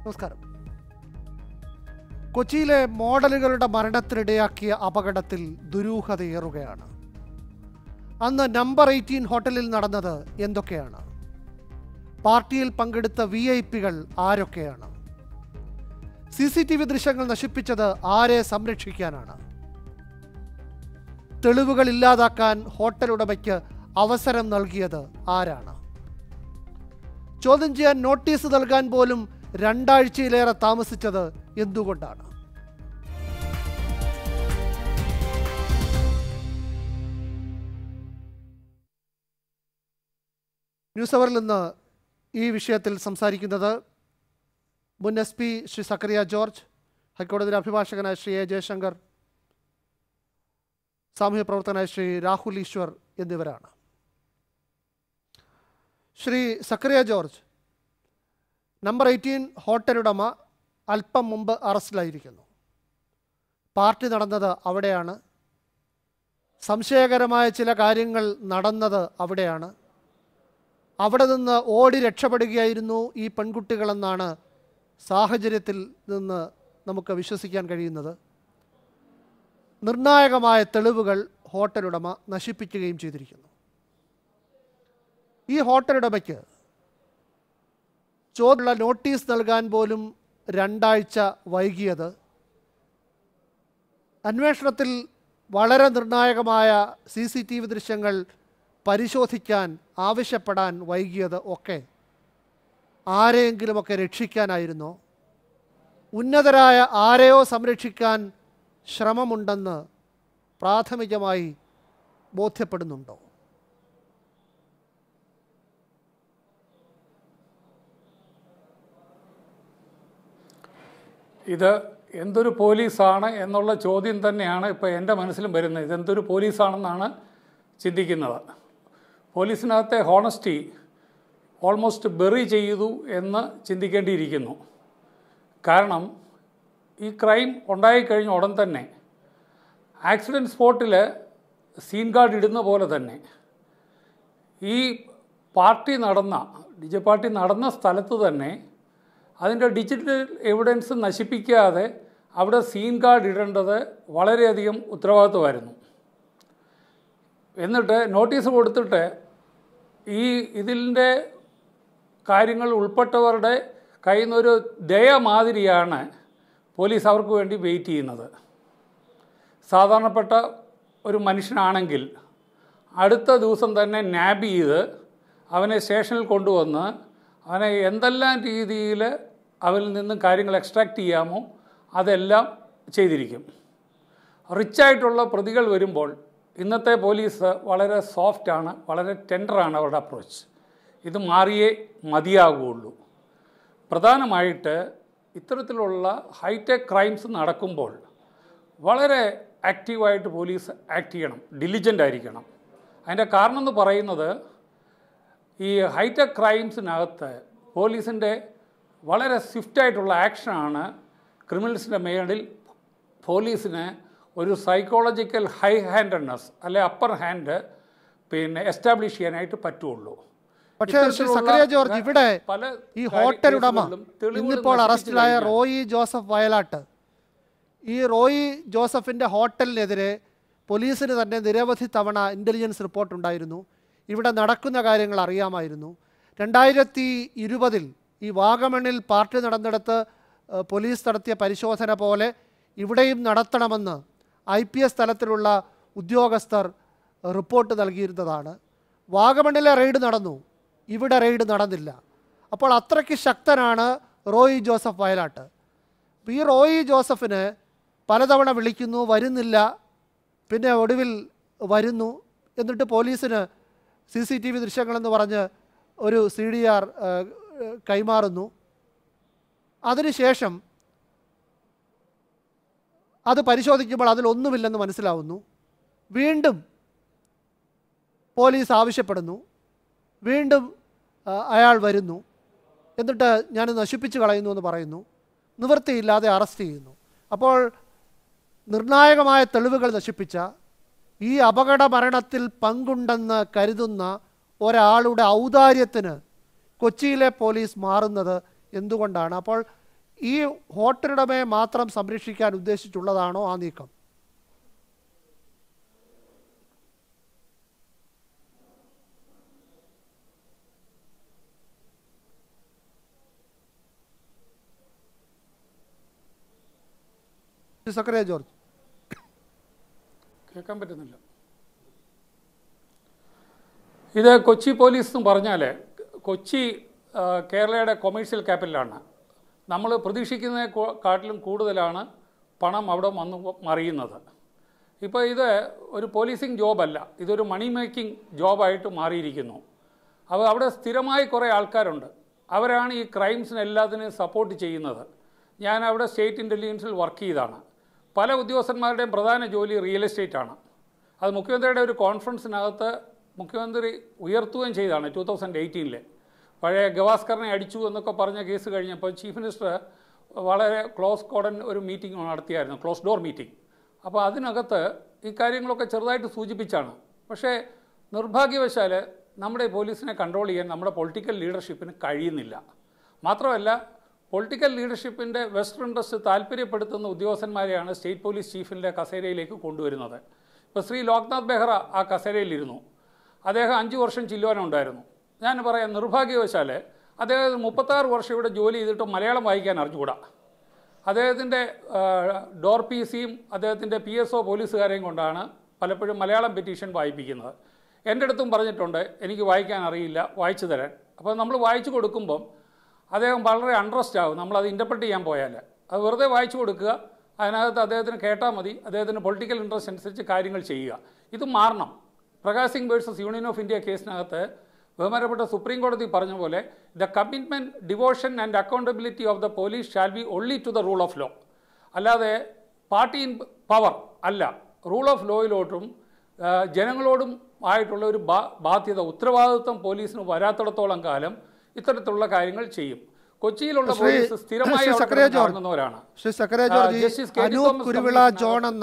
നമസ്കാരം കൊച്ചിയിലെ മോഡലുകളുടെ മരണത്തിനിടയാക്കിയ അപകടത്തിൽ ദുരൂഹതയേറുകയാണ് അന്ന് നമ്പർ എയ്റ്റീൻ ഹോട്ടലിൽ നടന്നത് എന്തൊക്കെയാണ് പാർട്ടിയിൽ പങ്കെടുത്ത വി ഐ പികൾ ആരൊക്കെയാണ് സി സി ടി വി ദൃശ്യങ്ങൾ നശിപ്പിച്ചത് ആരെ സംരക്ഷിക്കാനാണ് തെളിവുകൾ ഇല്ലാതാക്കാൻ ഹോട്ടൽ ഉടമയ്ക്ക് അവസരം നൽകിയത് ആരാണ് ചോദ്യം ചെയ്യാൻ നോട്ടീസ് നൽകാൻ പോലും രണ്ടാഴ്ചയിലേറെ താമസിച്ചത് എന്തുകൊണ്ടാണ് ന്യൂസ് അവറിൽ നിന്ന് ഈ വിഷയത്തിൽ സംസാരിക്കുന്നത് മുൻ എസ് പി ശ്രീ സക്കറിയ ജോർജ് ഹൈക്കോടതിയിലെ അഭിഭാഷകനായ ശ്രീ എ ജയശങ്കർ സാമൂഹ്യ പ്രവർത്തകനായ ശ്രീ രാഹുൽ ഈശ്വർ എന്നിവരാണ് Shri Zachariah George number eighteen hotel ഉടമ അല്പം മുമ്പ് അറസ്റ്റിലായിരിക്കുന്നു പാർട്ടി നടന്നത് അവിടെയാണ് സംശയകരമായ ചില കാര്യങ്ങൾ നടന്നത് അവിടെയാണ് അവിടെ നിന്ന് ഓടി രക്ഷപ്പെടുകയായിരുന്നു ഈ പെൺകുട്ടികളെന്നാണ് സാഹചര്യത്തിൽ നിന്ന് നമുക്ക് വിശ്വസിക്കാൻ കഴിയുന്നത് നിർണായകമായ തെളിവുകൾ ഹോട്ടൽ ഉടമ നശിപ്പിക്കുകയും ചെയ്തിരിക്കുന്നു ഈ ഹോട്ടൽ ഉടമയ്ക്ക് ചോദ്യമുള്ള നോട്ടീസ് നൽകാൻ പോലും രണ്ടാഴ്ച വൈകിയത് അന്വേഷണത്തിൽ വളരെ നിർണായകമായ സി സി ടി വി ദൃശ്യങ്ങൾ പരിശോധിക്കാൻ ആവശ്യപ്പെടാൻ വൈകിയത് ഒക്കെ ആരെയെങ്കിലുമൊക്കെ രക്ഷിക്കാനായിരുന്നോ ഉന്നതരായ ആരെയോ സംരക്ഷിക്കാൻ ശ്രമമുണ്ടെന്ന് പ്രാഥമികമായി ബോധ്യപ്പെടുന്നുണ്ടോ ഇത് എന്തൊരു പോലീസാണ് എന്നുള്ള ചോദ്യം തന്നെയാണ് ഇപ്പോൾ എൻ്റെ മനസ്സിലും വരുന്നത് ഇതെന്തൊരു പോലീസാണെന്നാണ് ചിന്തിക്കുന്നത് പോലീസിനകത്തെ ഹോണസ്റ്റി ഓൾമോസ്റ്റ് ബെറി ചെയ്തു എന്ന് ചിന്തിക്കേണ്ടിയിരിക്കുന്നു കാരണം ഈ ക്രൈം ഉണ്ടായിക്കഴിഞ്ഞ ഉടൻ തന്നെ ആക്സിഡൻറ്റ് സ്പോട്ടിൽ സീൻ ഗാർഡ് ഇടുന്ന പോലെ തന്നെ ഈ പാർട്ടി നടന്ന ഡി ജെ പാർട്ടി നടന്ന സ്ഥലത്ത് തന്നെ അതിൻ്റെ ഡിജിറ്റൽ എവിഡൻസ് നശിപ്പിക്കാതെ അവിടെ സീൻ കാർഡ് ഇടേണ്ടത് വളരെയധികം ഉത്തരവാദിത്വമായിരുന്നു എന്നിട്ട് നോട്ടീസ് കൊടുത്തിട്ട് ഈ ഇതിൻ്റെ കാര്യങ്ങൾ ഉൾപ്പെട്ടവരുടെ കയ്യിൽ നിന്നൊരു ദയ മാതിരിയാണ് പോലീസ് അവർക്ക് വേണ്ടി വെയിറ്റ് ചെയ്യുന്നത് സാധാരണപ്പെട്ട ഒരു മനുഷ്യനാണെങ്കിൽ അടുത്ത ദിവസം തന്നെ നാബ് ചെയ്ത് അവനെ സ്റ്റേഷനിൽ കൊണ്ടുവന്ന് അവനെ എന്തെല്ലാം രീതിയിൽ അവനിൽ നിന്നും കാര്യങ്ങൾ എക്സ്ട്രാക്റ്റ് ചെയ്യാമോ അതെല്ലാം ചെയ്തിരിക്കും റിച്ചായിട്ടുള്ള പ്രതികൾ വരുമ്പോൾ ഇന്നത്തെ പോലീസ് വളരെ സോഫ്റ്റാണ് വളരെ ടെൻഡറാണ് അവരുടെ അപ്രോച്ച് ഇത് മാറിയേ മതിയാകുകയുള്ളൂ പ്രധാനമായിട്ട് ഇത്തരത്തിലുള്ള ഹൈടെക് ക്രൈംസ് നടക്കുമ്പോൾ വളരെ ആക്റ്റീവായിട്ട് പോലീസ് ആക്ട് ചെയ്യണം ഡിലിജൻ്റ് ആയിരിക്കണം അതിൻ്റെ കാരണം എന്ന് പറയുന്നത് ഈ ഹൈടെക് ക്രൈംസിനകത്ത് പോലീസിൻ്റെ വളരെ സ്വിഫ്റ്റായിട്ടുള്ള ആക്ഷനാണ് ക്രിമിനൽസിൻ്റെ മേളിൽ പോലീസിന് ഒരു സൈക്കോളജിക്കൽ ഹൈ ഹാൻഡഡ്നെസ് അല്ലെ അപ്പർ ഹാൻഡ് പിന്നെ എസ്റ്റാബ്ലിഷ് ചെയ്യാനായിട്ട് പറ്റുള്ളൂ പക്ഷേ ശ്രീ ഇത്തരത്തിലുള്ള സക്കറിയ ജോർജ് ഇവിടെ പല ഈ കാര്യ- ഹോട്ടൽ ഉടമ കേസുകളിലും തെളിവുകൾ ഇന്നിപ്പോൾ നശിപ്പിച്ചു അറസ്റ്റിലായ കഴിഞ്ഞാൽ റോയി ജോസഫ് വയലാട്ട് ഈ റോയി ജോസഫിന്റെ ഹോട്ടലിനെതിരെ പോലീസിന് തന്നെ നിരവധി തവണ ഇന്റലിജൻസ് റിപ്പോർട്ട് ഉണ്ടായിരുന്നു ഇവിടെ നടക്കുന്ന കാര്യങ്ങൾ അറിയാമായിരുന്നു രണ്ടായിരത്തി ഇരുപതിൽ ഈ വാഗമണിൽ പാർട്ടി നടന്നിടത്ത് ഏഹ്, പോലീസ് നടത്തിയ പരിശോധന പോലെ ഇവിടെയും നടത്തണമെന്ന് ഐ പി എസ് തലത്തിലുള്ള ഉദ്യോഗസ്ഥർ റിപ്പോർട്ട് നൽകിയിരുന്നതാണ് വാഗമണിലെ റെയ്ഡ് നടന്നു ഇവിടെ റെയ്ഡ് നടന്നില്ല അപ്പോൾ അത്രയ്ക്ക് ശക്തനാണ് റോയി ജോസഫ് വയലാട്ട് അപ്പോൾ ഈ റോയി ജോസഫിന് പലതവണ വിളിക്കുന്നു വരുന്നില്ല പിന്നെ ഒടുവിൽ വരുന്നു എന്നിട്ട് പോലീസിന് സി സി ടി വി ദൃശ്യങ്ങളെന്ന് പറഞ്ഞ് ഒരു സി ഡി ആർ കൈമാറുന്നു അതിനുശേഷം അത് പരിശോധിക്കുമ്പോൾ അതിലൊന്നുമില്ലെന്ന് മനസ്സിലാവുന്നു വീണ്ടും പോലീസ് ആവശ്യപ്പെടുന്നു വീണ്ടും ആ, അയാൾ വരുന്നു എന്നിട്ട് ഞാൻ നശിപ്പിച്ച് കളയുന്നു എന്ന് പറയുന്നു നിവൃത്തിയില്ലാതെ അറസ്റ്റ് ചെയ്യുന്നു അപ്പോൾ നിർണായകമായ തെളിവുകൾ നശിപ്പിച്ച ഈ അപകട മരണത്തിൽ പങ്കുണ്ടെന്ന് കരുതുന്ന ഒരാളുടെ ഔദാര്യത്തിന് കൊച്ചിയിലെ പോലീസ് മാറുന്നത് എന്തുകൊണ്ടാണ് അപ്പോൾ ഈ ഹോട്ടലുടമയെ മാത്രം സംരക്ഷിക്കാൻ ഉദ്ദേശിച്ചുള്ളതാണോ ആ നീക്കം സക്കറിയ ജോർജ് കേൾക്കാൻ പറ്റുന്നില്ല ഇത് കൊച്ചി പോലീസ് എന്ന് പറഞ്ഞാൽ കൊച്ചി ആ, കേരളയുടെ കൊമേഴ്ഷ്യൽ ക്യാപിറ്റലാണ് നമ്മൾ പ്രതീക്ഷിക്കുന്നതിനെ കൂ- കാട്ടിലും കൂടുതലാണ് പണം അവിടെ വന്ന് മറിയുന്നത് ഇപ്പോൾ ഇത് ഒരു പോലീസിങ് ജോബല്ല ഇതൊരു മണി മേക്കിംഗ് ജോബായിട്ട് മാറിയിരിക്കുന്നു അപ്പോൾ അവിടെ സ്ഥിരമായി കുറേ ആൾക്കാരുണ്ട് അവരാണ് ഈ ക്രൈംസിന് എല്ലാത്തിനെയും സപ്പോർട്ട് ചെയ്യുന്നത് ഞാൻ അവിടെ സ്റ്റേറ്റ് ഇൻ്റലിജൻസിൽ വർക്ക് ചെയ്താണ് പല ഉദ്യോഗസ്ഥന്മാരുടെയും പ്രധാന ജോലി റിയൽ എസ്റ്റേറ്റ് ആണ് അത് മുഖ്യമന്ത്രിയുടെ ഒരു കോൺഫറൻസിനകത്ത് മുഖ്യമന്ത്രി ഉയർത്തുകയും ചെയ്തതാണ് ടൂ തൗസൻഡ് എയ്റ്റീനിൽ പഴയ ഗവാസ്കറിനെ അടിച്ചു എന്നൊക്കെ പറഞ്ഞ കേസ് കഴിഞ്ഞപ്പോൾ ചീഫ് മിനിസ്റ്റർ വളരെ ക്ലോസ് കോഡൻ ഒരു മീറ്റിംഗ് നടത്തിയായിരുന്നു ക്ലോസ് ഡോർ മീറ്റിംഗ് അപ്പോൾ അതിനകത്ത് ഈ കാര്യങ്ങളൊക്കെ ചെറുതായിട്ട് സൂചിപ്പിച്ചാണ് പക്ഷേ നിർഭാഗ്യവശാൽ നമ്മുടെ പോലീസിനെ കൺട്രോൾ ചെയ്യാൻ നമ്മുടെ പൊളിറ്റിക്കൽ ലീഡർഷിപ്പിന് കഴിയുന്നില്ല മാത്രമല്ല പൊളിറ്റിക്കൽ ലീഡർഷിപ്പിൻ്റെ വെസ്റ്റർ ഇൻട്രസ്റ്റ് താല്പര്യപ്പെടുത്തുന്ന ഉദ്യോഗസ്ഥന്മാരെയാണ് സ്റ്റേറ്റ് പോലീസ് ചീഫിൻ്റെ കസേരയിലേക്ക് കൊണ്ടുവരുന്നത് ഇപ്പോൾ ശ്രീ ലോക്നാഥ് ബെഹ്റ ആ കസേരയിലിരുന്നു അദ്ദേഹം അഞ്ച് വർഷം ചില്ലുവാനുണ്ടായിരുന്നു ഞാൻ പറയാം നിർഭാഗ്യവശാൽ അദ്ദേഹം മുപ്പത്താറ് വർഷം ഇവിടെ ജോലി ചെയ്തിട്ട് മലയാളം വായിക്കാൻ അറിഞ്ഞുകൂടാ അദ്ദേഹത്തിൻ്റെ ഡോർ പി സിയും അദ്ദേഹത്തിൻ്റെ പി എസ് ഒ പോലീസുകാരെയും കൊണ്ടാണ് പലപ്പോഴും മലയാളം പെറ്റീഷൻ വായിപ്പിക്കുന്നത് എൻ്റെ അടുത്തും പറഞ്ഞിട്ടുണ്ട് എനിക്ക് വായിക്കാൻ അറിയില്ല വായിച്ചു തരാൻ അപ്പോൾ നമ്മൾ വായിച്ചു കൊടുക്കുമ്പം അദ്ദേഹം വളരെ അൺട്രസ്റ്റ് ആകും നമ്മളത് ഇൻ്റർപ്രറ്റ് ചെയ്യാൻ പോയാൽ അത് വെറുതെ വായിച്ചു കൊടുക്കുക അതിനകത്ത് അദ്ദേഹത്തിന് കേട്ടാൽ മതി അദ്ദേഹത്തിന് പൊളിറ്റിക്കൽ ഇൻട്രസ്റ്റ് അനുസരിച്ച് കാര്യങ്ങൾ ചെയ്യുക ഇത് മാറണം Prakash Singh versus union of India കേസിനകത്ത് ബഹുമാനപ്പെട്ട സുപ്രീം കോടതി പറഞ്ഞ പോലെ the commitment devotion and accountability of the police shall be only to the rule of law അല്ലാതെ പാർട്ടി ഇൻ പവർ അല്ല റൂൾ ഓഫ് ലോയിലോട്ടും ആ, ജനങ്ങളോടും ആയിട്ടുള്ള ഒരു ബാ ബാധ്യത ഉത്തരവാദിത്വം പോലീസിന് വരാത്തിടത്തോളം കാലം ഇത്തരത്തിലുള്ള കാര്യങ്ങൾ ചെയ്യും കൊച്ചിയിലുള്ള ശ്രീ- പോലീസ് സ്ഥിരമായി ശ്രീ അവിടെ സക്കറിയ ജോർജ്. ഇറങ്ങുന്നവരാണ് ശ്രീ സക്കറിയ ആ, George justice K T Anoop Thomas Kuruvila കമ്മീഷനകത്ത് ജോൺ എന്ന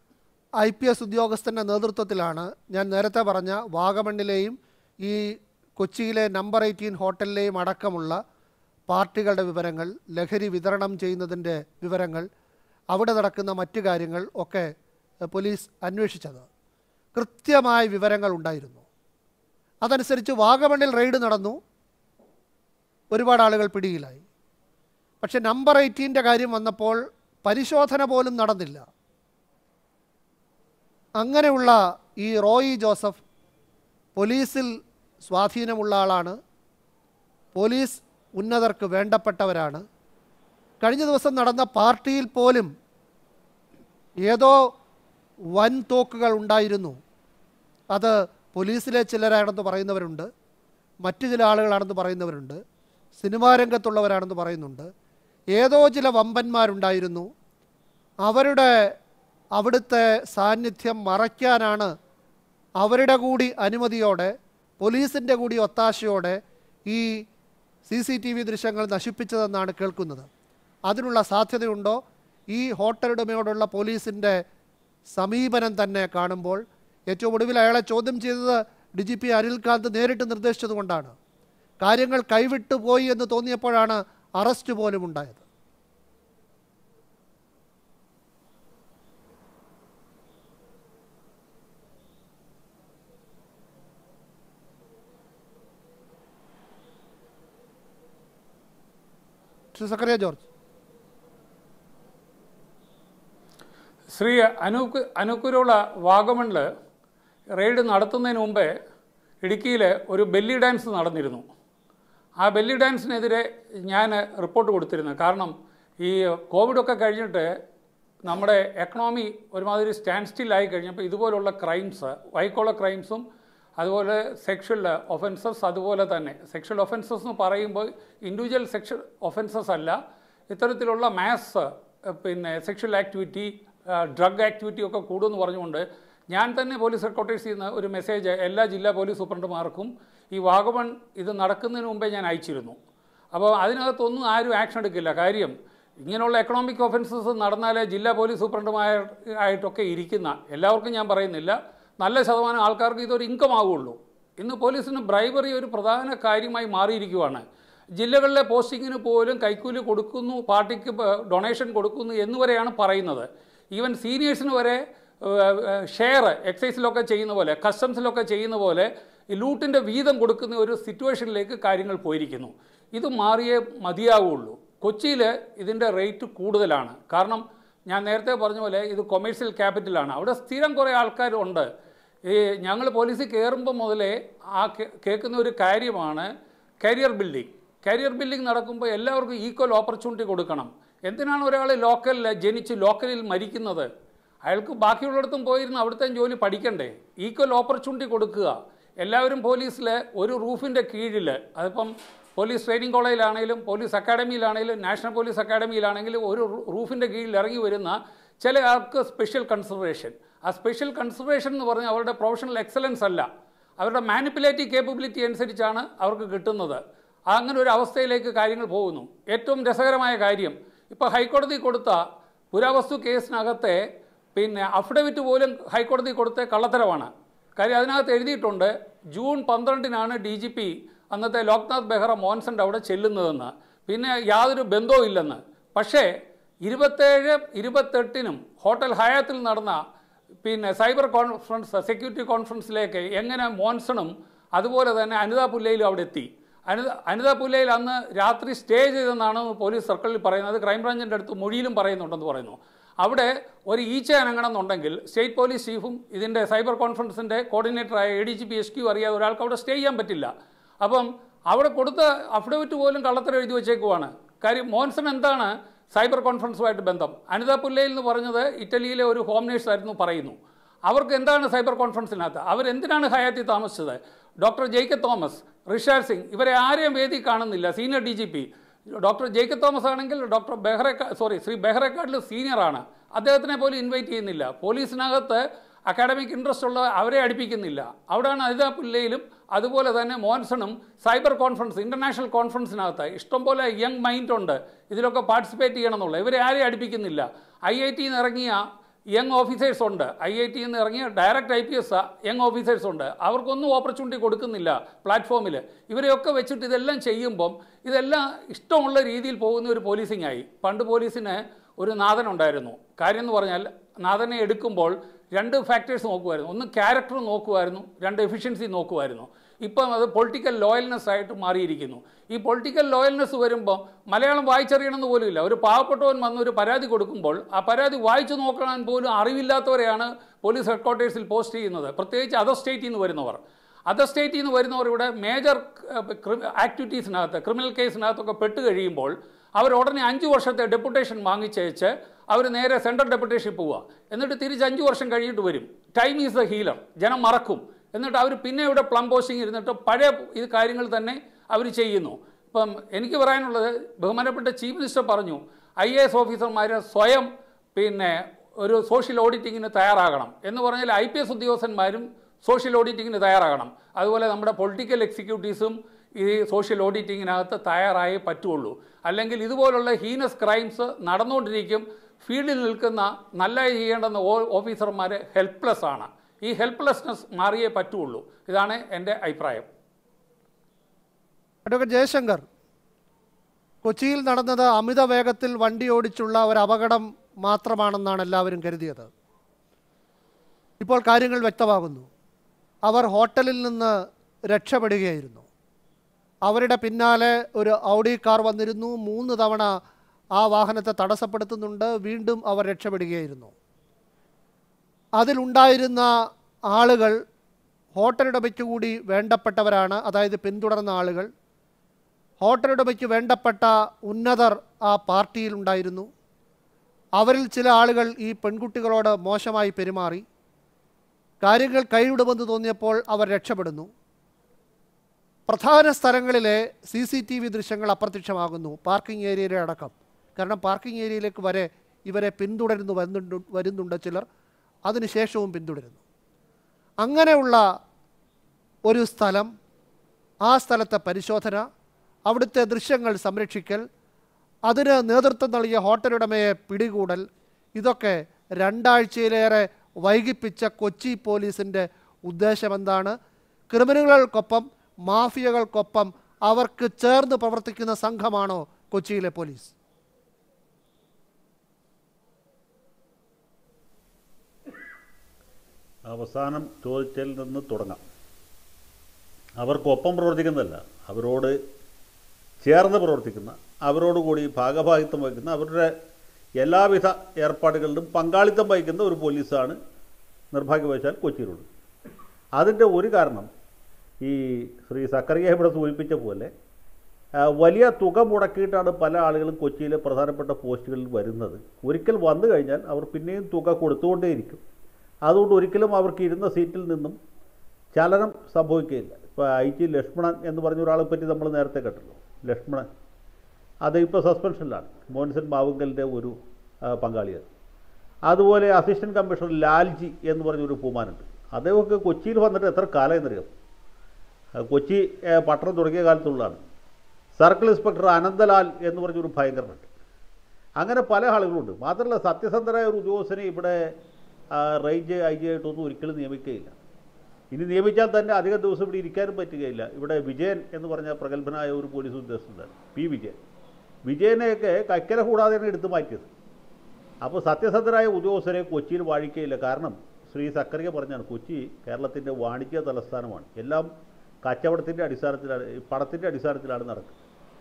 ഐ പി എസ് ഉദ്യോഗസ്ഥന്റെ നേതൃത്വത്തിലാണ് ഞാൻ നേരത്തെ പറഞ്ഞ വാഗമണ്ണിലെയും ഈ കൊച്ചിയിലെ നമ്പർ എയ്റ്റീൻ ഹോട്ടലിലെയും അടക്കമുള്ള പാർട്ടികളുടെ വിവരങ്ങൾ ലഹരി വിതരണം ചെയ്യുന്നതിൻ്റെ വിവരങ്ങൾ അവിടെ നടക്കുന്ന മറ്റു കാര്യങ്ങൾ ഒക്കെ എഹ്, പോലീസ് അന്വേഷിച്ചത് കൃത്യമായ വിവരങ്ങൾ ഉണ്ടായിരുന്നു അതനുസരിച്ച് വാഗമണ്ണിൽ റെയ്ഡ് നടന്നു ഒരുപാട് ആളുകൾ പിടിയിലായി പക്ഷെ നമ്പർ എയ്റ്റീൻ്റെ കാര്യം വന്നപ്പോൾ പരിശോധന പോലും നടന്നില്ല അങ്ങനെയുള്ള ഈ റോയി ജോസഫ് പോലീസിൽ സ്വാധീനമുള്ള ആളാണ് പോലീസ് ഉന്നതർക്ക് വേണ്ടപ്പെട്ടവരാണ് കഴിഞ്ഞ ദിവസം നടന്ന പാർട്ടിയിൽ പോലും ഏതോ വൻ തോക്കുകൾ ഉണ്ടായിരുന്നു അത് പോലീസിലെ ചിലരാണെന്ന് പറയുന്നവരുണ്ട് മറ്റു ചില ആളുകളാണെന്ന് പറയുന്നവരുണ്ട് സിനിമാ രംഗത്തുള്ളവരാണെന്ന് പറയുന്നുണ്ട് ഏതോ ചില വമ്പന്മാരുണ്ടായിരുന്നു അവരുടെ അവിടുത്തെ സാന്നിധ്യം മറയ്ക്കാനാണ് അവരുടെ കൂടി അനുമതിയോടെ പോലീസിൻ്റെ കൂടി ഒത്താശയോടെ ഈ സി സി ടി വി ദൃശ്യങ്ങൾ നശിപ്പിച്ചതെന്നാണ് കേൾക്കുന്നത് അതിനുള്ള സാധ്യതയുണ്ടോ ഈ ഹോട്ടലുടമയോടുള്ള പോലീസിൻ്റെ സമീപനം തന്നെ കാണുമ്പോൾ ഏറ്റവും ഒടുവിൽ അയാളെ ചോദ്യം ചെയ്തത് ഡി ജി പി അനിൽകാന്ത് നേരിട്ട് നിർദ്ദേശിച്ചതുകൊണ്ടാണ് കാര്യങ്ങൾ കൈവിട്ടു പോയി എന്ന് തോന്നിയപ്പോഴാണ് അറസ്റ്റ് പോലും ഉണ്ടായത് ശ്രീ സക്കറിയ ജോർജ് ശ്രീ അനൂപ് അനൂക്കുരുള്ള വാഗമണിൽ റെയ്ഡ് നടത്തുന്നതിന് മുമ്പേ ഇടുക്കിയിൽ ഒരു ബെല്ലി ഡാൻസ് നടന്നിരുന്നു ആ ബെല്ലി ഡാൻസിനെതിരെ ഞാൻ റിപ്പോർട്ട് കൊടുത്തിരുന്നു കാരണം ഈ കോവിഡൊക്കെ കഴിഞ്ഞിട്ട് നമ്മുടെ എക്കണോമി ഒരുമാതിരി സ്റ്റാൻഡ് സ്റ്റില്ലായി കഴിഞ്ഞപ്പോൾ ഇതുപോലുള്ള ക്രൈംസ് വൈക്കോള ക്രൈംസും അതുപോലെ സെക്ഷൽ ഒഫൻസസ് അതുപോലെ തന്നെ സെക്ഷൽ ഒഫൻസസ് എന്ന് പറയുമ്പോൾ ഇൻഡിവിജ്വൽ സെക്ഷൽ ഒഫൻസസ് അല്ല ഇത്തരത്തിലുള്ള മാസ് പിന്നെ സെക്ഷൽ ആക്ടിവിറ്റി ഡ്രഗ് ആക്ടിവിറ്റി ഒക്കെ കൂടുമെന്ന് പറഞ്ഞുകൊണ്ട് ഞാൻ തന്നെ പോലീസ് ഹെഡ്ക്വാർട്ടേഴ്സിൽ നിന്ന് ഒരു മെസ്സേജ് എല്ലാ ജില്ലാ പോലീസ് സൂപ്രണ്ടുമാർക്കും ഈ വാഗമൺ ഇത് നടക്കുന്നതിന് മുമ്പേ ഞാൻ അയച്ചിരുന്നു അപ്പോൾ അതിനകത്തൊന്നും ആരും ആക്ഷൻ എടുക്കില്ല കാര്യം ഇങ്ങനെയുള്ള എക്കണോമിക് ഒഫൻസസ് നടന്നാലേ ജില്ലാ പോലീസ് സൂപ്രണ്ടുമായ ആയിട്ടൊക്കെ ഇരിക്കുന്ന എല്ലാവർക്കും ഞാൻ പറയുന്നില്ല നല്ല ശതമാനം ആൾക്കാർക്ക് ഇതൊരു ഇൻകം ആവുള്ളൂ ഇന്ന് പോലീസിന് ബ്രൈബറി ഒരു പ്രധാന കാര്യമായി മാറിയിരിക്കുവാണ് ജില്ലകളിലെ പോസ്റ്റിങ്ങിന് പോലും കൈക്കൂലി കൊടുക്കുന്നു പാർട്ടിക്ക് ഡൊണേഷൻ കൊടുക്കുന്നു എന്നുവരെയാണ് പറയുന്നത് ഈവൻ സീനിയേഴ്സിന് വരെ ഷെയർ എക്സൈസിലൊക്കെ ചെയ്യുന്ന പോലെ കസ്റ്റംസിലൊക്കെ ചെയ്യുന്ന പോലെ ഈ ലൂട്ടിൻ്റെ വീതം കൊടുക്കുന്ന ഒരു സിറ്റുവേഷനിലേക്ക് കാര്യങ്ങൾ പോയിരിക്കുന്നു ഇത് മാറിയേ മതിയാവുള്ളൂ കൊച്ചിയിൽ ഇതിൻ്റെ റേറ്റ് കൂടുതലാണ് കാരണം ഞാൻ നേരത്തെ പറഞ്ഞ പോലെ ഇത് കൊമേഴ്സ്യൽ ക്യാപിറ്റലാണ് അവിടെ സ്ഥിരം കുറേ ആൾക്കാരുണ്ട് ഈ ഞങ്ങൾ പോലീസിൽ കയറുമ്പോൾ മുതലേ ആ കേ- കേൾക്കുന്ന ഒരു കാര്യമാണ് കരിയർ ബിൽഡിംഗ് കരിയർ ബിൽഡിംഗ് നടക്കുമ്പോൾ എല്ലാവർക്കും ഈക്വൽ ഓപ്പർച്യൂണിറ്റി കൊടുക്കണം എന്തിനാണ് ഒരാൾ ലോക്കലിൽ ജനിച്ച് ലോക്കലിൽ മരിക്കുന്നത് അയാൾക്ക് ബാക്കിയുള്ളിടത്തും പോയിരുന്ന് അവിടുത്തെ ജോലി പഠിക്കണ്ടേ ഈക്വൽ ഓപ്പർച്യൂണിറ്റി കൊടുക്കുക എല്ലാവരും പോലീസിൽ ഒരു റൂഫിൻ്റെ കീഴിൽ അതിപ്പം പോലീസ് ട്രെയിനിങ് കോളേജിലാണെങ്കിലും പോലീസ് അക്കാഡമിയിലാണെങ്കിലും നാഷണൽ പോലീസ് അക്കാഡമിയിലാണെങ്കിലും ഒരു റൂ- റൂഫിൻ്റെ കീഴിൽ ഇറങ്ങി വരുന്ന ചില ആൾക്ക് സ്പെഷ്യൽ കൺസിഡറേഷൻ ആ സ്പെഷ്യൽ കൺസിഡറേഷൻ എന്ന് പറഞ്ഞാൽ അവരുടെ പ്രൊഫഷണൽ എക്സലൻസ് അല്ല അവരുടെ മാനിപ്പുലേറ്റീവ് കേപ്പബിലിറ്റി അനുസരിച്ചാണ് അവർക്ക് കിട്ടുന്നത് അങ്ങനെ ഒരു അവസ്ഥയിലേക്ക് കാര്യങ്ങൾ പോകുന്നു ഏറ്റവും രസകരമായ കാര്യം ഇപ്പോൾ ഹൈക്കോടതി കൊടുത്ത പുരാവസ്തു കേസിനകത്തെ പിന്നെ അഫിഡവിറ്റ് പോലും ഹൈക്കോടതി കൊടുത്ത കള്ളത്തരമാണ് കാര്യം അതിനകത്ത് എഴുതിയിട്ടുണ്ട് ജൂൺ പന്ത്രണ്ടിനാണ് ഡി ജി പി അന്നത്തെ ലോക്നാഥ് ബെഹ്റ മോൻസന്റെ അവിടെ ചെല്ലുന്നതെന്ന് പിന്നെ യാതൊരു ബന്ധവും ഇല്ലെന്ന് പക്ഷേ ഇരുപത്തേഴ് ഇരുപത്തെട്ടിനും ഹോട്ടൽ ഹയാത്തിൽ നടന്ന പിന്നെ സൈബർ കോൺഫറൻസ് സെക്യൂരിറ്റി കോൺഫറൻസിലേക്ക് എങ്ങനെ മോൻസണും അതുപോലെ തന്നെ അനിത പുല്ലയിലും അവിടെ എത്തി അനിത അനിത പുല്ലയിൽ അന്ന് രാത്രി സ്റ്റേ ചെയ്തെന്നാണ് പോലീസ് സർക്കിളിൽ പറയുന്നത് ക്രൈംബ്രാഞ്ചിൻ്റെ അടുത്ത് മൊഴിയിലും പറയുന്നുണ്ടെന്ന് പറയുന്നു അവിടെ ഒരു ഈച്ച അനങ്ങണമെന്നുണ്ടെങ്കിൽ സ്റ്റേറ്റ് പോലീസ് ചീഫും ഇതിൻ്റെ സൈബർ കോൺഫറൻസിൻ്റെ കോർഡിനേറ്ററായ A D G P S Q അറിയാതെ ഒരാൾക്ക് അവിടെ സ്റ്റേ ചെയ്യാൻ പറ്റില്ല അപ്പം അവിടെ കൊടുത്ത അഫിഡവിറ്റ് പോലും കള്ളത്തരം എഴുതി വെച്ചേക്കുവാണ് കാര്യം മോൻസൺ എന്താണ് സൈബർ കോൺഫറൻസുമായിട്ട് ബന്ധം അനിത പുല്ലയിൽ എന്ന് പറഞ്ഞത് ഇറ്റലിയിലെ ഒരു ഹോം നേഴ്സ് ആയിരുന്നു പറയുന്നു അവർക്ക് എന്താണ് സൈബർ കോൺഫറൻസിനകത്ത് അവരെന്തിനാണ് ഹയാത്തി താമസിച്ചത് ഡോക്ടർ ജെയ്ക്കബ് തോമസ് റിഷാഡ് സിംഗ് ഇവരെ ആരെയും വേദി കാണുന്നില്ല senior D G P doctor Jacob Thomas ആണെങ്കിൽ ഡോക്ടർ ബെഹ്റക്ക സോറി ശ്രീ ബെഹ്റക്കാട്ടിൽ സീനിയറാണ് അദ്ദേഹത്തിനെ പോലും ഇൻവൈറ്റ് ചെയ്യുന്നില്ല പോലീസിനകത്ത് അക്കാഡമിക് ഇൻട്രസ്റ്റ് ഉള്ള അവരെ അടുപ്പിക്കുന്നില്ല അവിടെയാണ് അനിത പുല്ലയിലും അതുപോലെ തന്നെ മോൻസണും സൈബർ കോൺഫറൻസ് ഇൻ്റർനാഷണൽ കോൺഫറൻസിനകത്ത് ഇഷ്ടംപോലെ യങ് മൈൻഡ് ഉണ്ട് ഇതിലൊക്കെ പാർട്ടിസിപ്പേറ്റ് ചെയ്യണം എന്നുള്ള ഇവരെ ആരെയും അടുപ്പിക്കുന്നില്ല ഐ ഐ ടിയിൽ നിന്ന് ഇറങ്ങിയ യങ് ഓഫീസേഴ്സ് ഉണ്ട് ഐ ഐ ടിയിൽ നിന്ന് ഇറങ്ങിയ direct I P S young officers ഉണ്ട് അവർക്കൊന്നും ഓപ്പർച്യൂണിറ്റി കൊടുക്കുന്നില്ല പ്ലാറ്റ്ഫോമിൽ ഇവരെയൊക്കെ വെച്ചിട്ട് ഇതെല്ലാം ചെയ്യുമ്പം ഇതെല്ലാം ഇഷ്ടമുള്ള രീതിയിൽ പോകുന്ന ഒരു പോലീസിംഗ് ആയി പണ്ട് പോലീസിന് ഒരു നാഥൻ ഉണ്ടായിരുന്നു കാര്യം എന്ന് പറഞ്ഞാൽ നാഥനെ എടുക്കുമ്പോൾ രണ്ട് ഫാക്ടേഴ്സ് നോക്കുമായിരുന്നു ഒന്ന് ക്യാരക്ടർ നോക്കുമായിരുന്നു രണ്ട് എഫിഷ്യൻസി നോക്കുമായിരുന്നു ഇപ്പം അത് പൊളിറ്റിക്കൽ ലോയൽനെസ് ആയിട്ട് മാറിയിരിക്കുന്നു ഈ പൊളിറ്റിക്കൽ ലോയൽനെസ് വരുമ്പോൾ മലയാളം വായിച്ചറിയണമെന്ന് പോലും ഇല്ല ഒരു പാവപ്പെട്ടവൻ വന്ന് ഒരു പരാതി കൊടുക്കുമ്പോൾ ആ പരാതി വായിച്ചു നോക്കാൻ പോലും അറിവില്ലാത്തവരെയാണ് പോലീസ് ഹെഡ്ക്വാർട്ടേഴ്സിൽ പോസ്റ്റ് ചെയ്യുന്നത് പ്രത്യേകിച്ച് അതർ സ്റ്റേറ്റിൽ നിന്ന് വരുന്നവർ അതർ സ്റ്റേറ്റിൽ നിന്ന് വരുന്നവർ ഇവിടെ മേജർ ആക്ടിവിറ്റീസിനകത്ത് ക്രിമിനൽ കേസിനകത്തൊക്കെ പെട്ട് കഴിയുമ്പോൾ അവർ ഉടനെ അഞ്ച് വർഷത്തെ ഡെപ്യൂട്ടേഷൻ വാങ്ങിച്ചയച്ച് അവർ നേരെ സെൻട്രൽ ഡെപ്യൂട്ടേഷൻ പോവുക എന്നിട്ട് തിരിച്ച് അഞ്ച് വർഷം കഴിഞ്ഞിട്ട് വരും ടൈം ഈസ് ദ ഹീലർ ജനം മറക്കും എന്നിട്ട് അവർ പിന്നെ ഇവിടെ പ്ലം പോസ്റ്റിംഗ് ഇരുന്നിട്ട് പഴയ ഇത് കാര്യങ്ങൾ തന്നെ അവർ ചെയ്യുന്നു ഇപ്പം എനിക്ക് പറയാനുള്ളത് ബഹുമാനപ്പെട്ട ചീഫ് മിനിസ്റ്റർ പറഞ്ഞു ഐ എ എസ് ഓഫീസർമാർ സ്വയം പിന്നെ ഒരു സോഷ്യൽ ഓഡിറ്റിങ്ങിന് തയ്യാറാകണം എന്ന് പറഞ്ഞാൽ ഐ പി എസ് ഉദ്യോഗസ്ഥന്മാരും സോഷ്യൽ ഓഡിറ്റിങ്ങിന് തയ്യാറാകണം അതുപോലെ നമ്മുടെ പൊളിറ്റിക്കൽ എക്സിക്യൂട്ടീവ്സും ഈ സോഷ്യൽ ഓഡിറ്റിങ്ങിനകത്ത് തയ്യാറായേ പറ്റുള്ളൂ അല്ലെങ്കിൽ ഇതുപോലുള്ള ഹീനസ് ക്രൈംസ് നടന്നുകൊണ്ടിരിക്കും ഫീൽഡിൽ നിൽക്കുന്ന നല്ല ചെയ്യേണ്ടുന്ന ഓ- ഓഫീസർമാർ ഹെൽപ്ലെസ് ആണ് ഈ ഹെൽപ്ലെസ്നെസ് മാറിയേ പറ്റുള്ളൂ ഇതാണ് എൻ്റെ അഭിപ്രായം അഡ്വക്കേറ്റ് ജയശങ്കർ കൊച്ചിയിൽ നടന്നത് അമിത വേഗത്തിൽ വണ്ടി ഓടിച്ചുള്ള ഒരു അപകടം മാത്രമാണെന്നാണ് എല്ലാവരും കരുതിയത് ഇപ്പോൾ കാര്യങ്ങൾ വ്യക്തമാകുന്നു അവർ ഹോട്ടലിൽ നിന്ന് രക്ഷപ്പെടുകയായിരുന്നു അവരുടെ പിന്നാലെ ഒരു ഔഡി കാർ വന്നിരുന്നു മൂന്ന് തവണ ആ വാഹനത്തെ തടസ്സപ്പെടുത്തുന്നുണ്ട് വീണ്ടും അവർ രക്ഷപ്പെടുകയായിരുന്നു അതിലുണ്ടായിരുന്ന ആളുകൾ ഹോട്ടലുടമയ്ക്ക് കൂടി വേണ്ടപ്പെട്ടവരാണ് അതായത് പിന്തുടർന്ന ആളുകൾ ഹോട്ടലുടമയ്ക്ക് വേണ്ടപ്പെട്ട ഉന്നതർ ആ പാർട്ടിയിൽ ഉണ്ടായിരുന്നു അവരിൽ ചില ആളുകൾ ഈ പെൺകുട്ടികളോട് മോശമായി പെരുമാറി കാര്യങ്ങൾ കൈവിടുമെന്ന് തോന്നിയപ്പോൾ അവർ രക്ഷപ്പെടുന്നു പ്രധാന സ്ഥലങ്ങളിലെ സി സി ടി വി ദൃശ്യങ്ങൾ അപ്രത്യക്ഷമാകുന്നു പാർക്കിംഗ് ഏരിയയിലെ അടക്കം കാരണം പാർക്കിംഗ് ഏരിയയിലേക്ക് വരെ ഇവരെ പിന്തുടരുന്നു വരുന്നുണ്ട് വരുന്നുണ്ട് ചിലർ അതിനുശേഷവും പിന്തുടരുന്നു അങ്ങനെയുള്ള ഒരു സ്ഥലം ആ സ്ഥലത്തെ പരിശോധന അവിടുത്തെ ദൃശ്യങ്ങൾ സംരക്ഷിക്കൽ അതിന് നേതൃത്വം നൽകിയ ഹോട്ടലുടമയെ പിടികൂടൽ ഇതൊക്കെ രണ്ടാഴ്ചയിലേറെ വൈകിപ്പിച്ച കൊച്ചി പോലീസിൻ്റെ ഉദ്ദേശമെന്താണ് ക്രിമിനലുകൾക്കൊപ്പം മാഫിയകൾക്കൊപ്പം അവർക്ക് ചേർന്ന് പ്രവർത്തിക്കുന്ന സംഘമാണോ കൊച്ചിയിലെ പോലീസ് അവസാനം ചോദിച്ചതിൽ നിന്ന് തുടങ്ങാം അവർക്കൊപ്പം പ്രവർത്തിക്കുന്നതല്ല അവരോട് ചേർന്ന് പ്രവർത്തിക്കുന്ന അവരോട് കൂടി ഭാഗഭാഗിത്വം വഹിക്കുന്ന അവരുടെ എല്ലാവിധ ഏർപ്പാടുകളിലും പങ്കാളിത്തം വഹിക്കുന്ന ഒരു പോലീസാണ് നിർഭാഗ്യവശാൽ കൊച്ചിയിലുള്ളത് അതിൻ്റെ ഒരു കാരണം ഈ ശ്രീ സക്കറിയ ഇവിടെ സൂചിപ്പിച്ച പോലെ ആ, വലിയ തുക മുടക്കിയിട്ടാണ് പല ആളുകളും കൊച്ചിയിലെ പ്രധാനപ്പെട്ട പോസ്റ്റുകളിൽ വരുന്നത് ഒരിക്കൽ വന്നു കഴിഞ്ഞാൽ അവർ പിന്നെയും തുക കൊടുത്തുകൊണ്ടേയിരിക്കും അതുകൊണ്ട് ഒരിക്കലും അവർക്ക് ഇരുന്ന സീറ്റിൽ നിന്നും ചലനം സംഭവിക്കുകയില്ല ഇപ്പോൾ ഐ ടി ലക്ഷ്മണൻ എന്ന് പറഞ്ഞ ഒരാളെ പറ്റി നമ്മൾ നേരത്തെ കേട്ടല്ലോ ലക്ഷ്മണൻ അത് ഇപ്പോൾ സസ്പെൻഷനിലാണ് മോൻസൻ മാവുങ്കലിൻ്റെ ഒരു ആ, പങ്കാളിയാണ് അതുപോലെ അസിസ്റ്റൻറ്റ് കമ്മീഷണർ ലാൽജി എന്ന് പറഞ്ഞൊരു പൂമാനുണ്ട് അദ്ദേഹമൊക്കെ കൊച്ചിയിൽ വന്നിട്ട് എത്ര കാലം എന്നറിയാം ആ, കൊച്ചി ഏ, പട്ടണം തുടങ്ങിയ കാലത്തുള്ളതാണ് സർക്കിൾ ഇൻസ്പെക്ടർ അനന്തലാൽ എന്ന് പറഞ്ഞൊരു ഭയങ്കരനുണ്ട് അങ്ങനെ പല ആളുകളുണ്ട് മാത്രമല്ല സത്യസന്ധരായ ഒരു ഉദ്യോഗസ്ഥനെ ഇവിടെ ആ, റേഞ്ച് ഐ ജി ആയിട്ടൊന്നും ഒരിക്കലും നിയമിക്കുകയില്ല ഇനി നിയമിച്ചാൽ തന്നെ അധിക ദിവസം ഇവിടെ ഇരിക്കാനും പറ്റുകയില്ല ഇവിടെ വിജയൻ എന്ന് പറഞ്ഞ പ്രഗത്ഭനായ ഒരു പോലീസ് ഉദ്യോഗസ്ഥനുണ്ട് പി വിജയൻ വിജയനെയൊക്കെ കൈക്കര കൂടാതെയാണ് എടുത്തു മാറ്റിയത് അപ്പോൾ സത്യസന്ധരായ ഉദ്യോഗസ്ഥരെ കൊച്ചിയിൽ വാഴിക്കുകയില്ല കാരണം ശ്രീ സക്കറിയ പറഞ്ഞാണ് കൊച്ചി കേരളത്തിൻ്റെ വാണിജ്യ തലസ്ഥാനമാണ് എല്ലാം കച്ചവടത്തിൻ്റെ അടിസ്ഥാനത്തിലാണ് ഈ പണത്തിൻ്റെ അടിസ്ഥാനത്തിലാണ് നടക്കുന്നത്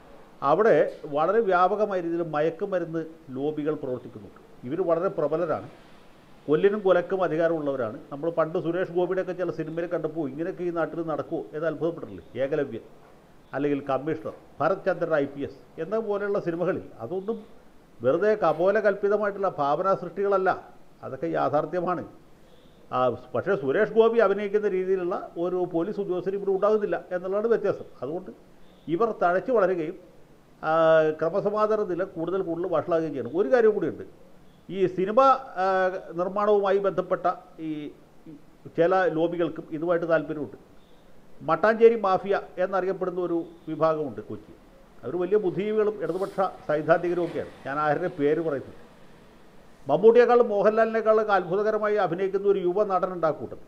അവിടെ വളരെ വ്യാപകമായ രീതിയിൽ മയക്കുമരുന്ന് ലോബികൾ പ്രവർത്തിക്കുന്നുണ്ട് ഇവർ വളരെ പ്രബലരാണ് കൊല്ലിനും കൊലക്കും അധികാരമുള്ളവരാണ് നമ്മൾ പണ്ട് സുരേഷ് ഗോപിയുടെയൊക്കെ ചില സിനിമയിൽ കണ്ടപ്പോൾ ഇങ്ങനെയൊക്കെ ഈ നാട്ടിൽ നടക്കുമോ എന്ന് അത്ഭുതപ്പെട്ടില്ലേ ഏകലവ്യൻ അല്ലെങ്കിൽ commissioner Bharath Chandran I P S എന്ന പോലെയുള്ള സിനിമകളിൽ അതൊന്നും വെറുതെ കപോല കൽപ്പിതമായിട്ടുള്ള ഭാവനാ സൃഷ്ടികളല്ല അതൊക്കെ യാഥാർത്ഥ്യമാണ് ആ, പക്ഷേ സുരേഷ് ഗോപി അഭിനയിക്കുന്ന രീതിയിലുള്ള ഒരു പോലീസ് ഉദ്യോഗസ്ഥർ ഇവിടെ ഉണ്ടാകുന്നില്ല എന്നുള്ളതാണ് വ്യത്യാസം അതുകൊണ്ട് ഇവർ തഴച്ചു വളരുകയും ആ, ക്രമസമാധാന നില കൂടുതൽ കൂടുതൽ വഷളാകുകയും ചെയ്യണം ഒരു കാര്യം കൂടിയുണ്ട് ഈ സിനിമ ആ, നിർമ്മാണവുമായി ബന്ധപ്പെട്ട ഈ ഈ ചില ലോബികൾക്കും ഇതുമായിട്ട് താല്പര്യമുണ്ട് മട്ടാഞ്ചേരി മാഫിയ എന്നറിയപ്പെടുന്ന ഒരു വിഭാഗമുണ്ട് കൊച്ചി അവർ വലിയ ബുദ്ധിജീവികളും ഇടതുപക്ഷ സൈദ്ധാന്തികരും ഒക്കെയാണ് ഞാൻ ആരുടെ പേര് പറയുന്നു മമ്മൂട്ടിയേക്കാളും മോഹൻലാലിനേക്കാളൊക്കെ അത്ഭുതകരമായി അഭിനയിക്കുന്ന ഒരു യുവ നടനുണ്ട് ആ കൂട്ടത്തിൽ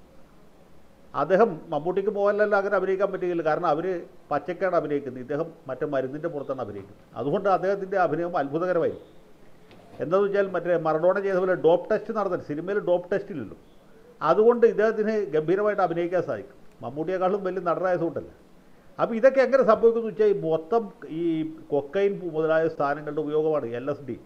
അദ്ദേഹം മമ്മൂട്ടിക്ക് മോഹൻലാലിൽ അങ്ങനെ അഭിനയിക്കാൻ പറ്റുകയില്ല കാരണം അവർ പച്ചക്കാണ് അഭിനയിക്കുന്നത് ഇദ്ദേഹം മറ്റേ മരുന്നിൻ്റെ പുറത്താണ് അഭിനയിക്കുന്നത് അതുകൊണ്ട് അദ്ദേഹത്തിൻ്റെ അഭിനയം അത്ഭുതകരമായിരിക്കും എന്താണെന്ന് വെച്ചാൽ മറ്റേ മറഡോണ ചെയ്ത പോലെ ഡോപ്പ് ടെസ്റ്റ് നടന്നിട്ട് സിനിമയിൽ ഡോപ്പ് ടെസ്റ്റ് ഇല്ലല്ലോ അതുകൊണ്ട് ഇദ്ദേഹത്തിന് ഗംഭീരമായിട്ട് അഭിനയിക്കാൻ സാധിക്കും മമ്മൂട്ടിയെക്കാളും വലിയ നടനായതുകൊണ്ടല്ല അപ്പോൾ ഇതൊക്കെ എങ്ങനെ സംഭവിക്കുന്നു വെച്ചാൽ ഈ മൊത്തം ഈ കൊക്കൈൻ മുതലായ സാധനങ്ങളുടെ ഉപയോഗമാണ് എൽ എസ് ഡി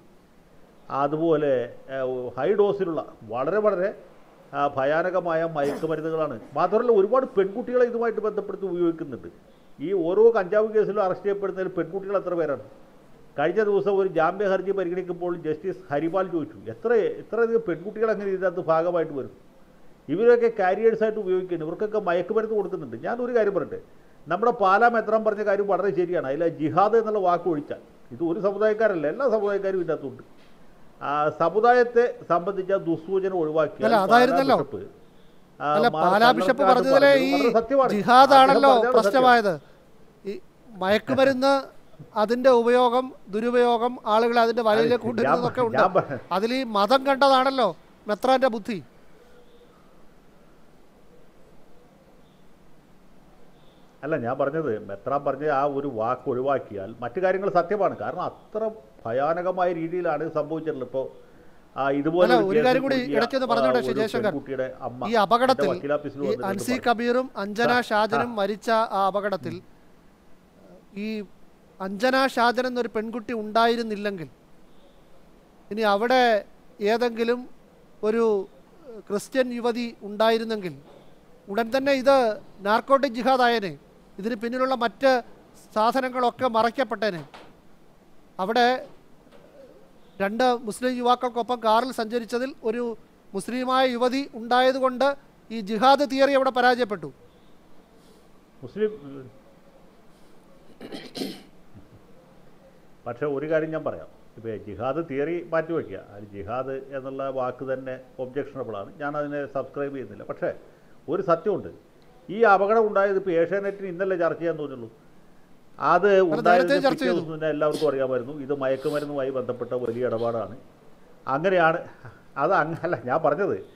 അതുപോലെ ഏഹ്, ഹൈ ഡോസിലുള്ള വളരെ വളരെ ആ, ഭയാനകമായ മയക്കുമരുന്നുകളാണ് മാത്രമല്ല ഒരുപാട് പെൺകുട്ടികളെ ഇതുമായിട്ട് ബന്ധപ്പെടുത്തി ഉപയോഗിക്കുന്നുണ്ട് ഈ ഓരോ കഞ്ചാവ് കേസിലും അറസ്റ്റ് ചെയ്യപ്പെടുന്നതിൽ പെൺകുട്ടികൾ എത്ര പേരാണ് കഴിഞ്ഞ ദിവസം ഒരു ജാമ്യ ഹർജി പരിഗണിക്കുമ്പോൾ ജസ്റ്റിസ് ഹരിപാൽ ചോദിച്ചു എത്ര എത്രയധികം പെൺകുട്ടികൾ എങ്ങനെ ഇതിനകത്ത് ഭാഗമായിട്ട് വരും ഇവരൊക്കെ കാരിയേഴ്സായിട്ട് ഉപയോഗിക്കുന്നു ഇവർക്കൊക്കെ മയക്കുമരുന്ന് കൊടുക്കുന്നുണ്ട് ഞാൻ ഒരു കാര്യം പറയട്ടെ നമ്മുടെ പാലാ മെത്രാൻ പറഞ്ഞ കാര്യം വളരെ ശരിയാണ് അതിൽ ജിഹാദ് എന്നുള്ള വാക്ക് ഒഴിച്ചാൽ ഇത് ഒരു സമുദായക്കാരല്ല എല്ലാ സമുദായക്കാരും ഇതിനകത്തുണ്ട് ആ സമുദായത്തെ സംബന്ധിച്ച ദുസ്സൂചന ഒഴിവാക്കി അല്ല, അതായിരുന്നല്ലോ. അല്ല പാലാ ബിഷപ്പ് പറഞ്ഞതിലെ ഈ ജിഹാദാണല്ലോ പ്രശ്നമായത് ഈ മയക്കുമരുന്ന് അതിന്റെ ഉപയോഗം ദുരുപയോഗം ആളുകളെ അതിന്റെ വലയിലേക്ക് അത് കൊണ്ടുവരുന്നതൊക്കെ ഞാൻ- ഉണ്ട് ഞാൻ പറ- അതിൽ ഈ മതം കണ്ടതാണല്ലോ മെത്രാന്റെ ബുദ്ധി അല്ല ഞാൻ പറഞ്ഞത് മെത്രാൻ പറഞ്ഞ ആ ഒരു വാക്ക് ഒഴിവാക്കിയാൽ മറ്റു കാര്യങ്ങൾ സത്യമാണ് കാരണം അത്ര ഭയാനകമായ രീതിയിലാണ് സംഭവിച്ചിട്ടുള്ളത് ഇപ്പോൾ ആ ഇതുപോലെ അല്ല, ഒരു ഒരു കാര്യം കേസിൽ കൂടി കുടുങ്ങിയ, ഇടയ്ക്കൊന്ന് ആ, പറഞ്ഞോട്ടെ, ഒരു ശ്രീ ജയശങ്കർ. പെൺകുട്ടിയുടെ അമ്മ ഈ അപകടത്തിൽ എൻ്റെ വക്കീലാഫീസിൽ ഈ വന്നിട്ട് അൻസി പറഞ്ഞു. കബീറും അഞ്ജന ആ, ഷാജനും മരിച്ച ആ അപകടത്തിൽ ഈ അഞ്ജന ഷാജൻ എന്നൊരു പെൺകുട്ടി ഉണ്ടായിരുന്നില്ലെങ്കിൽ ഇനി അവിടെ ഏതെങ്കിലും ഒരു ഏഹ്, ക്രിസ്ത്യൻ യുവതി ഉണ്ടായിരുന്നെങ്കിൽ ഉടൻ തന്നെ ഇത് നാർക്കോട്ടിക് ജിഹാദായനെ ഇതിന് പിന്നിലുള്ള മറ്റ് സാധനങ്ങളൊക്കെ മറയ്ക്കപ്പെട്ടേനെ അവിടെ രണ്ട് മുസ്ലിം യുവാക്കൾക്കൊപ്പം കാറിൽ സഞ്ചരിച്ചതിൽ ഒരു മുസ്ലിമായ യുവതി ഉണ്ടായതുകൊണ്ട് ഈ ജിഹാദ് തിയറി അവിടെ പരാജയപ്പെട്ടു മുസ്ലിം പക്ഷേ ഒരു കാര്യം ഞാൻ പറയാം ഇപ്പോൾ ജിഹാദ് തിയറി മാറ്റി വയ്ക്കുക അത് ജിഹാദ് എന്നുള്ള വാക്ക് തന്നെ ഒബ്ജക്ഷണബിളാണ് ഞാൻ അതിനെ സബ്സ്ക്രൈബ് ചെയ്യുന്നില്ല പക്ഷേ ഒരു സത്യമുണ്ട് ഈ അപകടം ഉണ്ടായത് ഇപ്പോൾ ഏഷ്യാനെറ്റിന് ഇന്നലെ ചർച്ച ചെയ്യാൻ തോന്നുള്ളൂ അത് ഉണ്ടായതിന് നേരത്തെ ചർച്ച പിറ്റേ ചെയ്തു. ദിവസം തന്നെ എല്ലാവർക്കും അറിയാമായിരുന്നു ഇത് മയക്കുമരുന്നുമായി ബന്ധപ്പെട്ട വലിയ ഇടപാടാണ് അങ്ങനെയാണ് അത് അങ്ങല്ല ഞാൻ പറഞ്ഞത്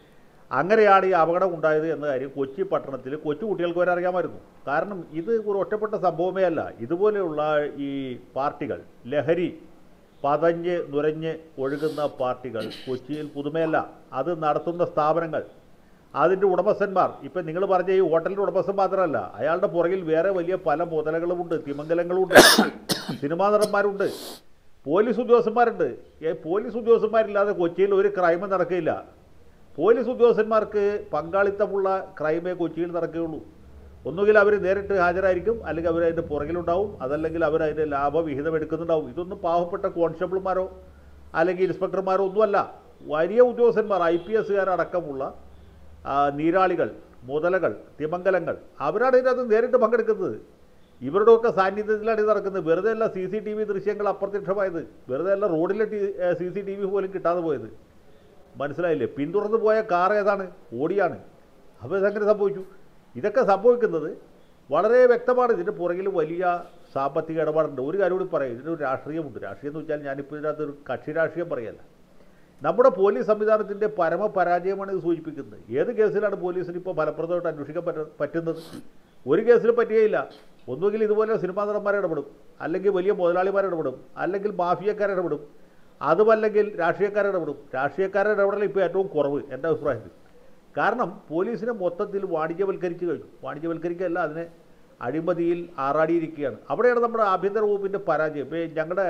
അങ്ങനെയാണ് ഈ അപകടം ഉണ്ടായത് എന്ന കാര്യം കൊച്ചി പട്ടണത്തിൽ കൊച്ചു കുട്ടികൾക്ക് വരെ അറിയാമായിരുന്നു കാരണം ഇത് ഒരു ഒറ്റപ്പെട്ട സംഭവമേ അല്ല ഇതുപോലെയുള്ള ഈ പാർട്ടികൾ ലഹരി പതഞ്ഞ് നുരഞ്ഞ് ഒഴുകുന്ന പാർട്ടികൾ കൊച്ചിയിൽ പുതുമയല്ല അത് നടത്തുന്ന സ്ഥാപനങ്ങൾ അതിൻ്റെ ഉടമസ്ഥന്മാർ ഇപ്പം നിങ്ങൾ പറഞ്ഞ ഈ ഹോട്ടലിൻ്റെ ഉടമസ്ഥൻ മാത്രമല്ല അയാളുടെ പുറകിൽ വേറെ വലിയ പല മുതലകളുമുണ്ട് തിമംഗലങ്ങളുണ്ട് സിനിമാ നടന്മാരുണ്ട് പോലീസ് ഉദ്യോഗസ്ഥന്മാരുണ്ട് ഏ പോലീസ് ഉദ്യോഗസ്ഥന്മാരില്ലാതെ കൊച്ചിയിൽ ഒരു ക്രൈം നടക്കില്ല പോലീസ് ഉദ്യോഗസ്ഥന്മാർക്ക് പങ്കാളിത്തമുള്ള ക്രൈമേ കൊച്ചിയിൽ നടക്കുകയുള്ളൂ ഒന്നുകിൽ അവർ നേരിട്ട് ഹാജരായിരിക്കും അല്ലെങ്കിൽ അവർ അതിൻ്റെ പുറകിലുണ്ടാവും അതല്ലെങ്കിൽ അവർ അതിൻ്റെ ലാഭവിഹിതം എടുക്കുന്നുണ്ടാവും ഇതൊന്നും പാവപ്പെട്ട കോൺസ്റ്റബിൾമാരോ അല്ലെങ്കിൽ ഇൻസ്പെക്ടർമാരോ ഒന്നുമല്ല വലിയ ഉദ്യോഗസ്ഥന്മാർ ഐ പി എസ്സുകാരടക്കമുള്ള ആ, നീരാളികൾ മുതലകൾ തിമംഗലങ്ങൾ അവരാണ് ഇതിനകത്ത് നേരിട്ട് പങ്കെടുക്കുന്നത് ഇവരുടെയൊക്കെ സാന്നിധ്യത്തിലാണ് ഇത് നടക്കുന്നത് വെറുതെ അല്ല സി സി ടി വി ദൃശ്യങ്ങൾ അപ്രത്യക്ഷമായത് വെറുതെ അല്ല റോഡിലെ സി സി ടി വി പോലും കിട്ടാതെ പോയത് മനസ്സിലായില്ലേ പിന്തുടർന്ന് പോയ കാർ ഏതാണ് ഓടിയാണ് അപ്പോൾ ഇതെങ്ങനെ സംഭവിച്ചു ഇതൊക്കെ സംഭവിക്കുന്നത് വളരെ വ്യക്തമാണ് ഇതിൻ്റെ പുറകിൽ വലിയ സാമ്പത്തിക ഇടപാടുണ്ട് ഒരു കാര്യം കൂടി പറയാം ഇതിനൊരു രാഷ്ട്രീയമുണ്ട് രാഷ്ട്രീയം എന്ന് വെച്ചാൽ ഞാനിപ്പോൾ ഇതിനകത്ത് ഒരു കക്ഷി രാഷ്ട്രീയം പറയല്ല നമ്മുടെ പോലീസ് സംവിധാനത്തിൻ്റെ പരമപരാജയമാണ് ഇത് സൂചിപ്പിക്കുന്നത് ഏത് കേസിലാണ് പോലീസിന് ഇപ്പോൾ ഫലപ്രദമായിട്ട് അന്വേഷിക്കാൻ പറ്റ പറ്റുന്നത് ഒരു കേസിലും പറ്റുകയില്ല ഒന്നുകിൽ ഇതുപോലെ സിനിമാ നടന്മാരെ ഇടപെടും അല്ലെങ്കിൽ വലിയ മുതലാളിമാരെ ഇടപെടും അല്ലെങ്കിൽ മാഫിയക്കാരെ ഇടപെടും അതുമല്ലെങ്കിൽ രാഷ്ട്രീയക്കാരെ ഇടപെടും രാഷ്ട്രീയക്കാരുടെ ഇടപെടൽ ഇപ്പോൾ ഏറ്റവും കുറവ് എൻ്റെ അഭിപ്രായത്തിൽ കാരണം പോലീസിനെ മൊത്തത്തിൽ വാണിജ്യവൽക്കരിച്ച് കഴിഞ്ഞു വാണിജ്യവൽക്കരിക്കുകയല്ല അതിനെ അഴിമതിയിൽ ആറാടിയിരിക്കുകയാണ് അവിടെയാണ് നമ്മുടെ ആഭ്യന്തര വകുപ്പിൻ്റെ പരാജയം ഇപ്പോൾ ഞങ്ങളുടെ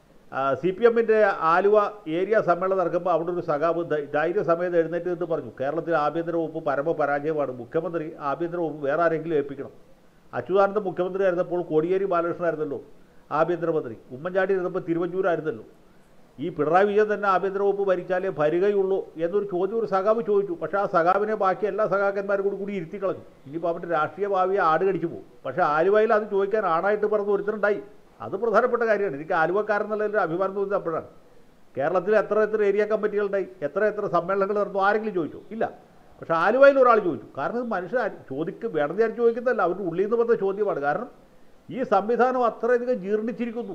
സി പി എമ്മിൻ്റെ ആലുവ ഏരിയ സമ്മേളനം നടക്കുമ്പോൾ അവിടെ ഒരു സഖാവ് ധൈ- ധൈര്യസമേതം എഴുന്നേറ്റ് നിന്ന് പറഞ്ഞു കേരളത്തിൽ ആഭ്യന്തര വകുപ്പ് പരമപരാജയമാണ് മുഖ്യമന്ത്രി ആഭ്യന്തര വകുപ്പ് വേറെ ആരെങ്കിലും ഏൽപ്പിക്കണം അച്യുതാനന്ദ മുഖ്യമന്ത്രി ആയിരുന്നപ്പോൾ കോടിയേരി ബാലകൃഷ്ണനായിരുന്നല്ലോ ആഭ്യന്തരമന്ത്രി ഉമ്മൻചാണ്ടി ഇരുന്നപ്പോൾ തിരുവഞ്ചൂരായിരുന്നല്ലോ ഈ പിണറായി വിജയൻ തന്നെ ആഭ്യന്തര വകുപ്പ് ഭരിച്ചാലേ ഭരികയുള്ളൂ എന്നൊരു ചോദ്യം ഒരു സഖാവ് ചോദിച്ചു പക്ഷേ ആ സഖാവിനെ ബാക്കി എല്ലാ സഖാക്കന്മാരും കൂടി കൂടി ഇരുത്തി കളഞ്ഞു ഇനിയിപ്പോൾ അവൻ്റെ രാഷ്ട്രീയ ഭാവിയെ ആട് കടിച്ചു പോകും പക്ഷേ ആലുവയിൽ അത് ചോദിക്കാൻ ആണായിട്ട് പറഞ്ഞ് ഒരുത്തനുണ്ടായി അത് പ്രധാനപ്പെട്ട കാര്യമാണ് എനിക്ക് ആലുവക്കാരെന്നുള്ള ഒരു അഭിമാനം തോന്നുന്നത് അപ്പോഴാണ് കേരളത്തിൽ എത്ര എത്ര ഏരിയ കമ്മിറ്റികളുണ്ടായി എത്ര എത്ര സമ്മേളനങ്ങൾ നടന്നു ആരെങ്കിലും ചോദിച്ചു ഇല്ല പക്ഷേ ആലുവയിൽ ഒരാൾ ചോദിച്ചു കാരണം ഇത് മനുഷ്യൻ ആര് ചോദിക്കും വേണമെന്ന് ഞാൻ ചോദിക്കുന്നതല്ല അവരുടെ ഉള്ളിൽ നിന്ന് വന്ന ചോദ്യമാണ് കാരണം ഈ സംവിധാനം അത്രയധികം ജീർണിച്ചിരിക്കുന്നു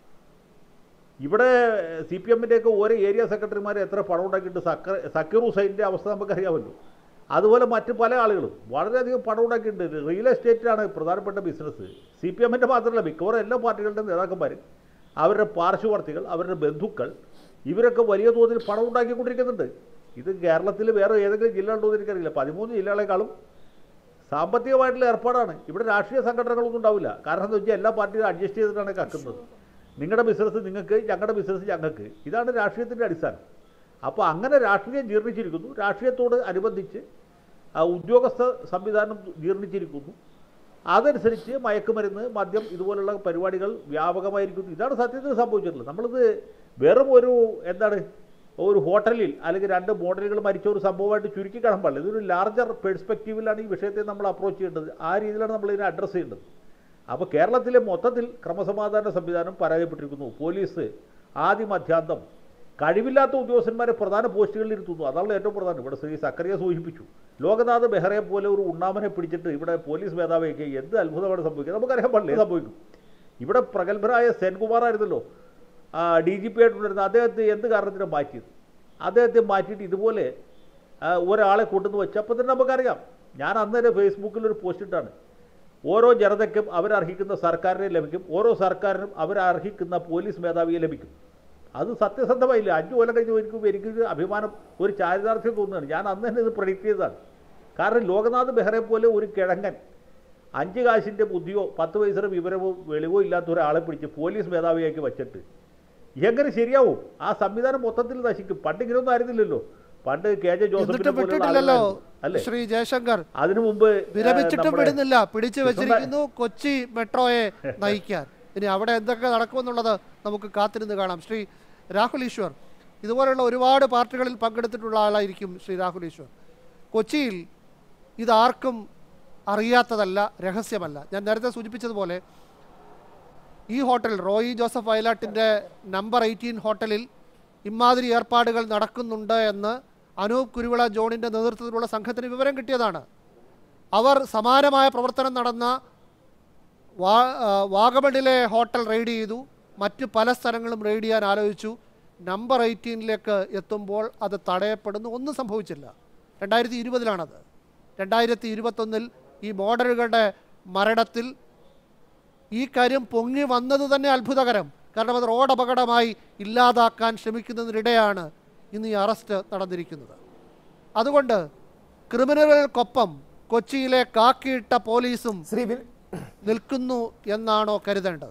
ഇവിടെ സി പി എമ്മിൻ്റെയൊക്കെ ഓരോ ഏരിയ സെക്രട്ടറിമാർ എത്ര പണം ഉണ്ടാക്കിയിട്ട് സക്കർ സക്കീർ ഹുസൈൻ്റെ അവസ്ഥ നമുക്കറിയാമല്ലോ അതുപോലെ മറ്റ് പല ആളുകളും വളരെയധികം പണം ഉണ്ടാക്കിയിട്ടുണ്ട് റിയൽ എസ്റ്റേറ്റിലാണ് പ്രധാനപ്പെട്ട ബിസിനസ് സി പി എമ്മിൻ്റെ മാത്രമല്ല മിക്കവാറും എല്ലാ പാർട്ടികളുടെ നേതാക്കന്മാർ അവരുടെ പാർശ്വവർത്തികൾ അവരുടെ ബന്ധുക്കൾ ഇവരൊക്കെ വലിയ തോതിൽ പണം ഉണ്ടാക്കിക്കൊണ്ടിരിക്കുന്നുണ്ട് ഇത് കേരളത്തിൽ വേറെ ഏതെങ്കിലും ജില്ല ഉണ്ടോ എന്ന് എനിക്കറിയില്ല പതിമൂന്ന് ജില്ലകളെക്കാളും സാമ്പത്തികമായിട്ടുള്ള ഏർപ്പാടാണ് ഇവിടെ രാഷ്ട്രീയ സംഘടനകളൊന്നും ഉണ്ടാവില്ല കാരണം എന്താ വെച്ചാൽ എല്ലാ പാർട്ടിയും അഡ്ജസ്റ്റ് ചെയ്തിട്ടാണ് കക്കുന്നത് നിങ്ങളുടെ ബിസിനസ് നിങ്ങൾക്ക് ഞങ്ങളുടെ ബിസിനസ് ഞങ്ങൾക്ക് ഇതാണ് രാഷ്ട്രീയത്തിൻ്റെ അടിസ്ഥാനം അപ്പോൾ അങ്ങനെ രാഷ്ട്രീയം ജീർണിച്ചിരിക്കുന്നു രാഷ്ട്രീയത്തോട് അനുബന്ധിച്ച് ആ ഉദ്യോഗസ്ഥ സംവിധാനം ജീർണിച്ചിരിക്കുന്നു അതനുസരിച്ച് മയക്കുമരുന്ന് മദ്യം ഇതുപോലുള്ള പരിപാടികൾ വ്യാപകമായിരിക്കുന്നു ഇതാണ് സത്യത്തിൽ സംഭവിച്ചിട്ടുള്ളത് നമ്മളിത് വെറും ഒരു എന്താണ് ഒരു ഹോട്ടലിൽ അല്ലെങ്കിൽ രണ്ട് മോഡലുകൾ മരിച്ച ഒരു സംഭവമായിട്ട് ചുരുക്കി കാണാൻ പാടില്ല ഇതൊരു ലാർജർ പെർസ്പെക്റ്റീവിലാണ് ഈ വിഷയത്തെ നമ്മൾ അപ്രോച്ച് ചെയ്യേണ്ടത് ആ രീതിയിലാണ് നമ്മൾ ഇതിനെ അഡ്രസ്സ് ചെയ്യേണ്ടത് അപ്പോൾ കേരളത്തിലെ മൊത്തത്തിൽ ക്രമസമാധാന സംവിധാനം പരാജയപ്പെട്ടിരിക്കുന്നു പോലീസ് ആദ്യം അധ്യാന്തം കഴിവില്ലാത്ത ഉദ്യോഗസ്ഥന്മാരെ പ്രധാന പോസ്റ്റുകളിൽ ഇരുത്തുന്നു അതാണ് ഏറ്റവും പ്രധാനം ഇവിടെ ശ്രീ സക്കറിയ സൂചിപ്പിച്ചു ലോകനാഥ് ബെഹ്റയെ പോലെ ഒരു ഉണ്ണാമനെ പിടിച്ചിട്ട് ഇവിടെ പോലീസ് മേധാവിയൊക്കെ എന്ത് അത്ഭുതമാണ് സംഭവിക്കുന്നത് നമുക്കറിയാൻ പാടില്ല ഇത് സംഭവിക്കും ഇവിടെ പ്രഗത്ഭരായ സെൻകുമാർ ആയിരുന്നല്ലോ ഡി ജി പി ആയിട്ടുണ്ടായിരുന്ന അദ്ദേഹത്തെ എന്ത് കാരണത്തിനാണ് മാറ്റിയത് അദ്ദേഹത്തെ മാറ്റിയിട്ട് ഇതുപോലെ ആ, ഒരാളെ കൊണ്ടുവന്ന് വെച്ചപ്പോൾ തന്നെ നമുക്കറിയാം ഞാൻ അന്നേരം ഫേസ്ബുക്കിൽ ഒരു പോസ്റ്റ് ഇട്ടാണ് ഓരോ ജനതയ്ക്കും അവരർഹിക്കുന്ന സർക്കാരിനെ ലഭിക്കും ഓരോ സർക്കാരിനും അവരർഹിക്കുന്ന പോലീസ് മേധാവിയെ ലഭിക്കും അത് സത്യസന്ധമായില്ല അഞ്ച് കൊല്ലം കഴിഞ്ഞ് എനിക്ക് എനിക്കൊരു അഭിമാനം ഒരു ചാരിതാർത്ഥ്യം തോന്നുകയാണ് ഞാൻ അന്ന് തന്നെ ഇത് പ്രഡിക്റ്റ് ചെയ്തതാണ് കാരണം ലോകനാഥ് ബെഹ്റയെ പോലെ ഒരു കിഴങ്ങൻ അഞ്ച് കാശിൻ്റെ ബുദ്ധിയോ പത്ത് പൈസയുടെ വിവരമോ വെളിവോ ഇല്ലാത്ത ഒരാളെ പിടിച്ച് പോലീസ് മേധാവിയാക്കി വച്ചിട്ട് എങ്ങനെ ശരിയാവും ആ സംവിധാനം മൊത്തത്തിൽ നശിക്കും പണ്ട് ഇങ്ങനെയൊന്നും ആയിരുന്നില്ലല്ലോ പണ്ട് കെ ജെ ജോസഫിനെ എന്നിട്ടും പോലുള്ള വിട്ടിട്ടില്ലല്ലോ ആളുകളായിരുന്നു. അല്ലേ ശ്രീ ജയശങ്കർ അതിനു മുമ്പ് ഏഹ്, വിരമിച്ചിട്ടും നമ്മുടെ- വിടുന്നില്ല പിടിച്ചു വെച്ചിരിക്കുന്നു കൊച്ചി മെട്രോയെ നയിക്കാൻ ഇനി അവിടെ എന്തൊക്കെ നടക്കുമെന്നുള്ളത് നമുക്ക് കാത്തിരുന്ന് കാണാം ശ്രീ രാഹുൽ ഈശ്വർ ഇതുപോലുള്ള ഒരുപാട് പാർട്ടികളിൽ പങ്കെടുത്തിട്ടുള്ള ആളായിരിക്കും ശ്രീ രാഹുൽ ഈശ്വർ കൊച്ചിയിൽ ഇതാർക്കും അറിയാത്തതല്ല രഹസ്യമല്ല ഞാൻ നേരത്തെ സൂചിപ്പിച്ചതുപോലെ ഈ ഹോട്ടൽ റോയി ജോസഫ് വയലാട്ടിൻ്റെ നമ്പർ എയ്റ്റീൻ ഹോട്ടലിൽ ഇമാതിരി ഏർപ്പാടുകൾ നടക്കുന്നുണ്ട് എന്ന് അനൂപ് കുരുവിള ജോണിൻ്റെ നേതൃത്വത്തിലുള്ള സംഘത്തിന് വിവരം കിട്ടിയതാണ് അവർ സമാനമായ പ്രവർത്തനം നടന്ന വാ ആ, വാഗമണിലെ ഹോട്ടൽ റെയ്ഡ് ചെയ്തു മറ്റ് പല സ്ഥലങ്ങളും റെയ്ഡ് ചെയ്യാൻ ആലോചിച്ചു നമ്പർ എയ്റ്റീനിലേക്ക് എത്തുമ്പോൾ അത് തടയപ്പെടുന്നു ഒന്നും സംഭവിച്ചില്ല രണ്ടായിരത്തി ഇരുപതിലാണത് രണ്ടായിരത്തി ഇരുപത്തൊന്നിൽ ഈ മോഡലുകളുടെ മരണത്തിൽ ഈ കാര്യം പൊങ്ങി വന്നത് തന്നെ അത്ഭുതകരം കാരണം അത് റോഡ് അപകടമായി ഇല്ലാതാക്കാൻ ശ്രമിക്കുന്നതിനിടെയാണ് ഇന്ന് ഈ അറസ്റ്റ് നടന്നിരിക്കുന്നത് അതുകൊണ്ട് ക്രിമിനലുകൾക്കൊപ്പം കൊച്ചിയിലെ കാക്കിയിട്ട പോലീസും ശ്രീ വിൻ നിൽക്കുന്നു എന്നാണോ കരുതേണ്ടത്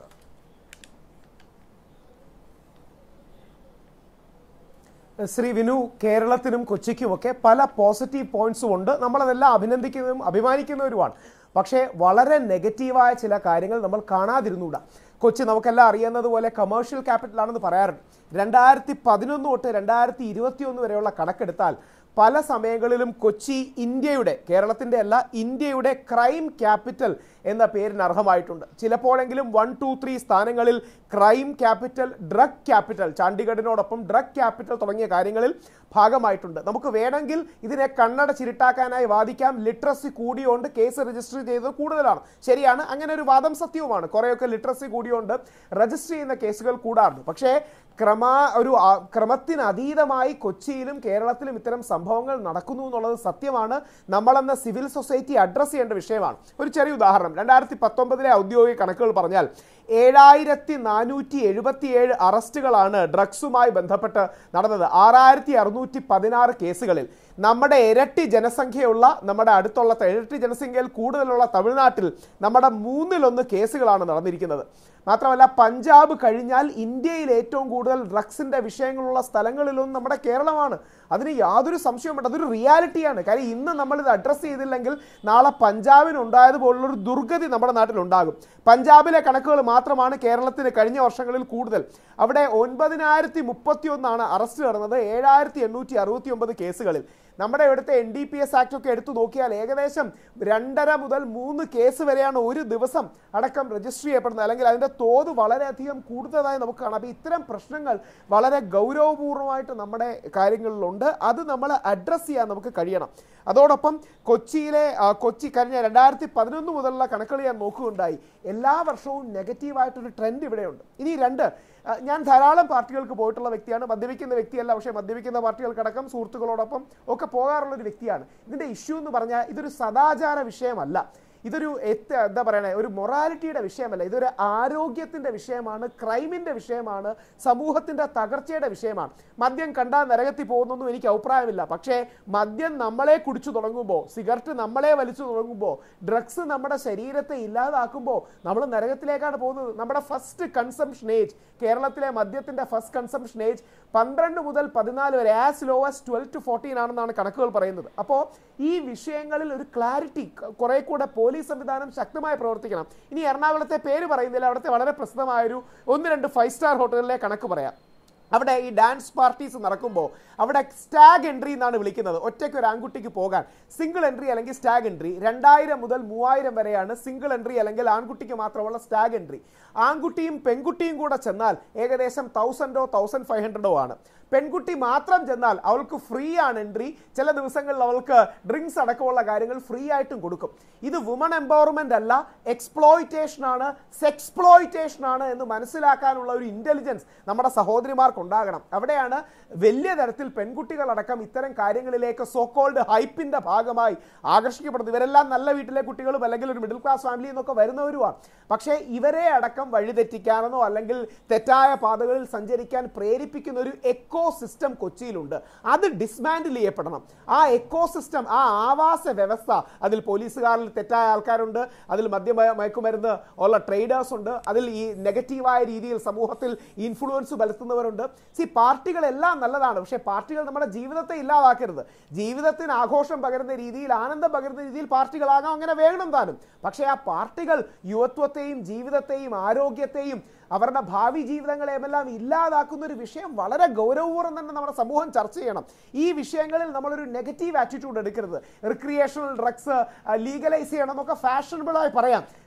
ശ്രീ വിനു കേരളത്തിനും കൊച്ചിക്കുമൊക്കെ പല പോസിറ്റീവ് പോയിന്റ്സും ഉണ്ട് നമ്മളതെല്ലാം അഭിനന്ദിക്കുന്നതും അഭിമാനിക്കുന്നവരുമാണ് പക്ഷേ വളരെ നെഗറ്റീവായ ചില കാര്യങ്ങൾ നമ്മൾ കാണാതിരുന്നൂടാ കൊച്ചി നമുക്കെല്ലാം അറിയുന്നത് പോലെ കമേഴ്ഷ്യൽ ക്യാപിറ്റൽ ആണെന്ന് പറയാറുണ്ട് രണ്ടായിരത്തി പതിനൊന്ന് തൊട്ട് രണ്ടായിരത്തി ഇരുപത്തി ഒന്ന് വരെയുള്ള കണക്കെടുത്താൽ പല സമയങ്ങളിലും കൊച്ചി ഇന്ത്യയുടെ കേരളത്തിന്റെ അല്ല ഇന്ത്യയുടെ ക്രൈം ക്യാപിറ്റൽ എന്ന പേരിന് അർഹമായിട്ടുണ്ട് ചിലപ്പോഴെങ്കിലും വൺ ടു ത്രീ സ്ഥാനങ്ങളിൽ ക്രൈം ക്യാപിറ്റൽ ഡ്രഗ് ക്യാപിറ്റൽ ചണ്ഡീഗഡിനോടൊപ്പം ഡ്രഗ് ക്യാപിറ്റൽ തുടങ്ങിയ കാര്യങ്ങളിൽ ഭാഗമായിട്ടുണ്ട് നമുക്ക് വേണമെങ്കിൽ ഇതിനെ കണ്ണട ചിരിട്ടാക്കാനായി വാദിക്കാം ലിറ്ററസി കൂടിയോണ്ട് കേസ് രജിസ്റ്റർ ചെയ്തത് കൂടുതലാണ് ശരിയാണ് അങ്ങനെ ഒരു വാദം സത്യവുമാണ് കുറേയൊക്കെ ലിറ്ററസി കൂടിയോണ്ട് രജിസ്റ്റർ ചെയ്യുന്ന കേസുകൾ കൂടാറുണ്ട് പക്ഷേ ക്രമ ഒരു ആ- ക്രമത്തിന് അതീതമായി കൊച്ചിയിലും കേരളത്തിലും ഇത്തരം സംഭവങ്ങൾ നടക്കുന്നു എന്നുള്ളത് സത്യമാണ് നമ്മളെന്ന സിവിൽ സൊസൈറ്റി അഡ്രസ്സ് ചെയ്യേണ്ട വിഷയമാണ് ഒരു ചെറിയ ഉദാഹരണം രണ്ടായിരത്തി പത്തൊമ്പതിലെ ഔദ്യോഗിക കണക്കുകൾ പറഞ്ഞാൽ ഏഴായിരത്തി നാനൂറ്റി എഴുപത്തിയേഴ് അറസ്റ്റുകളാണ് ഡ്രഗ്സുമായി ബന്ധപ്പെട്ട് നടന്നത് ആറായിരത്തി അറുന്നൂറ്റി പതിനാറ് കേസുകളിൽ നമ്മുടെ ഇരട്ടി ജനസംഖ്യയുള്ള നമ്മുടെ അടുത്തുള്ള ത- ഇരട്ടി ജനസംഖ്യയിൽ കൂടുതലുള്ള തമിഴ്നാട്ടിൽ നമ്മുടെ മൂന്നിലൊന്ന് കേസുകളാണ് നടന്നിരിക്കുന്നത് മാത്രമല്ല പഞ്ചാബ് കഴിഞ്ഞാൽ ഇന്ത്യയിൽ ഏറ്റവും കൂടുതൽ ഡ്രഗ്സിന്റെ വിഷയങ്ങളുള്ള സ്ഥലങ്ങളിലൊന്നും നമ്മുടെ കേരളമാണ് അതിന് യാതൊരു സംശയവും വേണ്ട അതൊരു റിയാലിറ്റിയാണ് കാര്യം ഇന്ന് നമ്മൾ ഇത് അഡ്രസ്സ് ചെയ്തില്ലെങ്കിൽ നാളെ പഞ്ചാബിന് ഉണ്ടായതുപോലുള്ളൊരു ദുർഗതി നമ്മുടെ നാട്ടിലുണ്ടാകും പഞ്ചാബിലെ കണക്കുകൾ മാത്രമാണ് കേരളത്തിന് കഴിഞ്ഞ വർഷങ്ങളിൽ കൂടുതൽ അവിടെ ഒൻപതിനായിരത്തി മുപ്പത്തി ഒന്നാണ് അറസ്റ്റ് നടന്നത് ഏഴായിരത്തി എണ്ണൂറ്റി അറുപത്തി ഒമ്പത് കേസുകളിൽ നമ്മുടെ ഇവിടുത്തെ N D P S act ഒക്കെ എടുത്തു നോക്കിയാൽ ഏകദേശം രണ്ടര മുതൽ മൂന്ന് കേസ് വരെയാണ് ഒരു ദിവസം അടക്കം രജിസ്റ്റർ ചെയ്യപ്പെടുന്നത് അല്ലെങ്കിൽ അതിൻ്റെ തോത് വളരെയധികം കൂടുതലായി നമുക്ക് കാണാം അപ്പോൾ ഇത്തരം പ്രശ്നങ്ങൾ വളരെ ഗൗരവപൂർവ്വമായിട്ട് നമ്മുടെ കാര്യങ്ങളിലുണ്ട് അത് നമ്മൾ അഡ്രസ്സ് ചെയ്യാൻ നമുക്ക് കഴിയണം അതോടൊപ്പം കൊച്ചിയിലെ ആ, കൊച്ചി കഴിഞ്ഞ രണ്ടായിരത്തി പതിനൊന്ന് മുതലുള്ള കണക്കുകൾ ഞാൻ നോക്കുകയുണ്ടായി എല്ലാ വർഷവും നെഗറ്റീവായിട്ടൊരു ട്രെൻഡ് ഇവിടെയുണ്ട് ഇനി രണ്ട് ആ, ഞാൻ ധാരാളം പാർട്ടികൾക്ക് പോയിട്ടുള്ള വ്യക്തിയാണ് മദ്യപിക്കുന്ന വ്യക്തിയല്ല പക്ഷേ മദ്യപിക്കുന്ന പാർട്ടികൾക്കടക്കം സുഹൃത്തുക്കളോടൊപ്പം ഒക്കെ പോകാറുള്ള ഒരു വ്യക്തിയാണ് ഇതിന്റെ ഇഷ്യൂ എന്ന് പറഞ്ഞാൽ ഇതൊരു സദാചാര വിഷയമല്ല ഇതൊരു എത്ത് എന്താ പറയണേ ഒരു മൊറാലിറ്റിയുടെ വിഷയമല്ല ഇതൊരു ആരോഗ്യത്തിന്റെ വിഷയമാണ് ക്രൈമിന്റെ വിഷയമാണ് സമൂഹത്തിന്റെ തകർച്ചയുടെ വിഷയമാണ് മദ്യം കണ്ടാൽ നരകത്തിൽ പോകുന്നൊന്നും എനിക്ക് അഭിപ്രായമില്ല പക്ഷേ മദ്യം നമ്മളെ കുടിച്ചു തുടങ്ങുമ്പോൾ സിഗരറ്റ് നമ്മളെ വലിച്ചു തുടങ്ങുമ്പോൾ ഡ്രഗ്സ് നമ്മുടെ ശരീരത്തെ ഇല്ലാതാക്കുമ്പോൾ നമ്മൾ നരകത്തിലേക്കാണ് പോകുന്നത് നമ്മുടെ ഫസ്റ്റ് കൺസംഷൻ ഏജ് കേരളത്തിലെ മദ്യത്തിന്റെ ഫസ്റ്റ് കൺസംഷൻ ഏജ് പന്ത്രണ്ട് മുതൽ പതിനാല് വരെ as low as twelve to fourteen ആണെന്നാണ് കണക്കുകൾ പറയുന്നത് അപ്പോൾ ഈ വിഷയങ്ങളിൽ ഒരു ക്ലാരിറ്റി കുറെ കൂടെ പോലീസ് സംവിധാനം ശക്തമായി പ്രവർത്തിക്കണം ഇനി എറണാകുളത്തെ പേര് പറയുന്നില്ല അവിടുത്തെ വളരെ പ്രസിദ്ധമായൊരു ഒന്ന് രണ്ട് ഫൈവ് സ്റ്റാർ ഹോട്ടലിലെ കണക്ക് പറയാം അവിടെ ഈ ഡാൻസ് പാർട്ടീസ് നടക്കുമ്പോൾ അവിടെ സ്റ്റാഗ് എൻട്രി എന്നാണ് വിളിക്കുന്നത് ഒറ്റയ്ക്ക് ഒരു ആൺകുട്ടിക്ക് പോകാൻ സിംഗിൾ എൻട്രി അല്ലെങ്കിൽ സ്റ്റാഗ് എൻട്രി രണ്ടായിരം മുതൽ മൂവായിരം വരെയാണ് സിംഗിൾ എൻട്രി അല്ലെങ്കിൽ ആൺകുട്ടിക്ക് മാത്രമുള്ള സ്റ്റാഗ് എൻട്രി ആൺകുട്ടിയും പെൺകുട്ടിയും കൂടെ ചെന്നാൽ ഏകദേശം തൗസൻഡോ തൗസൻഡ് ഫൈവ് ഹൺഡ്രഡോ ആണ് പെൺകുട്ടി മാത്രം ചെന്നാൽ അവൾക്ക് ഫ്രീ ആണ് എൻട്രി ചില ദിവസങ്ങളിൽ അവൾക്ക് ഡ്രിങ്ക്സ് അടക്കമുള്ള കാര്യങ്ങൾ ഫ്രീ ആയിട്ടും കൊടുക്കും ഇത് വുമൺ എംപവർമെന്റ് അല്ല എക്സ്പ്ലോയിറ്റേഷൻ ആണ് സെക്സ്പ്ലോയിറ്റേഷൻ ആണ് എന്ന് മനസ്സിലാക്കാനുള്ള ഒരു ഇന്റലിജൻസ് നമ്മുടെ സഹോദരിമാർക്ക് ഉണ്ടാകണം അവിടെയാണ് വലിയ തരത്തിൽ പെൺകുട്ടികളടക്കം ഇത്തരം കാര്യങ്ങളിലേക്ക് സോക്കോൾഡ് ഹൈപ്പിന്റെ ഭാഗമായി ആകർഷിക്കപ്പെടുന്നത് ഇവരെല്ലാം നല്ല വീട്ടിലെ കുട്ടികളും അല്ലെങ്കിൽ ഒരു മിഡിൽ ക്ലാസ് ഫാമിലിയിൽ നിന്നൊക്കെ വരുന്നവരുമാണ് പക്ഷേ ഇവരെ അടക്കം വഴിതെറ്റിക്കാനെന്നോ അല്ലെങ്കിൽ തെറ്റായ പാതകളിൽ സഞ്ചരിക്കാൻ പ്രേരിപ്പിക്കുന്ന ഒരു എക്കോ സിസ്റ്റം കൊച്ചിയിലുണ്ട് അത് ഡിസ്മാൻഡിൽ ചെയ്യപ്പെടണം ആ എക്കോ സിസ്റ്റം ആ ആവാസ വ്യവസ്ഥ അതിൽ പോലീസുകാരിൽ തെറ്റായ ആൾക്കാരുണ്ട് അതിൽ മദ്യ മയക്കുമരുന്ന് ഉള്ള ട്രേഡേഴ്സ് ഉണ്ട് അതിൽ ഈ നെഗറ്റീവായ രീതിയിൽ സമൂഹത്തിൽ ഇൻഫ്ലുവൻസ് പലത്തുന്നവരുണ്ട് സി പാർട്ടികളെല്ലാം നല്ലതാണ് പക്ഷേ പാർട്ടികൾ നമ്മുടെ ജീവിതത്തെ ഇല്ലാതാക്കരുത് ജീവിതത്തിന് ആഘോഷം പകരുന്ന രീതിയിൽ ആനന്ദം പകരുന്ന രീതിയിൽ പാർട്ടികളാകാം അങ്ങനെ വേണം താനും പക്ഷേ ആ പാർട്ടികൾ യുവത്വത്തെയും ജീവിതത്തെയും ആരോഗ്യത്തെയും അവരുടെ ഭാവി ജീവിതങ്ങളെയുമെല്ലാം ഇല്ലാതാക്കുന്ന ഒരു വിഷയം വളരെ ഗൗരവപൂർവ്വം തന്നെ നമ്മുടെ സമൂഹം ചർച്ച ചെയ്യണം ഈ വിഷയങ്ങളിൽ നമ്മളൊരു നെഗറ്റീവ് ആറ്റിറ്റ്യൂഡ് എടുക്കരുത് റിക്രിയേഷണൽ ഡ്രഗ്സ് ലീഗലൈസ് ചെയ്യണം എന്നൊക്കെ ഫാഷനബിളായി പറയാം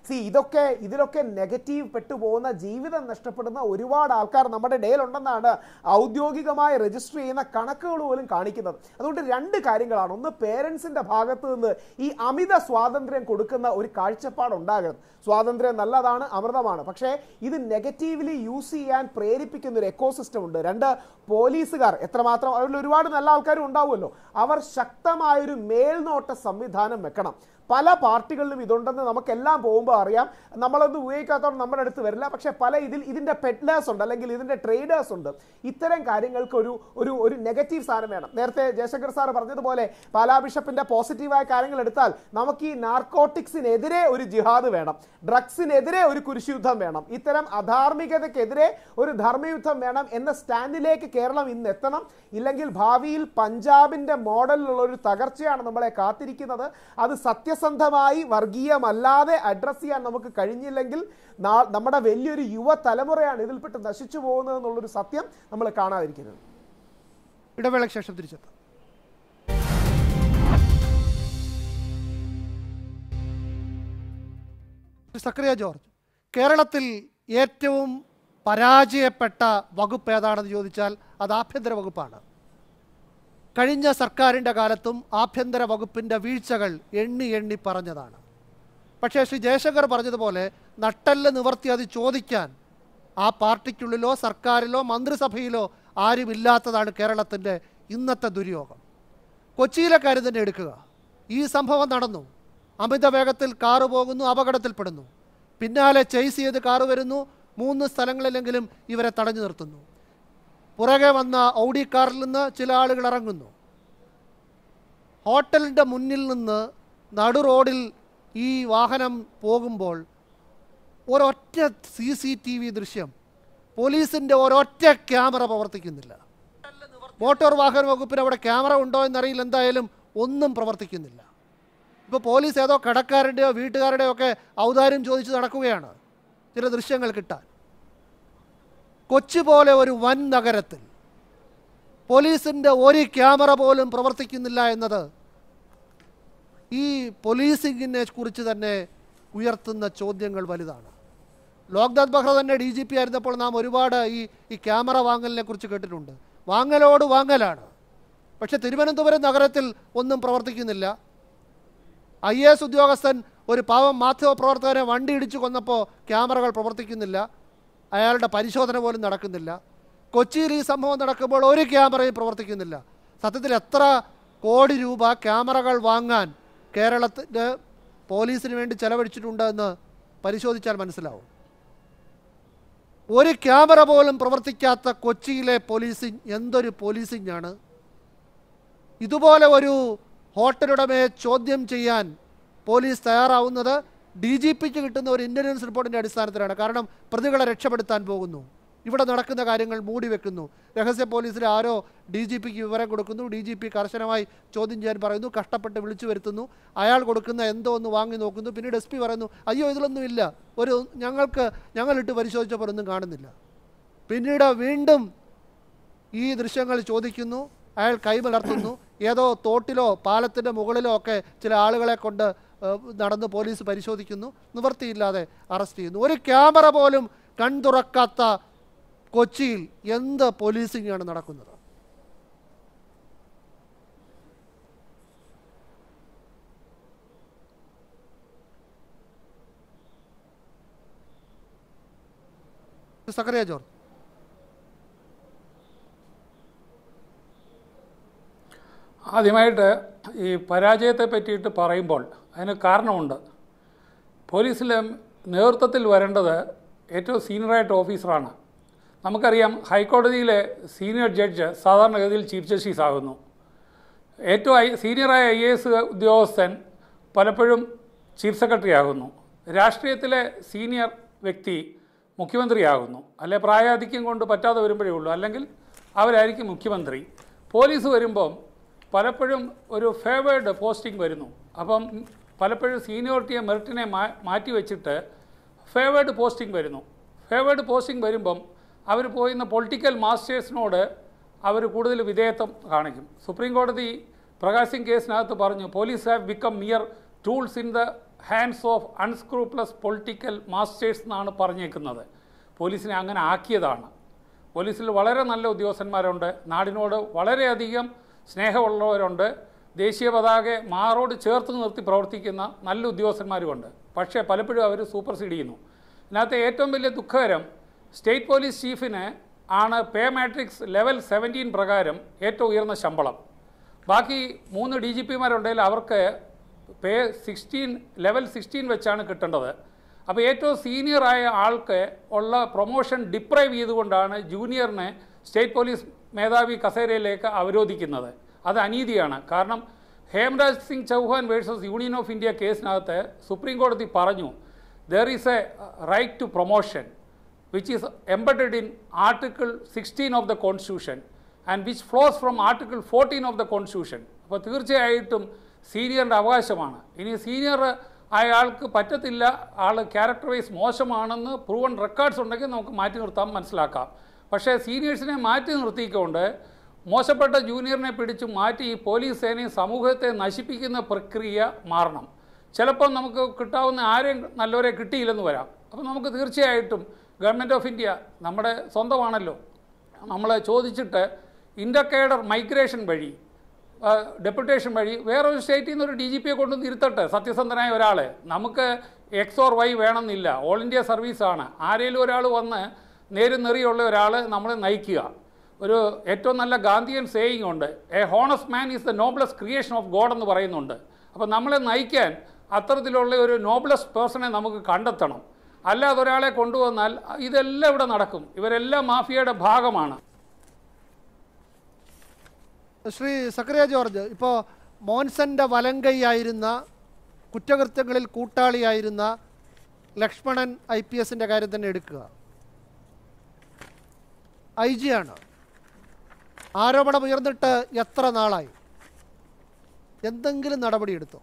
സി ഇതൊക്കെ ഇതിലൊക്കെ നെഗറ്റീവ് പെട്ടുപോകുന്ന ജീവിതം നഷ്ടപ്പെടുന്ന ഒരുപാട് ആൾക്കാർ നമ്മുടെ ഇടയിലുണ്ടെന്നാണ് ഔദ്യോഗികമായി രജിസ്റ്റർ ചെയ്യുന്ന കണക്കുകൾ പോലും കാണിക്കുന്നത് അതുകൊണ്ട് രണ്ട് കാര്യങ്ങളാണ് ഒന്ന് പേരൻസിന്റെ ഭാഗത്ത് നിന്ന് ഈ അമിത സ്വാതന്ത്ര്യം കൊടുക്കുന്ന ഒരു കാഴ്ചപ്പാട് ഉണ്ടാകരുത് സ്വാതന്ത്ര്യം നല്ലതാണ് അമൃതമാണ് പക്ഷേ ഇത് നെഗറ്റീവ്ലി യൂസ് ചെയ്യാൻ പ്രേരിപ്പിക്കുന്ന ഒരു എക്കോസിസ്റ്റം ഉണ്ട് രണ്ട് പോലീസുകാർ എത്രമാത്രം അവരിൽ ഒരുപാട് നല്ല ആൾക്കാരും ഉണ്ടാവുമല്ലോ അവർ ശക്തമായൊരു മേൽനോട്ട സംവിധാനം വെക്കണം പല പാർട്ടികളിലും ഇതുണ്ടെന്ന് നമുക്കെല്ലാം പോകുമ്പോൾ അറിയാം നമ്മളൊന്നും ഉപയോഗിക്കാത്തതുകൊണ്ട് നമ്മുടെ അടുത്ത് വരില്ല പക്ഷേ പല ഇതിൽ ഇതിൻ്റെ പെഡ്ലേഴ്സ് ഉണ്ട് അല്ലെങ്കിൽ ഇതിൻ്റെ ട്രേഡേഴ്സ് ഉണ്ട് ഇത്തരം കാര്യങ്ങൾക്ക് ഒരു ഒരു ഒരു നെഗറ്റീവ് സാധനം വേണം നേരത്തെ ജയശങ്കർ സാർ പറഞ്ഞതുപോലെ പാലാ ബിഷപ്പിൻ്റെ പോസിറ്റീവായ കാര്യങ്ങൾ എടുത്താൽ നമുക്ക് ഈ നാർക്കോട്ടിക്സിനെതിരെ ഒരു ജിഹാദ് വേണം ഡ്രഗ്സിനെതിരെ ഒരു കുരിശുയുദ്ധം വേണം ഇത്തരം അധാർമികതയ്ക്കെതിരെ ഒരു ധർമ്മയുദ്ധം വേണം എന്ന സ്റ്റാൻഡിലേക്ക് കേരളം ഇന്ന് എത്തണം ഇല്ലെങ്കിൽ ഭാവിയിൽ പഞ്ചാബിന്റെ മോഡലിലുള്ള ഒരു തകർച്ചയാണ് നമ്മളെ കാത്തിരിക്കുന്നത് അത് സത്യസന്ധമായി വർഗീയമല്ലാതെ അഡ്രസ്സ് ചെയ്യാൻ നമുക്ക് കഴിഞ്ഞില്ലെങ്കിൽ നാ- നമ്മുടെ വലിയൊരു യുവ തലമുറയാണ് ഇതിൽപ്പെട്ട് നശിച്ചു പോകുന്നത് എന്നുള്ളൊരു സത്യം നമ്മൾ കാണാതിരിക്കുന്നത് ഇടവേളയ്ക്ക് ശേഷം തിരിച്ചെത്താം സക്രിയ ജോർജ് കേരളത്തിൽ ഏറ്റവും പരാജയപ്പെട്ട വകുപ്പ് ഏതാണെന്ന് ചോദിച്ചാൽ അത് ആഭ്യന്തര വകുപ്പാണ് കഴിഞ്ഞ സർക്കാരിൻ്റെ കാലത്തും ആഭ്യന്തര വകുപ്പിൻ്റെ വീഴ്ചകൾ എണ്ണി എണ്ണി പറഞ്ഞതാണ് പക്ഷേ ശ്രീ ജയശങ്കർ പറഞ്ഞതുപോലെ നട്ടല് നിവർത്തി അത് ചോദിക്കാൻ ആ പാർട്ടിക്കുള്ളിലോ സർക്കാരിലോ മന്ത്രിസഭയിലോ ആരുമില്ലാത്തതാണ് കേരളത്തിൻ്റെ ഇന്നത്തെ ദുര്യോഗം കൊച്ചിയിലെ കാര്യം തന്നെ എടുക്കുക ഈ സംഭവം നടന്നു അമിത വേഗത്തിൽ കാറ് പോകുന്നു അപകടത്തിൽപ്പെടുന്നു പിന്നാലെ ചേസ് ചെയ്ത് കാറ് വരുന്നു മൂന്ന് സ്ഥലങ്ങളിലെങ്കിലും ഇവരെ തടഞ്ഞു നിർത്തുന്നു പുറകെ വന്ന ഔഡി കാറിൽ നിന്ന് ചില ആളുകൾ ഇറങ്ങുന്നു ഹോട്ടലിൻ്റെ മുന്നിൽ നിന്ന് നടു റോഡിൽ ഈ വാഹനം പോകുമ്പോൾ ഒരൊറ്റ സി സി ടി വി ദൃശ്യം പോലീസിൻ്റെ ഒരൊറ്റ ക്യാമറ പ്രവർത്തിക്കുന്നില്ല മോട്ടോർ വാഹന വകുപ്പിന് അവിടെ ക്യാമറ ഉണ്ടോ എന്നറിയില്ല എന്തായാലും ഒന്നും പ്രവർത്തിക്കുന്നില്ല ഇപ്പോൾ പോലീസ് ഏതോ കടക്കാരുടെയോ വീട്ടുകാരുടെയോ ഒക്കെ ഔദാര്യം ചോദിച്ച് നടക്കുകയാണ് ചില ദൃശ്യങ്ങൾ കിട്ടാൻ കൊച്ചി പോലെ ഒരു വൻ നഗരത്തിൽ പോലീസിൻ്റെ ഒരു ക്യാമറ പോലും പ്രവർത്തിക്കുന്നില്ല എന്നത് ഈ പോലീസിങ്ങിനെ കുറിച്ച് തന്നെ ഉയർത്തുന്ന ചോദ്യങ്ങൾ വലുതാണ് ലോക്നാഥ് ബെഹ്റ തന്നെ ഡി ജി പി ആയിരുന്നപ്പോൾ നാം ഒരുപാട് ഈ ഈ ക്യാമറ വാങ്ങലിനെ കുറിച്ച് കേട്ടിട്ടുണ്ട് വാങ്ങലോട് വാങ്ങലാണ് പക്ഷെ തിരുവനന്തപുരം നഗരത്തിൽ ഒന്നും പ്രവർത്തിക്കുന്നില്ല ഐ എ എസ് ഉദ്യോഗസ്ഥൻ ഒരു പാവം മാധ്യമപ്രവർത്തകനെ വണ്ടി ഇടിച്ചു കൊന്നപ്പോൾ ക്യാമറകൾ പ്രവർത്തിക്കുന്നില്ല അയാളുടെ പരിശോധന പോലും നടക്കുന്നില്ല കൊച്ചിയിൽ ഈ സംഭവം നടക്കുമ്പോൾ ഒരു ക്യാമറയും പ്രവർത്തിക്കുന്നില്ല സത്യത്തിൽ എത്ര കോടി രൂപ ക്യാമറകൾ വാങ്ങാൻ കേരളത്തിൻ്റെ പോലീസിന് വേണ്ടി ചെലവഴിച്ചിട്ടുണ്ട് എന്ന് പരിശോധിച്ചാൽ മനസ്സിലാവും ഒരു ക്യാമറ പോലും പ്രവർത്തിക്കാത്ത കൊച്ചിയിലെ പോലീസിങ് എന്തൊരു പോലീസിംഗ് ആണ് ഇതുപോലെ ഒരു ഹോട്ടലുടമയെ ചോദ്യം ചെയ്യാൻ പോലീസ് തയ്യാറാവുന്നത് ഡി ജി പിക്ക് കിട്ടുന്ന ഒരു ഇൻ്റലിജൻസ് റിപ്പോർട്ടിൻ്റെ അടിസ്ഥാനത്തിലാണ് കാരണം പ്രതികളെ രക്ഷപ്പെടുത്താൻ പോകുന്നു ഇവിടെ നടക്കുന്ന കാര്യങ്ങൾ മൂടി വെക്കുന്നു രഹസ്യ പോലീസിൽ ആരോ ഡി ജി പിക്ക് വിവരം കൊടുക്കുന്നു ഡി ജി പി കർശനമായി ചോദ്യം ചെയ്യാൻ പറയുന്നു കഷ്ടപ്പെട്ട് വിളിച്ചു വരുത്തുന്നു അയാൾ കൊടുക്കുന്ന എന്തോ ഒന്ന് വാങ്ങി നോക്കുന്നു പിന്നീട് എസ് പി പറയുന്നു അയ്യോ ഇതിലൊന്നും ഇല്ല ഒരു ഞങ്ങൾക്ക് ഞങ്ങളിട്ട് പരിശോധിച്ചപ്പോൾ ഒന്നും കാണുന്നില്ല പിന്നീട് വീണ്ടും ഈ ദൃശ്യങ്ങൾ ചോദിക്കുന്നു അയാൾ കൈമലർത്തുന്നു ഏതോ തോട്ടിലോ പാലത്തിൻ്റെ മുകളിലോ ഒക്കെ ചില ആളുകളെ കൊണ്ട് ഏഹ്, നടന്ന് പോലീസ് പരിശോധിക്കുന്നു നിവൃത്തിയില്ലാതെ അറസ്റ്റ് ചെയ്യുന്നു ഒരു ക്യാമറ പോലും കൺതുറക്കാത്ത കൊച്ചിയിൽ എന്ത് പോലീസിംഗ് ആണ് നടക്കുന്നത് സക്കറിയ ജോർജ് ആദ്യമായിട്ട് ഈ പരാജയത്തെ പറ്റിയിട്ട് പറയുമ്പോൾ അതിന് കാരണമുണ്ട് പോലീസിലെ നേതൃത്വത്തിൽ വരേണ്ടത് ഏറ്റവും സീനിയറായിട്ട് ഓഫീസറാണ് നമുക്കറിയാം ഹൈക്കോടതിയിലെ സീനിയർ ജഡ്ജ് സാധാരണഗതിയിൽ ചീഫ് ജസ്റ്റിസ് ആകുന്നു ഏറ്റവും ഐ സീനിയറായ ഐ എ എസ് ഉദ്യോഗസ്ഥൻ പലപ്പോഴും ചീഫ് സെക്രട്ടറി ആകുന്നു രാഷ്ട്രീയത്തിലെ സീനിയർ വ്യക്തി മുഖ്യമന്ത്രിയാകുന്നു അല്ലെ പ്രായാധിക്യം കൊണ്ട് പറ്റാതെ വരുമ്പോഴേ ഉള്ളൂ അല്ലെങ്കിൽ അവരായിരിക്കും മുഖ്യമന്ത്രി പോലീസ് വരുമ്പം പലപ്പോഴും ഒരു ഫേവേർഡ് പോസ്റ്റിംഗ് വരുന്നു അപ്പം പലപ്പോഴും സീനിയോറിറ്റിയെ മെറിറ്റിനെ മാ മാറ്റി വെച്ചിട്ട് ഫേവേർഡ് പോസ്റ്റിംഗ് വരുന്നു ഫേവേർഡ് പോസ്റ്റിംഗ് വരുമ്പം അവർ പോയിരുന്ന പൊളിറ്റിക്കൽ മാസ്റ്റേഴ്സിനോട് അവർ കൂടുതൽ വിധേയത്വം കാണിക്കും സുപ്രീം കോടതി പ്രകാശ് സിംഗ് കേസിനകത്ത് പറഞ്ഞു police have become mere tools in the hands of unscrupulous political masters എന്നാണ് പറഞ്ഞേക്കുന്നത് പോലീസിനെ അങ്ങനെ ആക്കിയതാണ് പോലീസിൽ വളരെ നല്ല ഉദ്യോഗസ്ഥന്മാരുണ്ട് നാടിനോട് വളരെയധികം സ്നേഹമുള്ളവരുണ്ട് ദേശീയ പതാക മാറോട് ചേർത്ത് നിർത്തി പ്രവർത്തിക്കുന്ന നല്ല ഉദ്യോഗസ്ഥന്മാരുമുണ്ട് പക്ഷേ പലപ്പോഴും അവർ സൂപ്പർസീഡ് ചെയ്യുന്നു ഇതിനകത്ത് ഏറ്റവും വലിയ ദുഃഖകരം സ്റ്റേറ്റ് പോലീസ് ചീഫിന് ആണ് പേ മാട്രിക്സ് ലെവൽ സെവൻറ്റീൻ പ്രകാരം ഏറ്റവും ഉയർന്ന ശമ്പളം ബാക്കി മൂന്ന് ഡി ജി പിമാരുണ്ടെങ്കിൽ അവർക്ക് പേ സിക്സ്റ്റീൻ ലെവൽ സിക്സ്റ്റീൻ വെച്ചാണ് കിട്ടേണ്ടത് അപ്പോൾ ഏറ്റവും സീനിയറായ ആൾക്ക് ഉള്ള പ്രൊമോഷൻ ഡിപ്രൈവ് ചെയ്തുകൊണ്ടാണ് ജൂനിയറിനെ സ്റ്റേറ്റ് പോലീസ് മേധാവി കസേരയിലേക്ക് അവരോധിക്കുന്നത് അത് അനീതിയാണ് കാരണം Hemraj Singh Chauhan versus union of India കേസിനകത്ത് സുപ്രീം കോടതി പറഞ്ഞു there is a right to promotion which is embedded in Article 16 of the Constitution and which flows from Article 14 of the Constitution. അപ്പോൾ തീർച്ചയായിട്ടും സീനിയറിൻ്റെ അവകാശമാണ് ഇനി സീനിയർ അയാൾക്ക് പറ്റത്തില്ല ആൾ ക്യാരക്ടർ വൈസ് മോശമാണെന്ന് പ്രൂവൺ റെക്കോർഡ്സ് ഉണ്ടെങ്കിൽ നമുക്ക് മാറ്റി നിർത്താം മനസ്സിലാക്കാം പക്ഷേ സീനിയേഴ്സിനെ മാറ്റി നിർത്തിക്കൊണ്ട് മോശപ്പെട്ട ജൂനിയറിനെ പിടിച്ച് മാറ്റി ഈ പോലീസ് സേനയും സമൂഹത്തെ നശിപ്പിക്കുന്ന പ്രക്രിയ മാറണം ചിലപ്പോൾ നമുക്ക് കിട്ടാവുന്ന ആരെയും നല്ലവരെ കിട്ടിയില്ലെന്ന് വരാം അപ്പോൾ നമുക്ക് തീർച്ചയായിട്ടും ഗവൺമെൻറ് ഓഫ് ഇന്ത്യ നമ്മുടെ സ്വന്തമാണല്ലോ നമ്മളെ ചോദിച്ചിട്ട് ഇൻഡക്കേഡർ മൈഗ്രേഷൻ വഴി ഡെപ്യൂട്ടേഷൻ വഴി വേറൊരു സ്റ്റേറ്റിൽ നിന്ന് ഒരു ഡി ജി പിയെ കൊണ്ടുവന്ന് ഇരുത്തട്ടെ സത്യസന്ധനായ ഒരാളെ നമുക്ക് എക്സ് ഓർ വൈ വേണമെന്നില്ല ഓൾ ഇന്ത്യ സർവീസാണ് ആരെങ്കിലും ഒരാൾ വന്ന് നേരും നെറിയുള്ള ഒരാൾ നമ്മളെ നയിക്കുക ഒരു ഏറ്റവും നല്ല ഗാന്ധിയൻ സേയിങ് ഉണ്ട് a honest man is the noblest creation of God എന്ന് പറയുന്നുണ്ട് അപ്പോൾ നമ്മളെ നയിക്കാൻ അത്തരത്തിലുള്ള ഒരു നോബ്ലസ് പേഴ്സണെ നമുക്ക് കണ്ടെത്തണം അല്ലാതെ ഒരാളെ കൊണ്ടുവന്നാൽ ഇതെല്ലാം ഇവിടെ നടക്കും ഇവരെല്ലാം മാഫിയയുടെ ഭാഗമാണ് ശ്രീ സക്രിയ ജോർജ് ഇപ്പോൾ മോൻസന്റെ വലങ്കൈയായിരുന്ന കുറ്റകൃത്യങ്ങളിൽ കൂട്ടാളിയായിരുന്ന ലക്ഷ്മണൻ ഐ പി എസിൻ്റെ കാര്യം തന്നെ എടുക്കുക ഐ ജി ആണ് ആരോപണം ഉയർന്നിട്ട് എത്ര നാളായി എന്തെങ്കിലും നടപടിയെടുത്തോ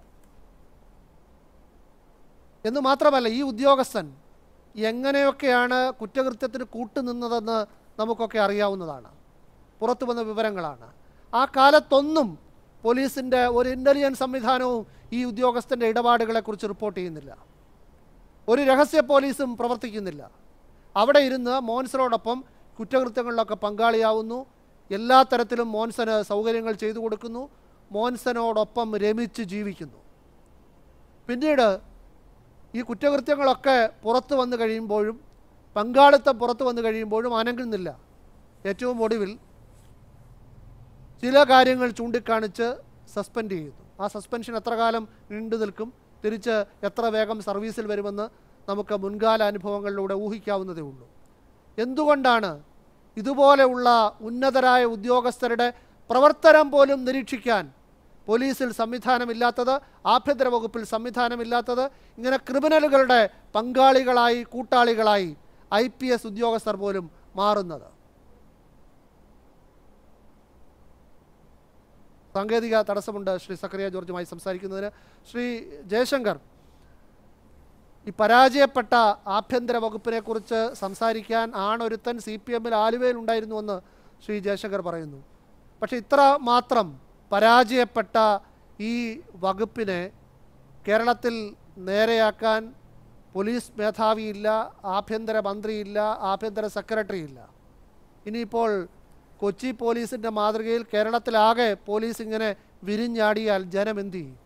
എന്ന് മാത്രമല്ല ഈ ഉദ്യോഗസ്ഥൻ എങ്ങനെയൊക്കെയാണ് കുറ്റകൃത്യത്തിന് കൂട്ടുനിന്നതെന്ന് നമുക്കൊക്കെ അറിയാവുന്നതാണ് പുറത്തു വന്ന വിവരങ്ങളാണ് ആ കാലത്തൊന്നും പോലീസിൻ്റെ ഒരു ഇൻ്റലിജൻസ് സംവിധാനവും ഈ ഉദ്യോഗസ്ഥൻ്റെ ഇടപാടുകളെക്കുറിച്ച് റിപ്പോർട്ട് ചെയ്യുന്നില്ല ഒരു രഹസ്യ പോലീസും പ്രവർത്തിക്കുന്നില്ല അവിടെ ഇരുന്ന് മോൻസനോടൊപ്പം കുറ്റകൃത്യങ്ങളിലൊക്കെ പങ്കാളിയാവുന്നു എല്ലാ തരത്തിലും മോൻസന് സൗകര്യങ്ങൾ ചെയ്തു കൊടുക്കുന്നു മോൻസനോടൊപ്പം രമിച്ച് ജീവിക്കുന്നു പിന്നീട് ഈ കുറ്റകൃത്യങ്ങളൊക്കെ പുറത്തു വന്നു കഴിയുമ്പോഴും പങ്കാളിത്തം പുറത്തു വന്നു കഴിയുമ്പോഴും അനങ്ങുന്നില്ല ഏറ്റവും ഒടുവിൽ ചില കാര്യങ്ങൾ ചൂണ്ടിക്കാണിച്ച് സസ്പെൻഡ് ചെയ്യുന്നു ആ സസ്പെൻഷൻ എത്ര കാലം നീണ്ടു നിൽക്കും തിരിച്ച് എത്ര വേഗം സർവീസിൽ വരുമെന്ന് നമുക്ക് മുൻകാല അനുഭവങ്ങളിലൂടെ ഊഹിക്കാവുന്നതേ ഉള്ളൂ എന്തുകൊണ്ടാണ് ഇതുപോലെയുള്ള ഉന്നതരായ ഉദ്യോഗസ്ഥരുടെ പ്രവർത്തനം പോലും നിരീക്ഷിക്കാൻ പോലീസിൽ സംവിധാനമില്ലാത്തത് ആഭ്യന്തര വകുപ്പിൽ സംവിധാനമില്ലാത്തത് ഇങ്ങനെ ക്രിമിനലുകളുടെ പങ്കാളികളായി കൂട്ടാളികളായി ഐ പി എസ് ഉദ്യോഗസ്ഥർ പോലും മാറുന്നത് സാങ്കേതിക തടസ്സമുണ്ട് ശ്രീ സക്കറിയ ജോർജുമായി സംസാരിക്കുന്നതിന് ശ്രീ ജയശങ്കർ ഈ പരാജയപ്പെട്ട ആഭ്യന്തര വകുപ്പിനെ കുറിച്ച് സംസാരിക്കാൻ ആണൊരുത്തൻ സി പി എമ്മിൽ ആലുവയിൽ ഉണ്ടായിരുന്നുവെന്ന് ശ്രീ ജയശങ്കർ പറയുന്നു പക്ഷേ ഇത്ര മാത്രം പരാജയപ്പെട്ട ഈ വകുപ്പിനെ കേരളത്തിൽ നേരെയാക്കാൻ പോലീസ് മേധാവിയില്ല ആഭ്യന്തര മന്ത്രിയില്ല ആഭ്യന്തര സെക്രട്ടറി ഇല്ല ഇനിയിപ്പോൾ കൊച്ചി പോലീസിൻ്റെ മാതൃകയിൽ കേരളത്തിലാകെ പോലീസ് ഇങ്ങനെ വിരിഞ്ഞാടിയാൽ ജനം എന്ത് ചെയ്യും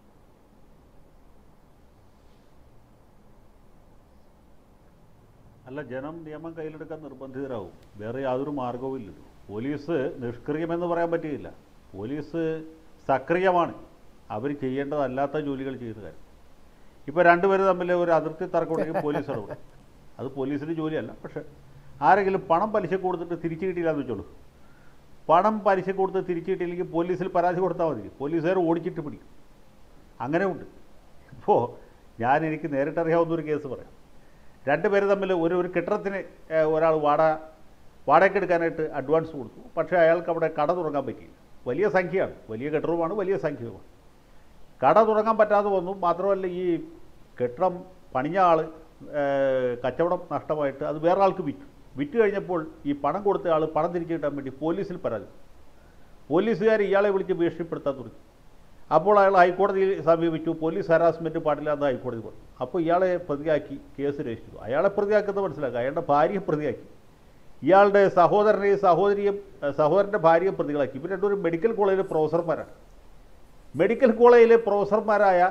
അല്ല ജനം നിയമം കയ്യിലെടുക്കാൻ നിർബന്ധിതരാകും വേറെ യാതൊരു മാർഗവുമില്ലല്ലോ പോലീസ് നിഷ്ക്രിയമെന്ന് പറയാൻ പറ്റുകയില്ല പോലീസ് സക്രിയമാണ് അവർ ചെയ്യേണ്ടതല്ലാത്ത ജോലികൾ ചെയ്ത കാര്യം ഇപ്പോൾ രണ്ടുപേരും തമ്മിൽ ഒരു അതിർത്തി തർക്കമുണ്ടെങ്കിൽ പോലീസ് ഇടപെടും അത് പോലീസിൻ്റെ ജോലിയല്ല പക്ഷേ ആരെങ്കിലും പണം പലിശ കൊടുത്തിട്ട് തിരിച്ചു കിട്ടിയില്ല എന്ന് വെച്ചോളൂ പണം പലിശ കൊടുത്ത് തിരിച്ചു കിട്ടിയില്ലെങ്കിൽ പോലീസിൽ പരാതി കൊടുത്താൽ മതി പോലീസുകാർ ഓടിച്ചിട്ട് പിടിക്കും അങ്ങനെ ഉണ്ട് ഇപ്പോൾ ഞാൻ എനിക്ക് നേരിട്ടറിയാവുന്ന ഒരു കേസ് പറയാം രണ്ടുപേര് തമ്മിൽ ഒരു ഒരു കെട്ടിടത്തിന് ഏഹ്, ഒരാൾ വാടക വാടകയ്ക്ക് എടുക്കാനായിട്ട് അഡ്വാൻസ് കൊടുത്തു പക്ഷേ അയാൾക്ക് അവിടെ കട തുടങ്ങാൻ പറ്റിയില്ല വലിയ സംഖ്യയാണ് വലിയ കെട്ടിടവുമാണ് വലിയ സംഖ്യയുമാണ് കട തുടങ്ങാൻ പറ്റാതെ വന്നു മാത്രമല്ല ഈ കെട്ടിടം പണിഞ്ഞ ആൾ കച്ചവടം നഷ്ടമായിട്ട് അത് വേറെ ആൾക്ക് വിറ്റു വിറ്റ് കഴിഞ്ഞപ്പോൾ ഈ പണം കൊടുത്ത ആൾ പണം തിരിച്ചു കിട്ടാൻ വേണ്ടി പോലീസിൽ പരാതി പോലീസുകാർ ഇയാളെ വിളിച്ച് ഭീഷണിപ്പെടുത്താൻ തുടങ്ങി അപ്പോൾ അയാൾ ഹൈക്കോടതിയിൽ സമീപിച്ചു പോലീസ് ഹരാസ്മെൻറ്റ് പാടില്ല എന്ന് ഹൈക്കോടതി പറഞ്ഞു അപ്പോൾ ഇയാളെ പ്രതിയാക്കി കേസ് രജിസ്റ്റർ ചെയ്തു അയാളെ പ്രതിയാക്കുന്നത് മനസ്സിലാക്കുക അയാളുടെ ഭാര്യയെ പ്രതിയാക്കി ഇയാളുടെ സഹോദരനെയും സഹോദരിയും ഏഹ് സഹോദരൻ്റെ ഭാര്യയും പ്രതികളാക്കി ഇവർ രണ്ടുപേരും മെഡിക്കൽ കോളേജിലെ പ്രൊഫസർമാരാണ് മെഡിക്കൽ കോളേജിലെ പ്രൊഫസർമാരായ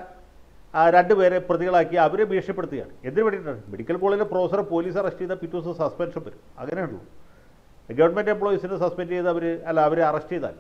ആ രണ്ടുപേരെ പ്രതികളാക്കി അവരെ ഭീഷണിപ്പെടുത്തുകയാണ് എന്തിനു വേണ്ടിയിട്ടാണ് മെഡിക്കൽ കോളേജിലെ പ്രൊഫസറെ പോലീസ് അറസ്റ്റ് ചെയ്ത പിറ്റേ ദിവസം സസ്പെൻഷൻ വരും അങ്ങനെയുള്ളൂ ഗവൺമെൻറ് എംപ്ലോയീസിനെ സസ്പെൻഡ് ചെയ്ത് അവർ അല്ല അവരെ അറസ്റ്റ് ചെയ്താൽ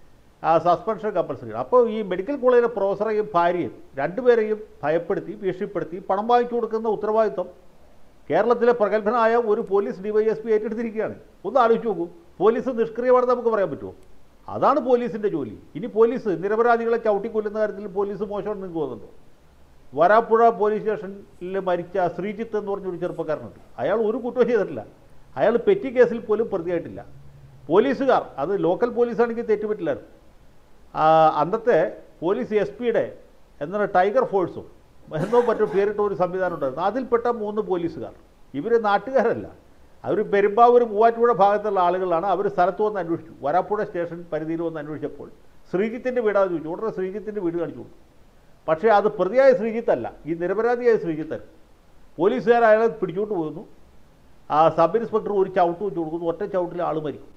ആ സസ്പെൻഷൻ കമ്പൽസറി അപ്പോൾ ഈ മെഡിക്കൽ കോളേജിലെ പ്രൊഫസറെയും ഭാര്യയും രണ്ടുപേരെയും ഭയപ്പെടുത്തി ഭീഷണിപ്പെടുത്തി പണം വാങ്ങിച്ചു കൊടുക്കുന്ന ഉത്തരവാദിത്വം കേരളത്തിലെ പ്രഗത്ഭനായ ഒരു പോലീസ് ഡിവൈഎസ്പി ഏറ്റെടുത്തിരിക്കുകയാണ് ഒന്ന് ആലോചിച്ച് നോക്കൂ പോലീസ് നിഷ്ക്രിയമാണെന്ന് നമുക്ക് പറയാൻ പറ്റുമോ അതാണ് പോലീസിൻ്റെ ജോലി ഇനി പോലീസ് നിരപരാധികളെ ചവിട്ടിക്കൊല്ലുന്ന കാര്യത്തിൽ പോലീസ് മോശമാണെന്ന് നിങ്ങൾക്ക് തോന്നുന്നുണ്ടോ വരാപ്പുഴ പോലീസ് സ്റ്റേഷനിൽ മരിച്ച ശ്രീജിത്ത് എന്ന് പറഞ്ഞൊരു ചെറുപ്പക്കാരനുണ്ട് അയാൾ ഒരു കുറ്റവും ചെയ്തിട്ടില്ല അയാൾ പെറ്റി കേസിൽ പോലും പ്രതിയായിട്ടില്ല പോലീസുകാർ അത് ലോക്കൽ പോലീസാണെങ്കിൽ തെറ്റുപറ്റില്ലായിരുന്നു ആ, അന്നത്തെ പോലീസ് എസ് പിയുടെ എന്താണ് ടൈഗർ ഫോഴ്സും എന്നോ മറ്റോ പേരിട്ട ഒരു സംവിധാനം ഉണ്ടായിരുന്നു അതിൽപ്പെട്ട മൂന്ന് പോലീസുകാർ ഇവർ നാട്ടുകാരല്ല അവർ പെരുമ്പാവൂർ മൂവാറ്റുപുഴ ഭാഗത്തുള്ള ആളുകളാണ് അവർ സ്ഥലത്ത് വന്ന് അന്വേഷിച്ചു വരാപ്പുഴ സ്റ്റേഷൻ പരിധിയിൽ വന്ന് അന്വേഷിച്ചപ്പോൾ ശ്രീജിത്തിൻ്റെ വീടാന്ന് ചോദിച്ചു ഉടനെ ശ്രീജിത്തിൻ്റെ വീട് കാണിച്ചു കൊടുത്തു പക്ഷേ അത് പ്രതിയായ ശ്രീജിത്തല്ല ഈ നിരപരാധിയായ ശ്രീജിത്തൻ പോലീസുകാർ അയാളെ പിടിച്ചുകൊണ്ട് പോകുന്നു ആ സബ് ഇൻസ്പെക്ടർ ഒരു ചവിട്ട് വെച്ച് കൊടുക്കുന്നു ഒറ്റ ചവിട്ടിൽ ആൾ മരിക്കും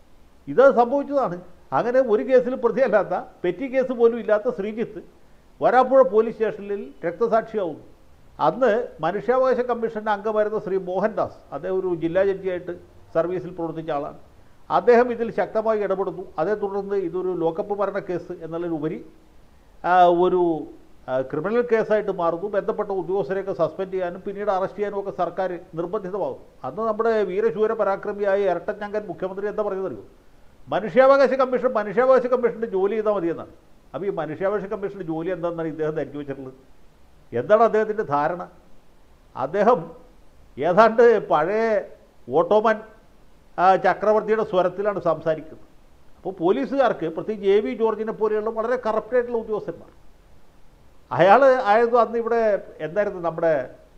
ഇത് സംഭവിച്ചതാണ് അങ്ങനെ ഒരു കേസിൽ പ്രതിയല്ലാത്ത പെറ്റി കേസ് പോലും ഇല്ലാത്ത ശ്രീജിത്ത് വരാപ്പുഴ പോലീസ് സ്റ്റേഷനിൽ രക്തസാക്ഷിയാവുന്നു അന്ന് മനുഷ്യാവകാശ കമ്മീഷൻ്റെ അംഗമായിരുന്ന ശ്രീ മോഹൻദാസ് അദ്ദേഹം ഒരു ജില്ലാ ജഡ്ജിയായിട്ട് സർവീസിൽ പ്രവർത്തിച്ച ആളാണ് അദ്ദേഹം ഇതിൽ ശക്തമായി ഇടപെടുന്നു അതേ തുടർന്ന് ഇതൊരു ലോക്കപ്പ് മരണ കേസ് എന്നുള്ളതിലുപരി ആ, ഒരു ആ, ക്രിമിനൽ കേസായിട്ട് മാറുന്നു ബന്ധപ്പെട്ട ഉദ്യോഗസ്ഥരെയൊക്കെ സസ്പെൻഡ് ചെയ്യാനും പിന്നീട് അറസ്റ്റ് ചെയ്യാനും ഒക്കെ സർക്കാർ നിർബന്ധിതമാകും അന്ന് നമ്മുടെ വീരശൂര പരാക്രമിയായ ഇരട്ടച്ചങ്കൻ മുഖ്യമന്ത്രി എന്താ പറയുന്നറിയോ മനുഷ്യാവകാശ കമ്മീഷൻ മനുഷ്യാവകാശ കമ്മീഷൻ്റെ ജോലി ചെയ്താൽ മതിയെന്നാണ് അപ്പോൾ ഈ മനുഷ്യാവകാശ കമ്മീഷൻ്റെ ജോലി എന്താണെന്നാണ് ഇദ്ദേഹം ധരിച്ചു വെച്ചിട്ടുള്ളത് എന്താണ് അദ്ദേഹത്തിൻ്റെ ധാരണ അദ്ദേഹം ഏതാണ്ട് പഴയ ഓട്ടോമൻ ആ, ചക്രവർത്തിയുടെ സ്വരത്തിലാണ് സംസാരിക്കുന്നത് അപ്പോൾ പോലീസുകാർക്ക് പ്രത്യേകിച്ച് എ വി ജോർജിനെ പോലെയുള്ള വളരെ കറപ്റ്റായിട്ടുള്ള ഉദ്യോഗസ്ഥന്മാർ അയാൾ ആയത് അന്ന് ഇവിടെ എന്തായിരുന്നു നമ്മുടെ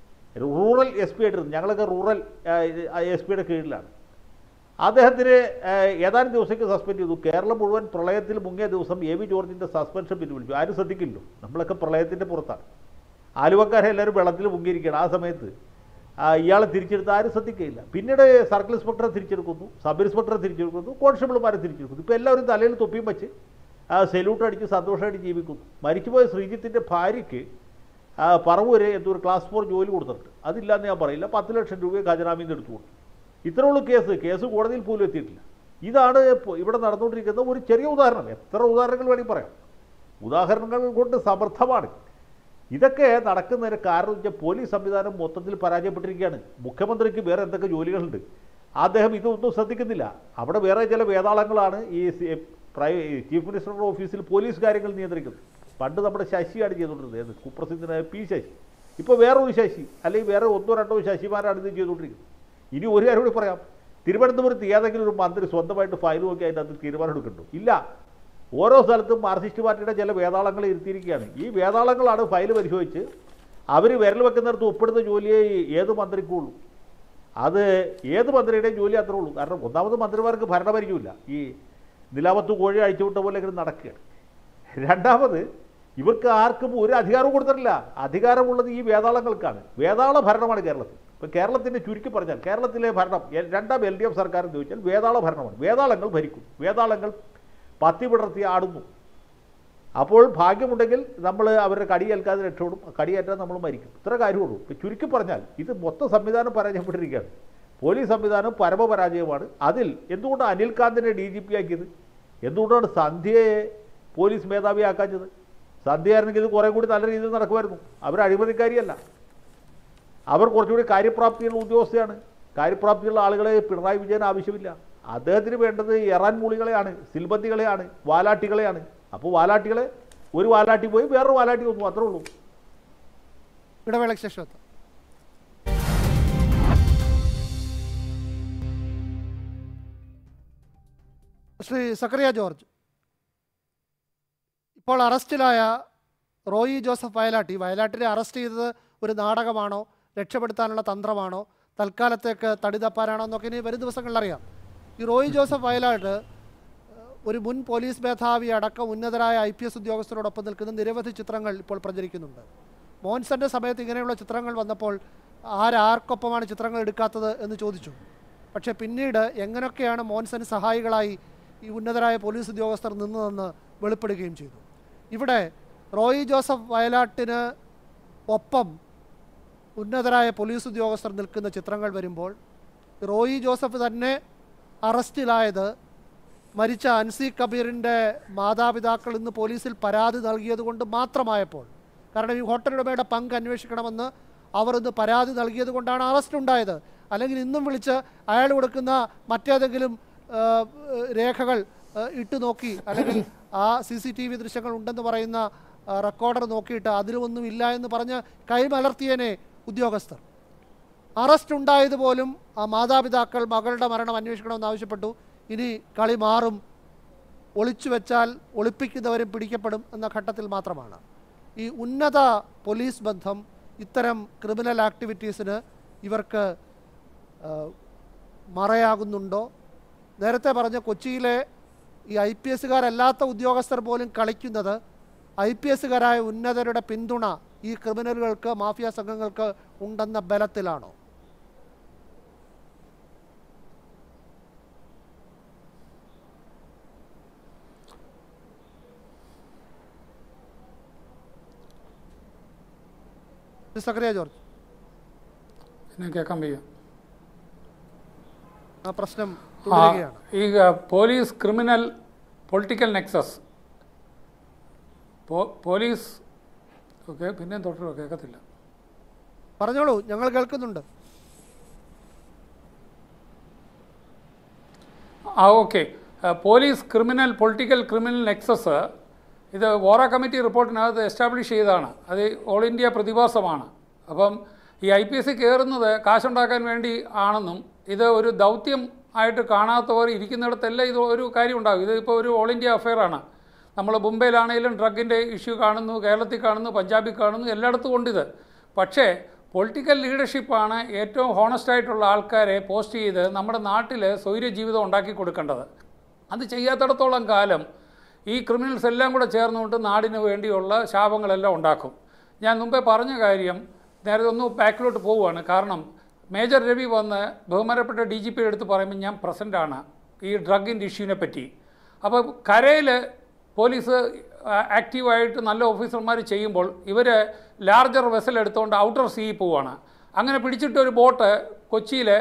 റൂറൽ എസ് പി ആയിട്ടിരുന്നു ഞങ്ങളൊക്കെ റൂറൽ എസ് പിയുടെ കീഴിലാണ് അദ്ദേഹത്തിന് ആ, ഏതാനും ദിവസത്തേക്ക് സസ്പെൻഡ് ചെയ്തു കേരളം മുഴുവൻ പ്രളയത്തിൽ മുങ്ങിയ ദിവസം എ വി ജോർജിൻ്റെ സസ്പെൻഷൻ പിൻവലിച്ചു ആരും ശ്രദ്ധിക്കില്ലോ നമ്മളൊക്കെ പ്രളയത്തിൻ്റെ പുറത്താണ് ആലുവക്കാരെ എല്ലാവരും വെള്ളത്തിൽ മുങ്ങിയിരിക്കുകയാണ് ആ സമയത്ത് ആ, ഇയാളെ തിരിച്ചെടുത്ത് ആരും ശ്രദ്ധിക്കുകയില്ല പിന്നീട് സർക്കിൾ ഇൻസ്പെക്ടറെ തിരിച്ചെടുക്കുന്നു സബ് ഇൻസ്പെക്ടറെ തിരിച്ചെടുക്കുന്നു കോൺസ്റ്റബിൾമാരെ തിരിച്ചെടുക്കുന്നു ഇപ്പോൾ എല്ലാവരും തലയിൽ തൊപ്പിയും വെച്ച് സെല്യൂട്ട് അടിച്ച് സന്തോഷമായിട്ട് ജീവിക്കുന്നു മരിച്ചുപോയ ശ്രീജിത്തിൻ്റെ ഭാര്യയ്ക്ക് ആ, പറവൂര് എന്തോ ഒരു ക്ലാസ് ഫോർ ജോലി കൊടുത്തിട്ടുണ്ട് അതില്ലാന്ന് ഞാൻ പറയില്ല പത്ത് ലക്ഷം രൂപയെ ഖജനാമിൽ നിന്ന് എടുത്തു കൊടുത്തു ഇത്രയുള്ള കേസ് കേസ് കോടതിയിൽ പോലും എത്തിയിട്ടില്ല ഇതാണ് ഇപ്പോൾ ഇവിടെ നടന്നുകൊണ്ടിരിക്കുന്ന ഒരു ചെറിയ ഉദാഹരണം എത്ര ഉദാഹരണങ്ങൾ വേണമെങ്കിൽ പറയാം ഉദാഹരണങ്ങൾ കൊണ്ട് സമർത്ഥമാണ് ഇതൊക്കെ നടക്കുന്നതിന് കാരണം വെച്ചാൽ പോലീസ് സംവിധാനം മൊത്തത്തിൽ പരാജയപ്പെട്ടിരിക്കുകയാണ് മുഖ്യമന്ത്രിക്ക് വേറെ എന്തൊക്കെ ജോലികളുണ്ട് അദ്ദേഹം ഇതൊന്നും ശ്രദ്ധിക്കുന്നില്ല അവിടെ വേറെ ചില വേതാളങ്ങളാണ് ഈ സി- പ്രൈ ചീഫ് മിനിസ്റ്ററുടെ ഓഫീസിൽ പോലീസ് കാര്യങ്ങൾ നിയന്ത്രിക്കുന്നത് പണ്ട് നമ്മുടെ ശശിയാണ് ചെയ്തുകൊണ്ടിരുന്നത് ഏത് കുപ്രസിദ്ധനായ പി ശശി ഇപ്പോൾ വേറൊരു ശശി അല്ലെങ്കിൽ വേറെ ഒന്നോ രണ്ടോ ശശിമാരാണ് ഇത് ചെയ്തുകൊണ്ടിരിക്കുന്നത് ഇനി ഒരു കാര്യം കൂടി പറയാം തിരുവനന്തപുരത്ത് ഏതെങ്കിലും ഒരു മന്ത്രി സ്വന്തമായിട്ട് ഫയൽ നോക്കി അതിൻ്റെ അത് തീരുമാനം എടുക്കണ്ടോ ഇല്ല ഓരോ സ്ഥലത്തും മാർക്സിസ്റ്റ് പാർട്ടിയുടെ ചില വേതാളങ്ങൾ ഇരുത്തിയിരിക്കുകയാണ് ഈ വേതാളങ്ങളാണ് ഫയൽ പരിശോധിച്ച് അവർ വിരൽ വെക്കുന്നിടത്ത് ഒപ്പിടുന്ന ജോലിയെ ഏത് മന്ത്രിക്കുള്ളൂ അത് ഏത് മന്ത്രിയുടെയും ജോലി അത്രേ ഉള്ളൂ കാരണം ഒന്നാമത് മന്ത്രിമാർക്ക് ഭരണപരിചയമില്ല ഈ നിലാവത്ത് കോഴി അഴിച്ചുവിട്ട പോലെ ഇങ്ങനെ നടക്കുകയാണ് രണ്ടാമത് ഇവർക്ക് ആർക്കും ഒരു അധികാരവും കൊടുത്തിട്ടില്ല അധികാരമുള്ളത് ഈ വേതാളങ്ങൾക്കാണ് വേതാള ഭരണമാണ് കേരളത്തിൽ ഇപ്പോൾ കേരളത്തിൻ്റെ ചുരുക്കി പറഞ്ഞാൽ കേരളത്തിലെ ഭരണം എൽ- രണ്ടാം എൽ ഡി എഫ് സർക്കാർ എന്ന് ചോദിച്ചാൽ വേതാള ഭരണമാണ് വേതാളങ്ങൾ ഭരിക്കും വേതാളങ്ങൾ പത്തി വിടർത്തി ആടുന്നു അപ്പോൾ ഭാഗ്യമുണ്ടെങ്കിൽ നമ്മൾ അവരുടെ കടിയേൽക്കാതെ രക്ഷപ്പെടും കടിയേറ്റാൽ നമ്മൾ മരിക്കും ഇത്ര കാര്യമുള്ളൂ ഇപ്പം ചുരുക്കി പറഞ്ഞാൽ ഇത് മൊത്തം സംവിധാനം പരാജയപ്പെട്ടിരിക്കുകയാണ് പോലീസ് സംവിധാനം പരമപരാജയമാണ് അതിൽ എന്തുകൊണ്ടാണ് അനിൽകാന്തിനെ ഡി ജി പി ആക്കിയത് എന്തുകൊണ്ടാണ് സന്ധ്യയെ പോലീസ് മേധാവിയാക്കാഞ്ഞത് സന്ധ്യയായിരുന്നെങ്കിൽ ഇത് കുറേ കൂടി നല്ല രീതിയിൽ നടക്കുമായിരുന്നു അവർ അഴിമതിക്കാരിയല്ല അവർ കുറച്ചുകൂടി കാര്യപ്രാപ്തിയുള്ള ഉദ്യോഗസ്ഥയാണ് കാര്യപ്രാപ്തിയുള്ള ആളുകളെ പിണറായി വിജയൻ ആവശ്യമില്ല അദ്ദേഹത്തിന് വേണ്ടത് എറാൻ മൂളികളെയാണ് സിൽബന്തികളെയാണ് വാലാട്ടികളെയാണ് അപ്പോൾ വാലാട്ടികളെ ഒരു വാലാട്ടി പോയി വേറൊരു വാലാട്ടി വന്നു അത്രേ ഉള്ളൂ ഇടവേളയ്ക്ക് ശേഷം എത്താം ശ്രീ സക്കറിയ ജോർജ് ഇപ്പോൾ അറസ്റ്റിലായ റോയി ജോസഫ് വയലാട്ടി വയലാട്ടിനെ അറസ്റ്റ് ചെയ്തത് ഒരു നാടകമാണോ രക്ഷപ്പെടുത്താനുള്ള തന്ത്രമാണോ തൽക്കാലത്തേക്ക് തടി തപ്പാനാണോ എന്നൊക്കെ ഇനി വരും ദിവസങ്ങളിൽ അറിയാം ഈ റോയി ജോസഫ് വയലാട്ട് ഏഹ്, ഒരു മുൻ പോലീസ് മേധാവി അടക്കം ഉന്നതരായ ഐ പി എസ് ഉദ്യോഗസ്ഥരോടൊപ്പം നിൽക്കുന്ന നിരവധി ചിത്രങ്ങൾ ഇപ്പോൾ പ്രചരിക്കുന്നുണ്ട് മോൻസന്റെ സമയത്ത് ഇങ്ങനെയുള്ള ചിത്രങ്ങൾ വന്നപ്പോൾ ആരാർക്കൊപ്പമാണ് ചിത്രങ്ങൾ എടുക്കാത്തത് എന്ന് ചോദിച്ചു പക്ഷേ പിന്നീട് എങ്ങനെയൊക്കെയാണ് മോൻസന് സഹായികളായി ഈ ഉന്നതരായ പോലീസ് ഉദ്യോഗസ്ഥർ നിന്നതെന്ന് വെളിപ്പെടുകയും ചെയ്തു ഇവിടെ റോയി ജോസഫ് വയലാട്ടിന് ഒപ്പം ഉന്നതരായ പോലീസ് ഉദ്യോഗസ്ഥർ നിൽക്കുന്ന ചിത്രങ്ങൾ വരുമ്പോൾ റോയി ജോസഫ് തന്നെ അറസ്റ്റിലായത് മരിച്ച അൻസി കബീറിൻ്റെ മാതാപിതാക്കൾ ഇന്ന് പോലീസിൽ പരാതി നൽകിയത് കൊണ്ട് മാത്രമായപ്പോൾ കാരണം ഈ ഹോട്ടൽ ഉടമയുടെ പങ്ക് അന്വേഷിക്കണമെന്ന് അവർ ഇന്ന് പരാതി നൽകിയത് കൊണ്ടാണ് അറസ്റ്റ് ഉണ്ടായത് അല്ലെങ്കിൽ ഇന്നും വിളിച്ച് അയാൾ കൊടുക്കുന്ന മറ്റേതെങ്കിലും ആ, രേഖകൾ ആ, ഇട്ട് നോക്കി അല്ലെങ്കിൽ ആ സി സി ടി വി ദൃശ്യങ്ങൾ ഉണ്ടെന്ന് പറയുന്ന ആ, റെക്കോർഡർ നോക്കിയിട്ട് അതിലൊന്നും ഇല്ല എന്ന് പറഞ്ഞ് കൈമലർത്തിയനെ ഉദ്യോഗസ്ഥർ അറസ്റ്റ് ഉണ്ടായത് പോലും ആ മാതാപിതാക്കൾ മകളുടെ മരണം അന്വേഷിക്കണമെന്ന് ആവശ്യപ്പെട്ടു ഇനി കളി മാറും ഒളിച്ചു വെച്ചാൽ ഒളിപ്പിക്കുന്നവരും പിടിക്കപ്പെടും എന്ന ഘട്ടത്തിൽ മാത്രമാണ് ഈ ഉന്നത പോലീസ് ബന്ധം ഇത്തരം ക്രിമിനൽ ആക്ടിവിറ്റീസിന് ഇവർക്ക് ആ, മറയാകുന്നുണ്ടോ നേരത്തെ പറഞ്ഞ കൊച്ചിയിലെ ഈ ഐ പി എസുകാരല്ലാത്ത ഉദ്യോഗസ്ഥർ പോലും കളിക്കുന്നത് ഐ പി എസുകാരായ ഉന്നതരുടെ പിന്തുണ ഈ ക്രിമിനലുകൾക്ക് മാഫിയ സംഘങ്ങൾക്ക് ഉണ്ടെന്ന ബലത്തിലാണോ സക്രിയ ജോർജ് എന്നെ കേൾക്കാൻ വയ്യ ആ പ്രശ്നം ആ, തുടരുകയാണ് ഈ police criminal political nexus police okay പിന്നെയും തുടരുമോ കേൾക്കത്തില്ല പറഞ്ഞോളൂ ഞങ്ങൾ കേൾക്കുന്നുണ്ട് ആ okay police criminal political criminal nexus ഇത് വോറ കമ്മിറ്റി റിപ്പോർട്ടിനകത്ത് എസ്റ്റാബ്ലിഷ് ചെയ്തതാണ് അത് ഓൾ ഇന്ത്യ പ്രതിഭാസമാണ് അപ്പം ഈ ഐ പി എസ് സി കയറുന്നത് കാശുണ്ടാക്കാൻ വേണ്ടി ആണെന്നും ഇത് ഒരു ദൗത്യം ആയിട്ട് കാണാത്തവർ ഇരിക്കുന്നിടത്തെല്ലാം ഇത് ഒരു കാര്യം ഉണ്ടാകും ഇത് ഇപ്പോൾ ഒരു ഓൾ ഇന്ത്യ അഫെയറാണ് നമ്മൾ മുംബൈയിലാണെങ്കിലും ഡ്രഗിൻ്റെ ഇഷ്യൂ കാണുന്നു കേരളത്തിൽ കാണുന്നു പഞ്ചാബിൽ കാണുന്നു എല്ലായിടത്തും ഉണ്ടിത് പക്ഷേ പൊളിറ്റിക്കൽ ലീഡർഷിപ്പാണ് ഏറ്റവും ഹോണസ്റ്റ് ആയിട്ടുള്ള ആൾക്കാരെ പോസ്റ്റ് ചെയ്ത് നമ്മുടെ നാട്ടിൽ സ്വൈര്യ ജീവിതം ഉണ്ടാക്കി കൊടുക്കേണ്ടത് അത് ചെയ്യാത്തിടത്തോളം കാലം ഈ ക്രിമിനൽസ് എല്ലാം കൂടെ ചേർന്നുകൊണ്ട് നാടിന് വേണ്ടിയുള്ള ശാപങ്ങളെല്ലാം ഉണ്ടാക്കും ഞാൻ മുമ്പേ പറഞ്ഞ കാര്യം നേരത്തെ ഒന്ന് ബാക്കിലോട്ട് പോവുകയാണ് കാരണം മേജർ രവി വന്ന് ബഹുമാനപ്പെട്ട ഡി ജി പി എടുത്ത് പറയുമ്പോൾ ഞാൻ പ്രസൻ്റാണ് ഈ ഡ്രഗിൻ്റെ ഇഷ്യൂവിനെ പറ്റി അപ്പോൾ കരയിൽ പോലീസ് ആക്റ്റീവായിട്ട് നല്ല ഓഫീസർമാർ ചെയ്യുമ്പോൾ ഇവർ ലാർജർ വെസൽ എടുത്തുകൊണ്ട് ഔട്ടർ സീ പോവുകയാണ് അങ്ങനെ പിടിച്ചിട്ട് ഒരു ബോട്ട് കൊച്ചിയിൽ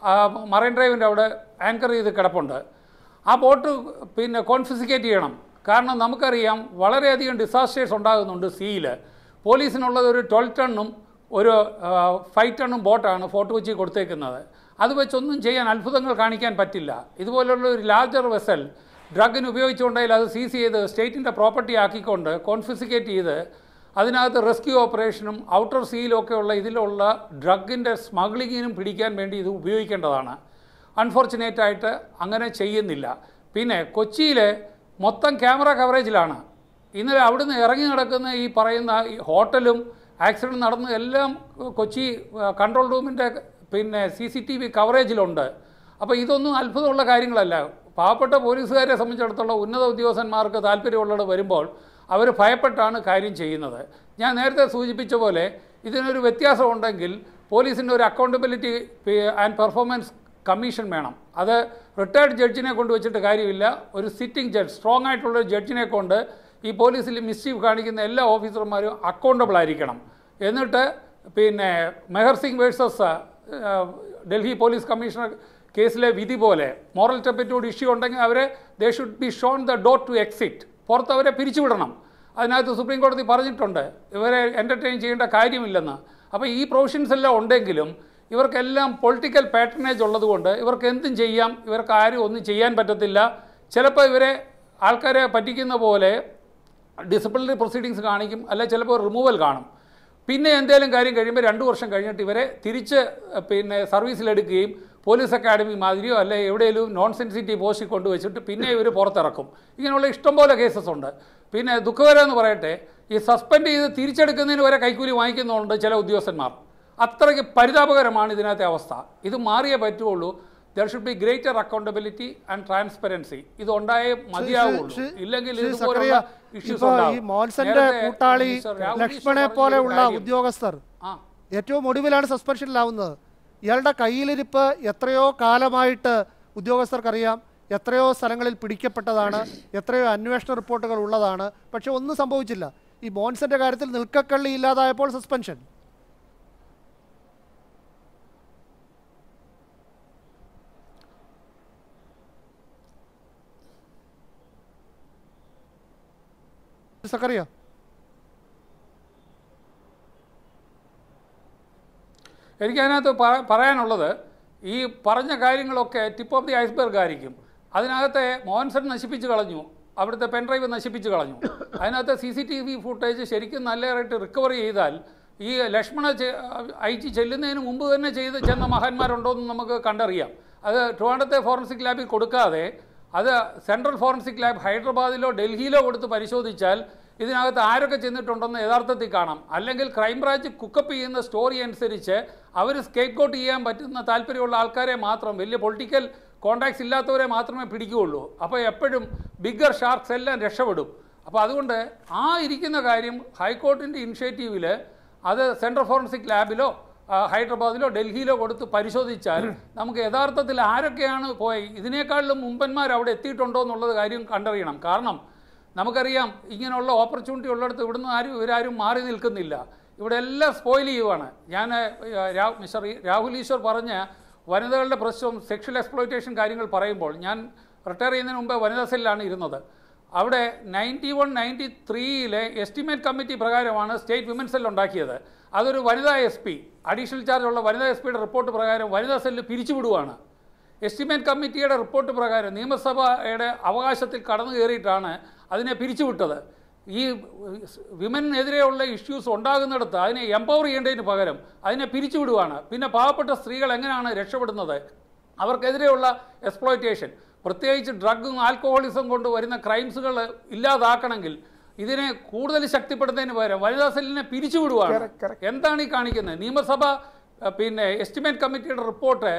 മറൈൻ ഡ്രൈവിൻ്റെ അവിടെ ആങ്കർ ചെയ്ത് കിടപ്പുണ്ട് ആ ബോട്ട് പിന്നെ കോൺഫിസിക്കേറ്റ് ചെയ്യണം കാരണം നമുക്കറിയാം വളരെയധികം ഡിസാസ്റ്റേഴ്സ് ഉണ്ടാകുന്നുണ്ട് സീയിൽ പോലീസിനുള്ളത് ഒരു ട്വൽവ് ടണ്ണും ഒരു ഫൈവ് ടണ്ണും ബോട്ടാണ് ഫോർട്ട് കൊച്ചി കൊടുത്തേക്കുന്നത് അത് വെച്ചൊന്നും ചെയ്യാൻ അത്ഭുതങ്ങൾ കാണിക്കാൻ പറ്റില്ല ഇതുപോലുള്ള ഒരു ലാർജർ വെസൽ ഡ്രഗിന് ഉപയോഗിച്ചുകൊണ്ടെങ്കിൽ അത് സീസ് ചെയ്ത് സ്റ്റേറ്റിൻ്റെ പ്രോപ്പർട്ടി ആക്കിക്കൊണ്ട് കോൺഫിസിക്കേറ്റ് ചെയ്ത് അതിനകത്ത് റെസ്ക്യൂ ഓപ്പറേഷനും ഔട്ടർ സീലും ഒക്കെയുള്ള ഇതിലുള്ള ഡ്രഗിൻ്റെ സ്മഗ്ലിങ്ങിനും പിടിക്കാൻ വേണ്ടി ഇത് ഉപയോഗിക്കേണ്ടതാണ് അൺഫോർച്ചുനേറ്റ് ആയിട്ട് അങ്ങനെ ചെയ്യുന്നില്ല പിന്നെ കൊച്ചിയിൽ മൊത്തം ക്യാമറ കവറേജിലാണ് ഇന്നലെ അവിടുന്ന് ഇറങ്ങി നടക്കുന്ന ഈ പറയുന്ന ഈ ഹോട്ടലും ആക്സിഡൻറ്റ് നടന്ന എല്ലാം കൊച്ചി കൺട്രോൾ റൂമിൻ്റെ പിന്നെ സി സി ടി വി കവറേജിലുണ്ട് അപ്പോൾ ഇതൊന്നും അത്ഭുതമുള്ള കാര്യങ്ങളല്ല പാവപ്പെട്ട പോലീസുകാരെ സംബന്ധിച്ചിടത്തോളം ഉന്നത ഉദ്യോഗസ്ഥന്മാർക്ക് താല്പര്യമുള്ളത് വരുമ്പോൾ അവർ ഭയപ്പെട്ടാണ് കാര്യം ചെയ്യുന്നത് ഞാൻ നേരത്തെ സൂചിപ്പിച്ച പോലെ ഇതിനൊരു വ്യത്യാസമുണ്ടെങ്കിൽ പോലീസിൻ്റെ ഒരു അക്കൗണ്ടബിലിറ്റി ആൻഡ് പെർഫോമൻസ് കമ്മീഷൻ വേണം അത് റിട്ടയർഡ് ജഡ്ജിനെ കൊണ്ട് വെച്ചിട്ട് കാര്യമില്ല ഒരു സിറ്റിംഗ് ജഡ്ജ് സ്ട്രോങ് ആയിട്ടുള്ള ഒരു ജഡ്ജിനെ കൊണ്ട് ഈ പോലീസിൽ മിസ്ചീഫ് കാണിക്കുന്ന എല്ലാ ഓഫീസർമാരും അക്കൗണ്ടബിൾ ആയിരിക്കണം എന്നിട്ട് പിന്നെ Mehar Singh versus Delhi police commissioner കേസിലെ വിധി പോലെ മോറൽ ടെപ്പറ്റോട് ഇഷ്യൂ ഉണ്ടെങ്കിൽ അവരെ they should be shown the door to exit പുറത്ത് അവരെ പിരിച്ചുവിടണം അതിനകത്ത് സുപ്രീം കോടതി പറഞ്ഞിട്ടുണ്ട് ഇവരെ എൻ്റർടൈൻ ചെയ്യേണ്ട കാര്യമില്ലെന്ന് അപ്പോൾ ഈ പ്രൊവിഷൻസ് എല്ലാം ഉണ്ടെങ്കിലും ഇവർക്കെല്ലാം പൊളിറ്റിക്കൽ പാറ്റേണേജ് ഉള്ളതുകൊണ്ട് ഇവർക്ക് എന്തും ചെയ്യാം ഇവർക്ക് ആരും ഒന്നും ചെയ്യാൻ പറ്റത്തില്ല ചിലപ്പോൾ ഇവരെ ആൾക്കാരെ പറ്റിക്കുന്ന പോലെ ഡിസിപ്ലിനറി പ്രൊസീഡിങ്സ് കാണിക്കും അല്ലെ ചിലപ്പോൾ റിമൂവൽ കാണും പിന്നെ എന്തെങ്കിലും കാര്യം കഴിയുമ്പോൾ രണ്ട് വർഷം കഴിഞ്ഞിട്ട് ഇവരെ തിരിച്ച് പിന്നെ സർവീസിലെടുക്കുകയും പോലീസ് അക്കാഡമി മാതിരിയോ അല്ലെ എവിടെയെങ്കിലും നോൺ സെൻസിറ്റീവ് പോസ്റ്റിൽ കൊണ്ടുവച്ചിട്ട് പിന്നെ ഇവർ പുറത്തിറക്കും ഇങ്ങനെയുള്ള ഇഷ്ടംപോലെ കേസസ് ഉണ്ട് പിന്നെ ദുഃഖകരം എന്ന് പറയട്ടെ ഈ സസ്പെൻഡ് ചെയ്ത് തിരിച്ചെടുക്കുന്നതിന് വരെ കൈക്കൂലി വാങ്ങിക്കുന്നുണ്ട് ചില ഉദ്യോഗസ്ഥന്മാർ അത്രയ്ക്ക് പരിതാപകരമാണ് ഇതിനകത്തെ അവസ്ഥ ഇത് മാറിയേ പറ്റുള്ളൂ there should be greater accountability and transparency ഇത് ഉണ്ടായേ മതിയാവുള്ളൂ ശ്രീ- ഇല്ലെങ്കിൽ ശ്രീ ഇതുപോലുള്ള സക്കറിയ, ഇഷ്യൂസ് ഇപ്പോ ഈ ഉണ്ടാവും മോൻസന്റെ നേരത്തെ കൂട്ടാളി മിസ്റ്റർ രാഹുൽ ലക്ഷ്മണെ ഈശ്വർ പോലെയുള്ള പറഞ്ഞ ഒരു കാര്യം. ഉദ്യോഗസ്ഥർ ആ ഏറ്റവും ഒടുവിലാണ് സസ്പെൻഷനിലാവുന്നത് ഇയാളുടെ കയ്യിലിരിപ്പ് എത്രയോ കാലമായിട്ട് ഉദ്യോഗസ്ഥർക്കറിയാം എത്രയോ സ്ഥലങ്ങളിൽ പിടിക്കപ്പെട്ടതാണ് എത്രയോ അന്വേഷണ റിപ്പോർട്ടുകൾ ഉള്ളതാണ് പക്ഷെ ഒന്നും സംഭവിച്ചില്ല ഈ മോൻസന്റെ കാര്യത്തിൽ നിൽക്കക്കള്ളി ഇല്ലാതായപ്പോൾ സസ്പെൻഷൻ സക്കറിയ എനിക്ക് അതിനകത്ത് പ- പറയാനുള്ളത് ഈ പറഞ്ഞ കാര്യങ്ങളൊക്കെ ടിപ്പ് ഓഫ് ദി ഐസ്ബർഗ് ആയിരിക്കും അതിനകത്തെ മോഹൻസൺ നശിപ്പിച്ച് കളഞ്ഞു അവിടുത്തെ പെൻഡ്രൈവ് നശിപ്പിച്ച് കളഞ്ഞു അതിനകത്ത് C C T V footage ശരിക്കും നല്ലതായിട്ട് റിക്കവർ ചെയ്താൽ ഈ ലക്ഷ്മണ ചെ- അയച്ച് ചെല്ലുന്നതിന് മുമ്പ് തന്നെ ചെയ്ത് ചെന്ന മഹാന്മാരുണ്ടോ എന്ന് നമുക്ക് കണ്ടറിയാം അത് ട്രിവാൻഡത്തെ ഫോറൻസിക് ലാബിൽ കൊടുക്കാതെ അത് സെൻട്രൽ ഫോറൻസിക് ലാബ് ഹൈദരാബാദിലോ ഡൽഹിയിലോ കൊടുത്ത് പരിശോധിച്ചാൽ ഇതിനകത്ത് ആരൊക്കെ ചെന്നിട്ടുണ്ടെന്ന് യഥാർത്ഥത്തിൽ കാണാം അല്ലെങ്കിൽ ക്രൈംബ്രാഞ്ച് കുക്കപ്പ് ചെയ്യുന്ന സ്റ്റോറി അനുസരിച്ച് അവർ സ്കേപ്പ് കോട്ട് ചെയ്യാൻ പറ്റുന്ന താല്പര്യമുള്ള ആൾക്കാരെ മാത്രം വലിയ പൊളിറ്റിക്കൽ കോണ്ടാക്ട്സ് ഇല്ലാത്തവരെ മാത്രമേ പിടിക്കുകയുള്ളൂ അപ്പോൾ എപ്പോഴും ബിഗ്ഗർ ഷാർക്സ് എല്ലാം രക്ഷപ്പെടും അപ്പോൾ അതുകൊണ്ട് ആ ഇരിക്കുന്ന കാര്യം ഹൈക്കോർട്ടിൻ്റെ ഇനിഷ്യേറ്റീവിൽ അത് സെൻട്രൽ ഫോറൻസിക് ലാബിലോ ആ, ഹൈദരാബാദിലോ ഡൽഹിയിലോ കൊടുത്ത് പരിശോധിച്ചാൽ നമുക്ക് യഥാർത്ഥത്തിൽ ആരൊക്കെയാണ് പോയി ഇതിനേക്കാളിലും മുമ്പന്മാർ അവിടെ എത്തിയിട്ടുണ്ടോ എന്നുള്ളത് കാര്യം കണ്ടറിയണം കാരണം നമുക്കറിയാം ഇങ്ങനെയുള്ള ഓപ്പർച്യൂണിറ്റി ഉള്ളിടത്ത് ഇവിടുന്ന് ആരും ഇവരാരും മാറി നിൽക്കുന്നില്ല ഇവിടെ എല്ലാം സ്പോയിൽ ചെയ്യുവാണ് ഞാൻ ഏഹ്, രാ- മിസ്റ്റർ ഈ- രാഹുൽ ഈശ്വർ പറഞ്ഞ വനിതകളുടെ പ്രശ്നം സെക്ഷൽ എക്സ്പ്ലോയിറ്റേഷൻ കാര്യങ്ങൾ പറയുമ്പോൾ ഞാൻ റിട്ടയർ ചെയ്യുന്നതിന് മുമ്പ് വനിതാ സെല്ലാണ് ഇരുന്നത് അവിടെ നയൻറ്റി വൺ നയൻറ്റി ത്രീയിലെ എസ്റ്റിമേറ്റ് കമ്മിറ്റി പ്രകാരമാണ് സ്റ്റേറ്റ് വിമൻ സെൽ ഉണ്ടാക്കിയത് അതൊരു വനിതാ എസ് പി അഡീഷണൽ ചാർജുള്ള വനിതാ എസ് പിയുടെ റിപ്പോർട്ട് പ്രകാരം വനിതാ സെല്ല് പിരിച്ചുവിടുവാണ് എസ്റ്റിമേറ്റ് കമ്മിറ്റിയുടെ റിപ്പോർട്ട് പ്രകാരം നിയമസഭയുടെ അവകാശത്തിൽ കടന്നു കയറിയിട്ടാണ് അതിനെ പിരിച്ചുവിട്ടത് ഈ വിമനെതിരെയുള്ള ഇഷ്യൂസ് ഉണ്ടാകുന്നിടത്ത് അതിനെ എംപവർ ചെയ്യേണ്ടതിന് പകരം അതിനെ പിരിച്ചുവിടുവാണ് പിന്നെ പാവപ്പെട്ട സ്ത്രീകൾ എങ്ങനെയാണ് രക്ഷപ്പെടുന്നത് അവർക്കെതിരെയുള്ള എക്സ്പ്ലോയിറ്റേഷൻ പ്രത്യേകിച്ച് ഡ്രഗും ആൽക്കഹോളിസം കൊണ്ട് വരുന്ന ക്രൈംസുകൾ ഇല്ലാതാക്കണമെങ്കിൽ ഇതിനെ കൂടുതൽ ശക്തിപ്പെടുത്തുന്നതിന് പകരം വനിതാ സെല്ലിനെ പിരിച്ചുവിടുവാണ് Correct, correct. എന്താണ് ഈ കാണിക്കുന്നത് നിയമസഭ അഹ്, പിന്നെ എസ്റ്റിമേറ്റ് കമ്മിറ്റിയുടെ റിപ്പോർട്ട്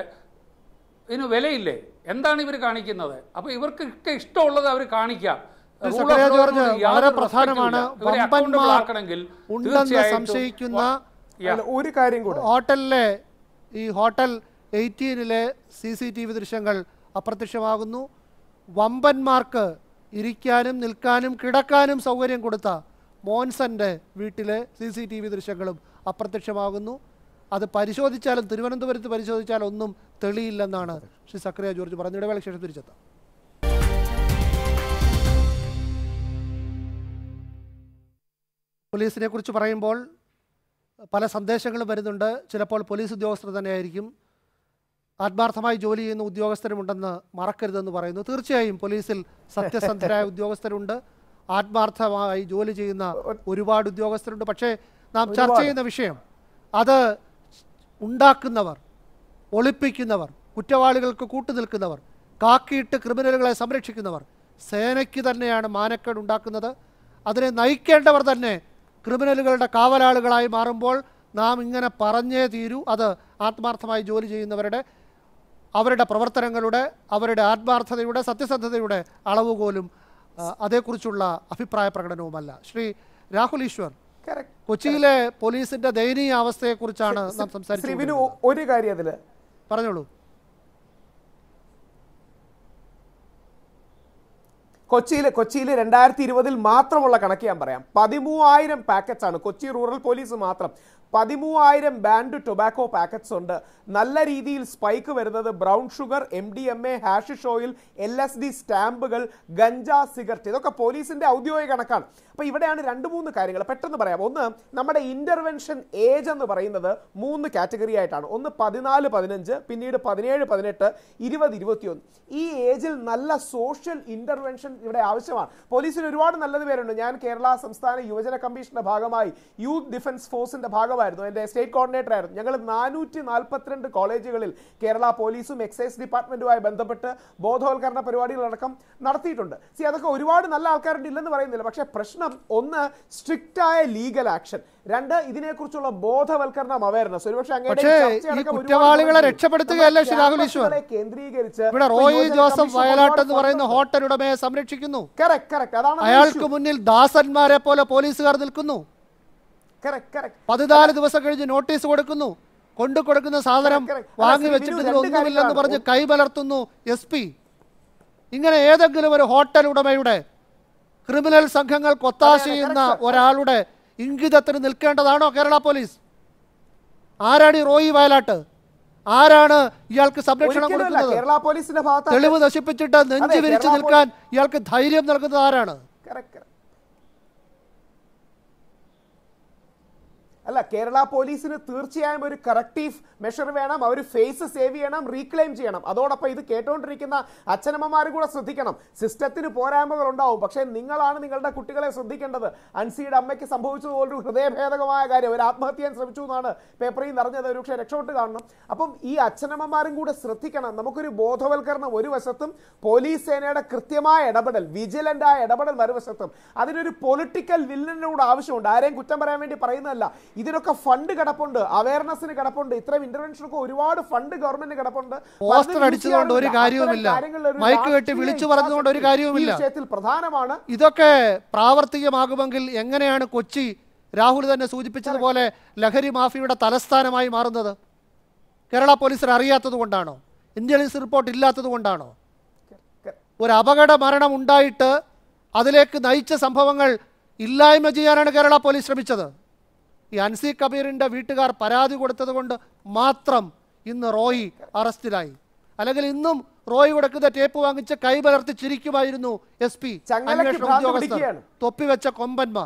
ഇതിന് വിലയില്ലേ എന്താണ് ഇവർ കാണിക്കുന്നത് അപ്പൊ ഇവർക്ക് ഒക്കെ ഇഷ്ടമുള്ളത് അവർ കാണിക്കാം Shri Rule of Zachariah law George നോട് യാതൊരു വളരെ respect പ്രധാനമാണ് ഇല്ല. ഇവരെ accountable വമ്പന്മാർ ആക്കണമെങ്കിൽ ഉണ്ടെന്ന് തീർച്ചയായിട്ടും സംശയിക്കുന്ന Yeah. അല്ല, ഒരു കാര്യം കൂടെ ഹോട്ടലിലെ ഈ ഹോട്ടൽ എയ്റ്റീനിലെ സി സി ടി വി ദൃശ്യങ്ങൾ അപ്രത്യക്ഷമാകുന്നു വമ്പന്മാർക്ക് ഇരിക്കാനും നിൽക്കാനും കിടക്കാനും സൗകര്യം കൊടുത്ത മോൻസന്റെ വീട്ടിലെ സി സി ടി വി ദൃശ്യങ്ങളും അപ്രത്യക്ഷമാകുന്നു അത് പരിശോധിച്ചാലും തിരുവനന്തപുരത്ത് പരിശോധിച്ചാലും ഒന്നും തെളിയില്ലെന്നാണ് ശ്രീ സക്രിയ ജോർജ് പറഞ്ഞ ഇടവേളയ്ക്ക് ശേഷം തിരിച്ചെത്താം പോലീസിനെ കുറിച്ച് പറയുമ്പോൾ പല സന്ദേശങ്ങളും വരുന്നുണ്ട് ചിലപ്പോൾ പോലീസ് ഉദ്യോഗസ്ഥർ തന്നെയായിരിക്കും ആത്മാർത്ഥമായി ജോലി ചെയ്യുന്ന ഉദ്യോഗസ്ഥരുമുണ്ടെന്ന് മറക്കരുതെന്ന് പറയുന്നു തീർച്ചയായും പോലീസിൽ സത്യസന്ധരായ ഉദ്യോഗസ്ഥരുണ്ട് ആത്മാർത്ഥമായി ജോലി ചെയ്യുന്ന ഒരുപാട് ഉദ്യോഗസ്ഥരുണ്ട് പക്ഷേ നാം ചർച്ച ചെയ്യുന്ന വിഷയം അത് ഉണ്ടാക്കുന്നവർ ഒളിപ്പിക്കുന്നവർ കുറ്റവാളികൾക്ക് കൂട്ടുനിൽക്കുന്നവർ കാക്കിയിട്ട് ക്രിമിനലുകളെ സംരക്ഷിക്കുന്നവർ സേനയ്ക്ക് തന്നെയാണ് മാനക്കേട് ഉണ്ടാക്കുന്നത് അതിനെ നയിക്കേണ്ടവർ തന്നെ ക്രിമിനലുകളുടെ കാവലാളുകളായി മാറുമ്പോൾ നാം ഇങ്ങനെ പറഞ്ഞേ തീരൂ അത് ആത്മാർത്ഥമായി ജോലി ചെയ്യുന്നവരുടെ അവരുടെ പ്രവർത്തനങ്ങളുടെ അവരുടെ ആത്മാർത്ഥതയുടെ സത്യസന്ധതയുടെ അളവുകോലും ആ, അതേക്കുറിച്ചുള്ള അഭിപ്രായ പ്രകടനവുമല്ല ശ്രീ രാഹുൽ ഈശ്വർ Correct. കൊച്ചിയിലെ പോലീസിന്റെ ദയനീയ അവസ്ഥയെക്കുറിച്ചാണ് നാം ശ്രീ വിനു സംസാരിച്ചു ഒരു കാര്യം അതില് പറഞ്ഞോളൂ കൊച്ചിയിൽ കൊച്ചിയിൽ രണ്ടായിരത്തി ഇരുപതിൽ മാത്രമുള്ള കണക്ക് ഞാൻ പറയാം പതിമൂവായിരം പാക്കറ്റ്സ് ആണ് കൊച്ചി റൂറൽ പോലീസ് മാത്രം പതിമൂവായിരം ബാൻഡ് ടൊബാക്കോ പാക്കറ്റ്സ് ഉണ്ട് നല്ല രീതിയിൽ സ്പൈക്ക് വരുന്നത് brown sugar M D M A hashish oil L S D സ്റ്റാമ്പുകൾ ഗഞ്ച സിഗരറ്റ് ഇതൊക്കെ പോലീസിന്റെ ഔദ്യോഗിക കണക്കാണ് അപ്പൊ ഇവിടെയാണ് രണ്ട് മൂന്ന് കാര്യങ്ങൾ പെട്ടെന്ന് പറയാം ഒന്ന് നമ്മുടെ ഇന്റർവെൻഷൻ ഏജ് എന്ന് പറയുന്നത് മൂന്ന് കാറ്റഗറി ആയിട്ടാണ് ഒന്ന് പതിനാല് പതിനഞ്ച് പിന്നീട് പതിനേഴ് പതിനെട്ട് ഇരുപത് ഇരുപത്തിയൊന്ന് ഈ ഏജിൽ നല്ല സോഷ്യൽ ഇന്റർവെൻഷൻ ഇവിടെ ആവശ്യമാണ് പോലീസിന് ഒരുപാട് നല്ലത് പേരുണ്ട് ഞാൻ കേരള സംസ്ഥാന യുവജന കമ്മീഷന്റെ ഭാഗമായി യൂത്ത് ഡിഫൻസ് ഫോഴ്സിന്റെ ഭാഗമായി നേതാവായിരുന്നു എൻ്റെ സ്റ്റേറ്റ് കോർഡിനേറ്റർ ആയിരുന്നു ഞങ്ങൾ നാനൂറ്റി നാൽപ്പത്തിരണ്ട് കോളേജുകളിൽ കേരള പോലീസും എക്സൈസ് ഡിപ്പാർട്ട്മെന്റുമായി ബന്ധപ്പെട്ട് ബോധവൽക്കരണ പരിപാടികളടക്കം നടത്തിയിട്ടുണ്ട് സി അതൊക്കെ ഒരുപാട് നല്ല ആൾക്കാരുണ്ട് ഇല്ലെന്ന് പറയുന്നില്ല പക്ഷേ പ്രശ്നം ഒന്ന് സ്ട്രിക്റ്റ് ആയ ലീഗൽ ആക്ഷൻ രണ്ട് ഇതിനെക്കുറിച്ചുള്ള ബോധവൽക്കരണം അവയർനെസ് ഒരുപക്ഷെ അങ്ങയുടെ പക്ഷേ ചർച്ചയടക്കം ഈ ഒരുപാട് കുറ്റവാളികളെ നടത്തി. രക്ഷപ്പെടുത്തുകയല്ലേ ശ്രീ രാഹുൽ ഈശ്വർ? ക്യാമ്പസുകളെ കേന്ദ്രീകരിച്ച് ഇവിടെ ഇപ്പോ റോയി യുവജന ജോസഫ് കമ്മീഷൻ വയലാട്ട് ഒരുപാട് എന്ന് പറയുന്ന ഫണ്ട് ഹോട്ടൽ ഉടമയെ സംരക്ഷിക്കുന്നു correct, correct. അതാണ് അയാൾക്ക് മുന്നിൽ ദാസന്മാരെ പോലെ പോലീസുകാർ നിൽക്കുന്നു കറക്റ്റ് കറക്റ്റ് പതിനാല് ദിവസം കഴിഞ്ഞ് നോട്ടീസ് കൊടുക്കുന്നു കൊണ്ടു കൊടുക്കുന്ന സാധനം Correct, correct. വാങ്ങി അല്ല, വെച്ചിട്ട് ശ്രീ ഇതിൽ വിനു, രണ്ട് ഒന്നുമില്ലെന്ന് പറഞ്ഞ് കാര്യങ്ങളാണ്. കൈമലർത്തുന്നു എസ് പി ഇങ്ങനെ ഏതെങ്കിലും ഒരു ഹോട്ടൽ ഉടമയുടെ ക്രിമിനൽ സംഘങ്ങൾക്ക് ഒത്താശ അതെ, ചെയ്യുന്ന correct, sir. ഒരാളുടെ ഇംഗിതത്തിന് നിൽക്കേണ്ടതാണോ കേരള പോലീസ് ആരാണ് ഈ റോയി വയലാട്ട് ആരാണ് ഇയാൾക്ക് സംരക്ഷണം ഒരിക്കലുമല്ല കൊടുക്കുന്നത് കേരള പോലീസിന്റെ ഭാഗത്ത് തെളിവ് നശിപ്പിച്ചിട്ട് നെഞ്ച് അതെ, വിരിച്ചു കേരള നിൽക്കാൻ ഇയാൾക്ക് ധൈര്യം നൽകുന്നത് ആരാണ് Correct, correct. അല്ല കേരള പോലീസിന് തീർച്ചയായും ഒരു കറക്റ്റീവ് മെഷർ വേണം അവർ ഫേസ് സേവ് ചെയ്യണം റീക്ലെയിം ചെയ്യണം അതോടൊപ്പം ഇത് കേട്ടുകൊണ്ടിരിക്കുന്ന അച്ഛനമ്മമാരും കൂടെ ശ്രദ്ധിക്കണം സിസ്റ്റത്തിന് പോരായ്മകൾ ഉണ്ടാവും പക്ഷേ നിങ്ങളാണ് നിങ്ങളുടെ കുട്ടികളെ ശ്രദ്ധിക്കേണ്ടത് അൻസിയുടെ അമ്മയ്ക്ക് സംഭവിച്ചതുപോലൊരു ഹൃദയഭേദകമായ കാര്യം ഒരു ആത്മഹത്യ ചെയ്യാൻ ശ്രമിച്ചു എന്നാണ് പേപ്പറിൽ നിന്ന് അറിഞ്ഞത് ഒരു പക്ഷേ രക്ഷപ്പെട്ട് കാണണം അപ്പം ഈ അച്ഛനമ്മമാരും കൂടെ ശ്രദ്ധിക്കണം നമുക്കൊരു ബോധവൽക്കരണം ഒരു വശത്തും പോലീസ് സേനയുടെ കൃത്യമായ ഇടപെടൽ വിജിലന്റ് ആയ ഇടപെടൽ മറുവശത്തും അതിനൊരു പൊളിറ്റിക്കൽ വില്ലന്റെ കൂടെ ആവശ്യമുണ്ട് ആരെയും കുറ്റം പറയാൻ വേണ്ടി പറയുന്നതല്ല ഇതിനൊക്കെ ഫണ്ട് കിടപ്പുണ്ട് അവയർനെസ്സിന് കിടപ്പുണ്ട് ഇത്തരം ഇന്റർവെൻഷനൊക്കെ ഒരുപാട് ഫണ്ട് ഗവൺമെന്റ് കിടപ്പുണ്ട് പോസ്റ്റർ പലതും അടിച്ചതുകൊണ്ട് ഒരു യൂസ് ചെയ്യാറില്ല. കാര്യവുമില്ല. അത്തരം കാര്യങ്ങളിൽ ഒരു മൈക്ക് കെട്ടി രാഷ്ട്രീയ വിളിച്ചു പറഞ്ഞതുകൊണ്ട് ഒരു ഇച്ഛാശക്തി കാര്യവുമില്ല. ഈ വിഷയത്തിൽ പ്രധാനമാണ് ഇതൊക്കെ പ്രാവർത്തികമാകുമെങ്കിൽ എങ്ങനെയാണ് കൊച്ചി രാഹുൽ തന്നെ സൂചിപ്പിച്ചതുപോലെ ലഹരി മാഫിയയുടെ തലസ്ഥാനമായി മാറുന്നത് കേരള പോലീസിന് അറിയാത്തത് കൊണ്ടാണോ ഇന്റലിജൻസ് റിപ്പോർട്ട് ഇല്ലാത്തത് കൊണ്ടാണോ ഒരു അപകട മരണം ഉണ്ടായിട്ട് അതിലേക്ക് നയിച്ച സംഭവങ്ങൾ ഇല്ലായ്മ ചെയ്യാനാണ് കേരള പോലീസ് ശ്രമിച്ചത് ഈ അൻസി കബീറിൻ്റെ വീട്ടുകാർ പരാതി കൊടുത്തത് കൊണ്ട് മാത്രം ഇന്ന് റോയി അറസ്റ്റിലായി അല്ലെങ്കിൽ ഇന്നും റോയി കൊടുക്കുന്ന ടേപ്പ് വാങ്ങിച്ച് കൈമലർത്തി ചിരിക്കുമായിരുന്നു എസ് പി ചങ്ങലയ്ക്ക് ഭ്രാന്ത് പിടിക്കുകയാണ്. തൊപ്പിവെച്ച കൊമ്പന്മാർ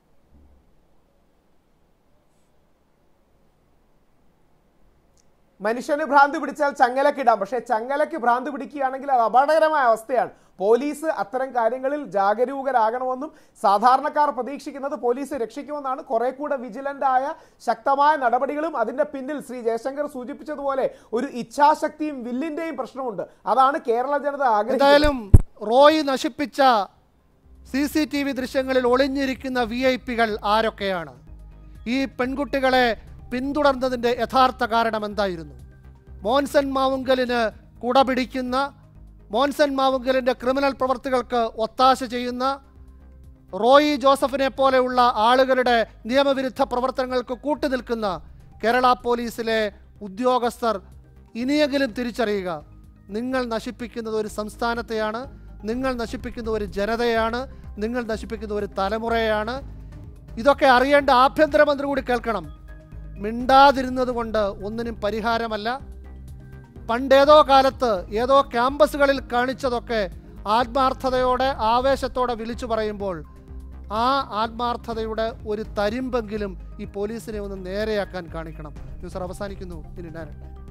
മനുഷ്യന് ഭ്രാന്ത് പിടിച്ചാൽ ചങ്ങലക്കിടാം പക്ഷേ ചങ്ങലയ്ക്ക് ഭ്രാന്ത് പിടിക്കുകയാണെങ്കിൽ അത് അപകടകരമായ അവസ്ഥയാണ് പോലീസ് അത്തരം കാര്യങ്ങളിൽ ജാഗരൂകരാകണമെന്നും സാധാരണക്കാർ പ്രതീക്ഷിക്കുന്നത് പോലീസ് രക്ഷിക്കുമെന്നാണ് കുറെ കൂടെ വിജിലന്റ് ആയ ശക്തമായ നടപടികളും അതിന്റെ പിന്നിൽ ശ്രീ ജയശങ്കർ സൂചിപ്പിച്ചതുപോലെ ഒരു ഇച്ഛാശക്തിയും വില്ലിന്റെയും പ്രശ്നമുണ്ട് അതാണ് കേരള ജനത ആഗ്രഹിക്കുന്നത് എന്തായാലും റോയി നശിപ്പിച്ച സി സി ടി വി ദൃശ്യങ്ങളിൽ ഒളിഞ്ഞിരിക്കുന്ന വി ഐ പികൾ ആരൊക്കെയാണ് ഈ പെൺകുട്ടികളെ പിന്തുടർന്നതിൻ്റെ യഥാർത്ഥ കാരണം എന്തായിരുന്നു മോൻസൻ മാവുങ്കലിന് കുടപിടിക്കുന്ന മോൻസൻ മാവുങ്കലിൻ്റെ ക്രിമിനൽ പ്രവർത്തികൾക്ക് ഒത്താശ ചെയ്യുന്ന റോയി ജോസഫിനെ പോലെയുള്ള ആളുകളുടെ നിയമവിരുദ്ധ പ്രവർത്തനങ്ങൾക്ക് കൂട്ടുനിൽക്കുന്ന കേരള പോലീസിലെ ഉദ്യോഗസ്ഥർ ഇനിയെങ്കിലും തിരിച്ചറിയുക നിങ്ങൾ നശിപ്പിക്കുന്നത് ഒരു സംസ്ഥാനത്തെയാണ് നിങ്ങൾ നശിപ്പിക്കുന്ന ഒരു ജനതയാണ് നിങ്ങൾ നശിപ്പിക്കുന്ന ഒരു തലമുറയാണ് ഇതൊക്കെ അറിയേണ്ട ആഭ്യന്തരമന്ത്രി കൂടി കേൾക്കണം മിണ്ടാതിരുന്നത് കൊണ്ട് ഒന്നിനും പരിഹാരമല്ല പണ്ടേതോ കാലത്ത് ഏതോ ക്യാമ്പസുകളിൽ കാണിച്ചതൊക്കെ ആത്മാർത്ഥതയോടെ ആവേശത്തോടെ വിളിച്ചു പറയുമ്പോൾ ആ ആത്മാർത്ഥതയുടെ ഒരു തരിമ്പെങ്കിലും ഈ പോലീസിനെ ഒന്ന് നേരെയാക്കാൻ കാണിക്കണം ന്യൂസർ അവസാനിക്കുന്നു ഇനി ഡയറക്റ്റ്